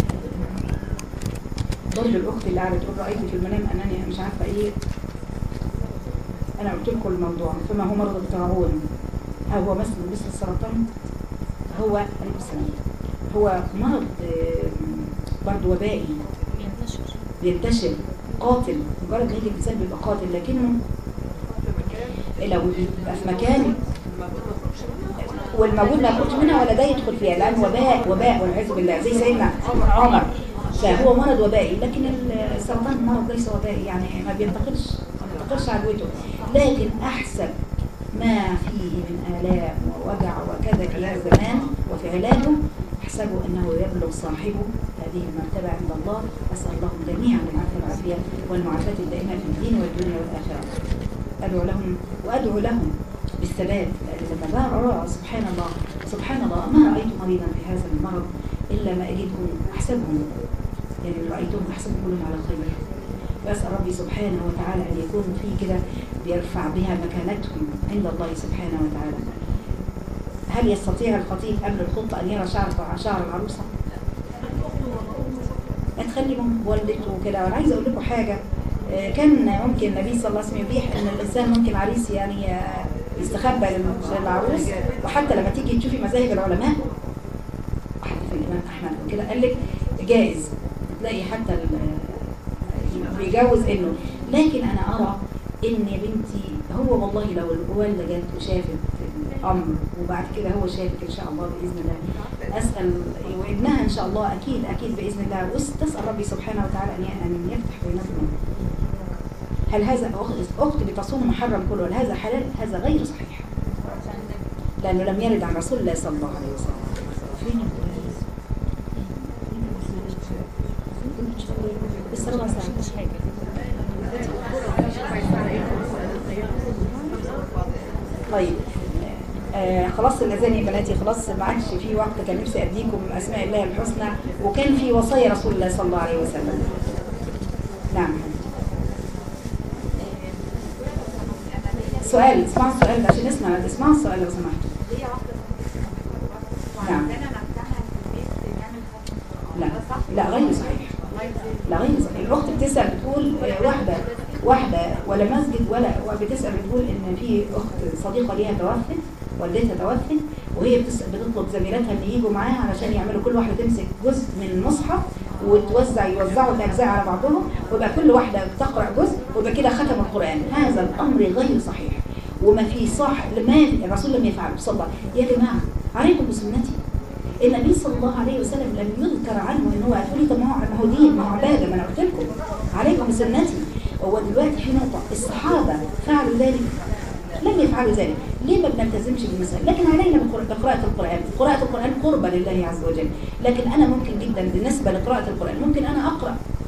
برضه الأخت اللي قاعدة تقول رأيت في المنام أنني مش عارفة إيه أنا قلت لكم الموضوع فما هو مرض الطاعون هل هو مثل مثل السرطان هو عليكم السلام هو مرض آم، برضه وبائي بينتشر قاتل مجرد ما يجي الانسان بيبقى قاتل لكنه لو بيبقى في مكان والموجود ما يخرجش منها ولا ده يدخل فيها لان وباء وباء والعياذ بالله زي سيدنا عمر فهو مرض وبائي لكن السرطان مرض ليس وبائي يعني ما بينتقلش ما بينتقلش عدوته لكن احسن ما فيه من آلام ووجع وكذا في هذا الزمان وفي علاجه احسبوا انه يبلغ صاحبه هذه المرتبة عند الله أسأل اللهم جميعا العافية والعافية والمعافاة الدائمة في الدين والدنيا والآخرة أدعو لهم وأدعو لهم بالثبات لأن لما بقى أرى سبحان الله سبحان الله ما رأيت مريضا في هذا المرض إلا ما أجدهم أحسبهم يعني رأيتهم أحسبهم كلهم على خير وأسأل ربي سبحانه وتعالى أن يكون في كده بيرفع بها مكانتهم عند الله سبحانه وتعالى هل يستطيع الخطيب قبل الخطبة أن يرى شعر شعر العروسة؟ ما تخلي مم والدته وكده وانا عايزه اقول لكم حاجه آه، كان ممكن النبي صلى الله عليه وسلم يبيح ان الانسان ممكن عريس يعني آه، يستخبى لل- للعروس وحتى لما تيجي تشوفي مذاهب العلماء حتى في الامام احمد وكده قال لك جائز تلاقي حتى ال- بيجوز انه لكن انا ارى ان يا بنتي هو والله لو الوالده جت وشافت الامر وبعد كده هو شافك ان شاء الله باذن الله اسال وابنها ان شاء الله اكيد اكيد باذن الله وتسال ربي سبحانه وتعالى ان ان يفتح بينكم هل هذا أخت- اخت بتصوم محرم كله هل هذا حلال هذا غير صحيح لانه لم يرد عن رسول الله صلى الله عليه وسلم فين بس ربع ساعه طيب آه خلاص الاذان يا بناتي خلاص ما عادش في وقت كان نفسي اديكم اسماء الله الحسنى وكان في وصايا رسول الله صلى الله عليه وسلم نعم سؤال اسمعوا السؤال ده عشان نسمع اسمعوا السؤال لو سمحتوا هي واحدة نعم. عندنا نفسها في البيت نعمل ختم لا ده صح؟ لا غير صحيح لا غير صحيح الاخت بتسال بتقول آه، واحده واحده ولا مسجد ولا بتسال بتقول ان في اخت صديقه ليها توفت والدتها توفت وهي بتسال بتطلب زميلاتها ان يجوا معاها علشان يعملوا كل واحده تمسك جزء من المصحف وتوزع يوزعوا الاجزاء على بعضهم ويبقى كل واحده بتقرا جزء ويبقى كده ختم القران هذا الامر غير صحيح وما في صح ما الرسول لم يفعله صلى الله عليه وسلم يا جماعه عليكم بسنتي النبي صلى الله عليه وسلم لم يذكر عنه ان هو هتقولي طب ما هو ما هو دين ما هو عباده ما انا قلت لكم عليكم بسنتي هو دلوقتي في نقطه الصحابه فعلوا ذلك لم يفعلوا ذلك ليه ما بنلتزمش بالمسائل لكن علينا بقر- بقراءة القرآن قراءة القرآن قربة لله عز وجل لكن أنا ممكن جدا بالنسبة لقراءة القرآن ممكن أنا أقرأ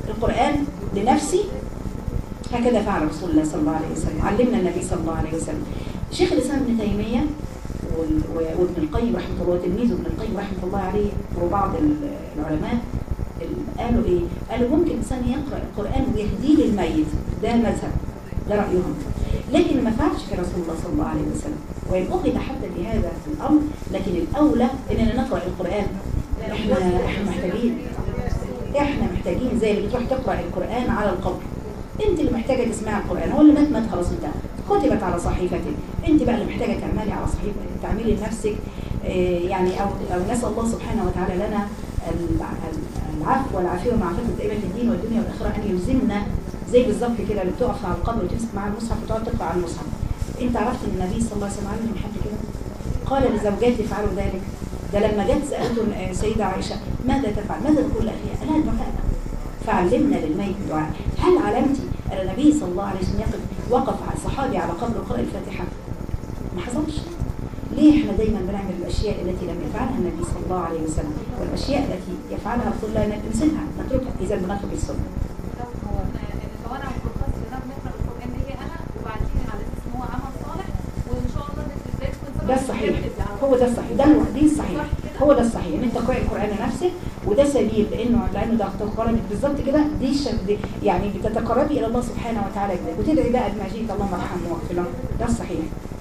القرآن لنفسي هكذا فعل رسول الله صلى الله عليه وسلم علمنا النبي صلى الله عليه وسلم شيخ الإسلام ابن تيمية وال- و- وابن القيم رحمه الله وتلميذه ابن القيم رحمه الله عليه وبعض ال- العلماء ال- قالوا ايه؟ قالوا ممكن الانسان يقرا القران ويهديه للميت ده المذهب ده رايهم لكن ما فعلش في رسول الله صلى الله عليه وسلم وان اخذ حتى بهذا الامر لكن الاولى اننا نقرا القران احنا احنا محتاجين احنا محتاجين زي اللي بتروح تقرا القران على القبر انت اللي محتاجه تسمعي القران هو اللي مات مات خلاص انتهى كتبت على صحيفتك انت بقى اللي محتاجه تعملي على صحيفه تعملي لنفسك آه، يعني او او نسال الله سبحانه وتعالى لنا الع- العفو والعافيه والمعافاه دائما في الدين والدنيا والاخره ان يلزمنا زي بالظبط كده اللي بتقف على القبر وتمسك معاه المصحف وتقعد تقرا على المصحف انت عرفت ان النبي صلى الله عليه وسلم علم حد كده قال لزوجاته افعلوا ذلك ده لما جت سالته السيده عائشه ماذا تفعل ماذا تقول لاخيها الا الدعاء فعلمنا للميت الدعاء هل علمتي ان النبي صلى الله عليه وسلم يقف وقف على صحابي على قبر قرأ الفاتحه ما حصلش ليه احنا دايما بنعمل الاشياء التي لم يفعلها النبي صلى الله عليه وسلم والاشياء التي يفعلها رسول الله ننسلها نتركها اذا بنترك السنه هو لو انا مخصص ان انا بنقرا القران هي انا وبعدين على اساس ان هو عمل صالح وان شاء الله ازاي تكون ده الصحيح هو ده الصحيح ده الو- دي الصحيح هو ده الصحيح ان انت تقرأي القران لنفسك وده سبيل لانه لانه ده تقربك بالظبط كده دي الش- دي يعني بتتقربي الى الله سبحانه وتعالى كده وتدعي بقى بما شئت اللهم ارحمه واغفر له ده الصحيح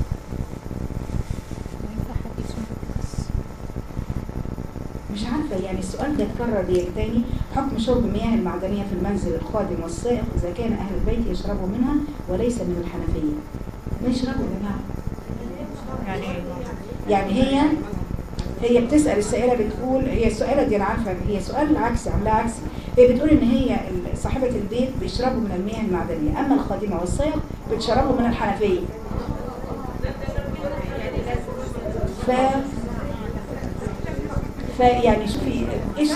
مش عارفة يعني السؤال ده اتكرر ليه تاني حكم شرب المياه المعدنية في المنزل الخادم والسائق إذا كان أهل البيت يشربوا منها وليس من الحنفية ما يشربوا يا جماعة يعني يعني هي هي بتسأل السائلة بتقول هي السؤالة دي أنا عارفة هي سؤال عكسي عاملاه عكسي هي بتقول إن هي ال- صاحبة البيت بيشربوا من المياه المعدنية أما الخادمة والسائق بتشربوا من الحنفية ف فيعني شوفي ايش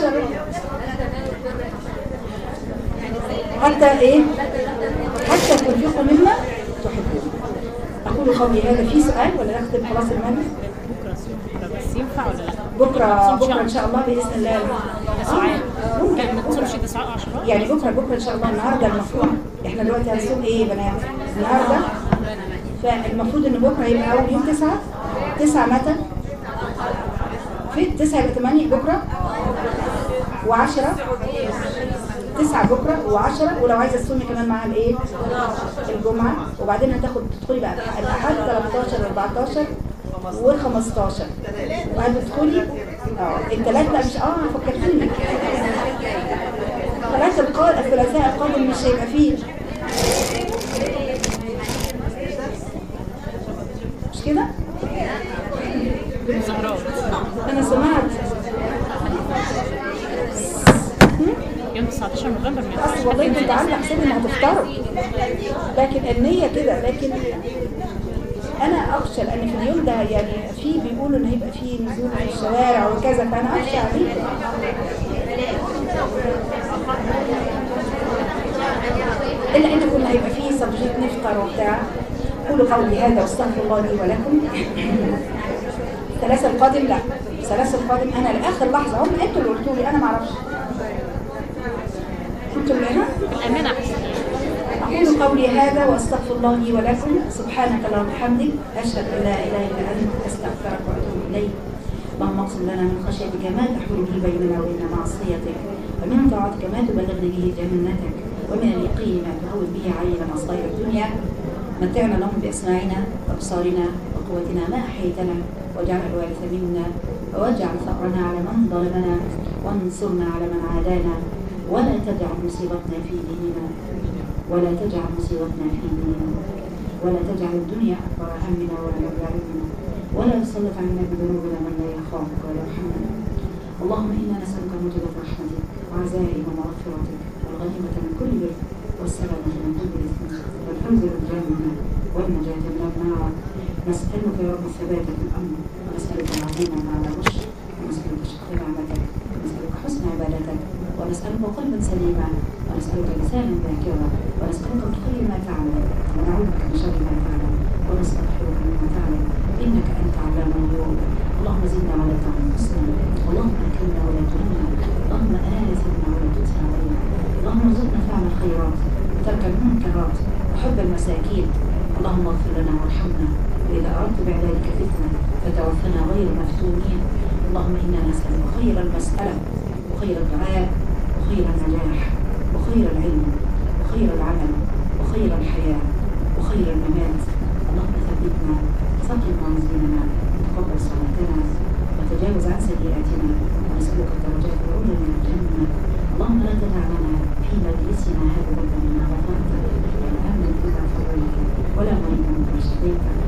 حتى ايه حتى تنفقوا مما تحبون اقول قولي هذا في سؤال ولا نختم خلاص المجلس بكره بكره بس ينفع ولا لا؟ بكره بكره ان شاء الله باذن الله تسعات آه، ممكن ما تصومش تسعات عشرات يعني بكره بكره ان شاء الله النهارده المفروض احنا دلوقتي هنصوم ايه يا بنات النهارده فالمفروض ان بكره يبقى اول يوم تسعة تسعة متى في تسعة يبقى ثمانية بكره وعشرة تسعة بكرة وعشرة ولو عايزة تصومي كمان معاها الايه الجمعة وبعدين هتاخد تدخلي بقى الأحد 13 14 و15 وهتدخلي اه الثلاث لا مش اه فكرتيني ثلاثة القادم الثلاثاء القادم مش هيبقى فيه مش كده؟ مظاهرات أنا سمعت يوم 19 نوفمبر ما أصل والله كنت عاملة حسابي إنها هتفطروا لكن النية كده لكن أنا أخشى لأن في اليوم ده يعني في بيقولوا إن هيبقى في نزول في الشوارع وكذا فأنا أخشى عليكم إلا إن كنا هيبقى فيه سبجيت نفطر وبتاع قولوا قولي هذا واستغفر الله لي ولكم ثلاثة القادم لا ثلاثة القادم أنا لآخر لحظة هم أنتوا اللي قلتوا لي أنا ما أعرفش كنتوا اللي هنا الأمانة أحسن أقول قولي هذا وأستغفر الله لي ولكم سبحانك اللهم وبحمدك أشهد أن لا إله إلا أنت أستغفرك وأتوب إليك اللهم اقسم لنا من خشيتك ما تحول به بيننا وبين معصيتك ومن طاعتك ما تبلغني به جنتك ومن اليقين ما تهون به علينا مصائب الدنيا متعنا لهم بأسماعنا وأبصارنا وقوتنا ما أحيتنا واجعل الوارث منا واجعل ثأرنا على من ظلمنا وانصرنا على من عادانا ولا تجعل مصيبتنا في ديننا ولا تجعل مصيبتنا في ديننا ولا تجعل الدنيا أكبر همنا ولا مبلغ علمنا ولا تسلط علينا بذنوبنا من لا يخافك ولا يرحمنا اللهم إنا نسألك موجبة رحمتك وعزائم مغفرتك والغنيمة من كل بر والسلامة من كل إثم والفوز بالجنة والنجاة من النار نسألك يا رب الثبات في الأمر ونسألك العزيمة على الرشد ونسألك شكر نعمتك ونسألك حسن عبادتك ونسألك قلبا سليما ونسألك لسانا ذاكرا ونسألك من خير ما تعلم ونعوذ بك من شر ما تعلم ونستغفرك مما تعلم إنك أنت علام الغيوب اللهم زدنا ولا تنقصنا اللهم أكرمنا ولا تهنا اللهم آثرنا ولا تؤثر علينا اللهم ارزقنا اللهم اغفر لنا وارحمنا وإذا أردت بعذابك فتنة فتوفنا غير مفتونين اللهم إنا نسألك خير المسألة وخير الدعاء وخير النجاح وخير العلم وخير العمل وخير الحياة وخير الممات اللهم ثبتنا ثقل موازيننا وتقبل صلاتنا وتجاوز عن سيئاتنا ونسألك الدرجات العلى من الجنة اللهم لا تدع لنا في مجلسنا هذا ذنبا مما غفرت ولا أمنا إلا فرجت ولا مريضا إلا شفيته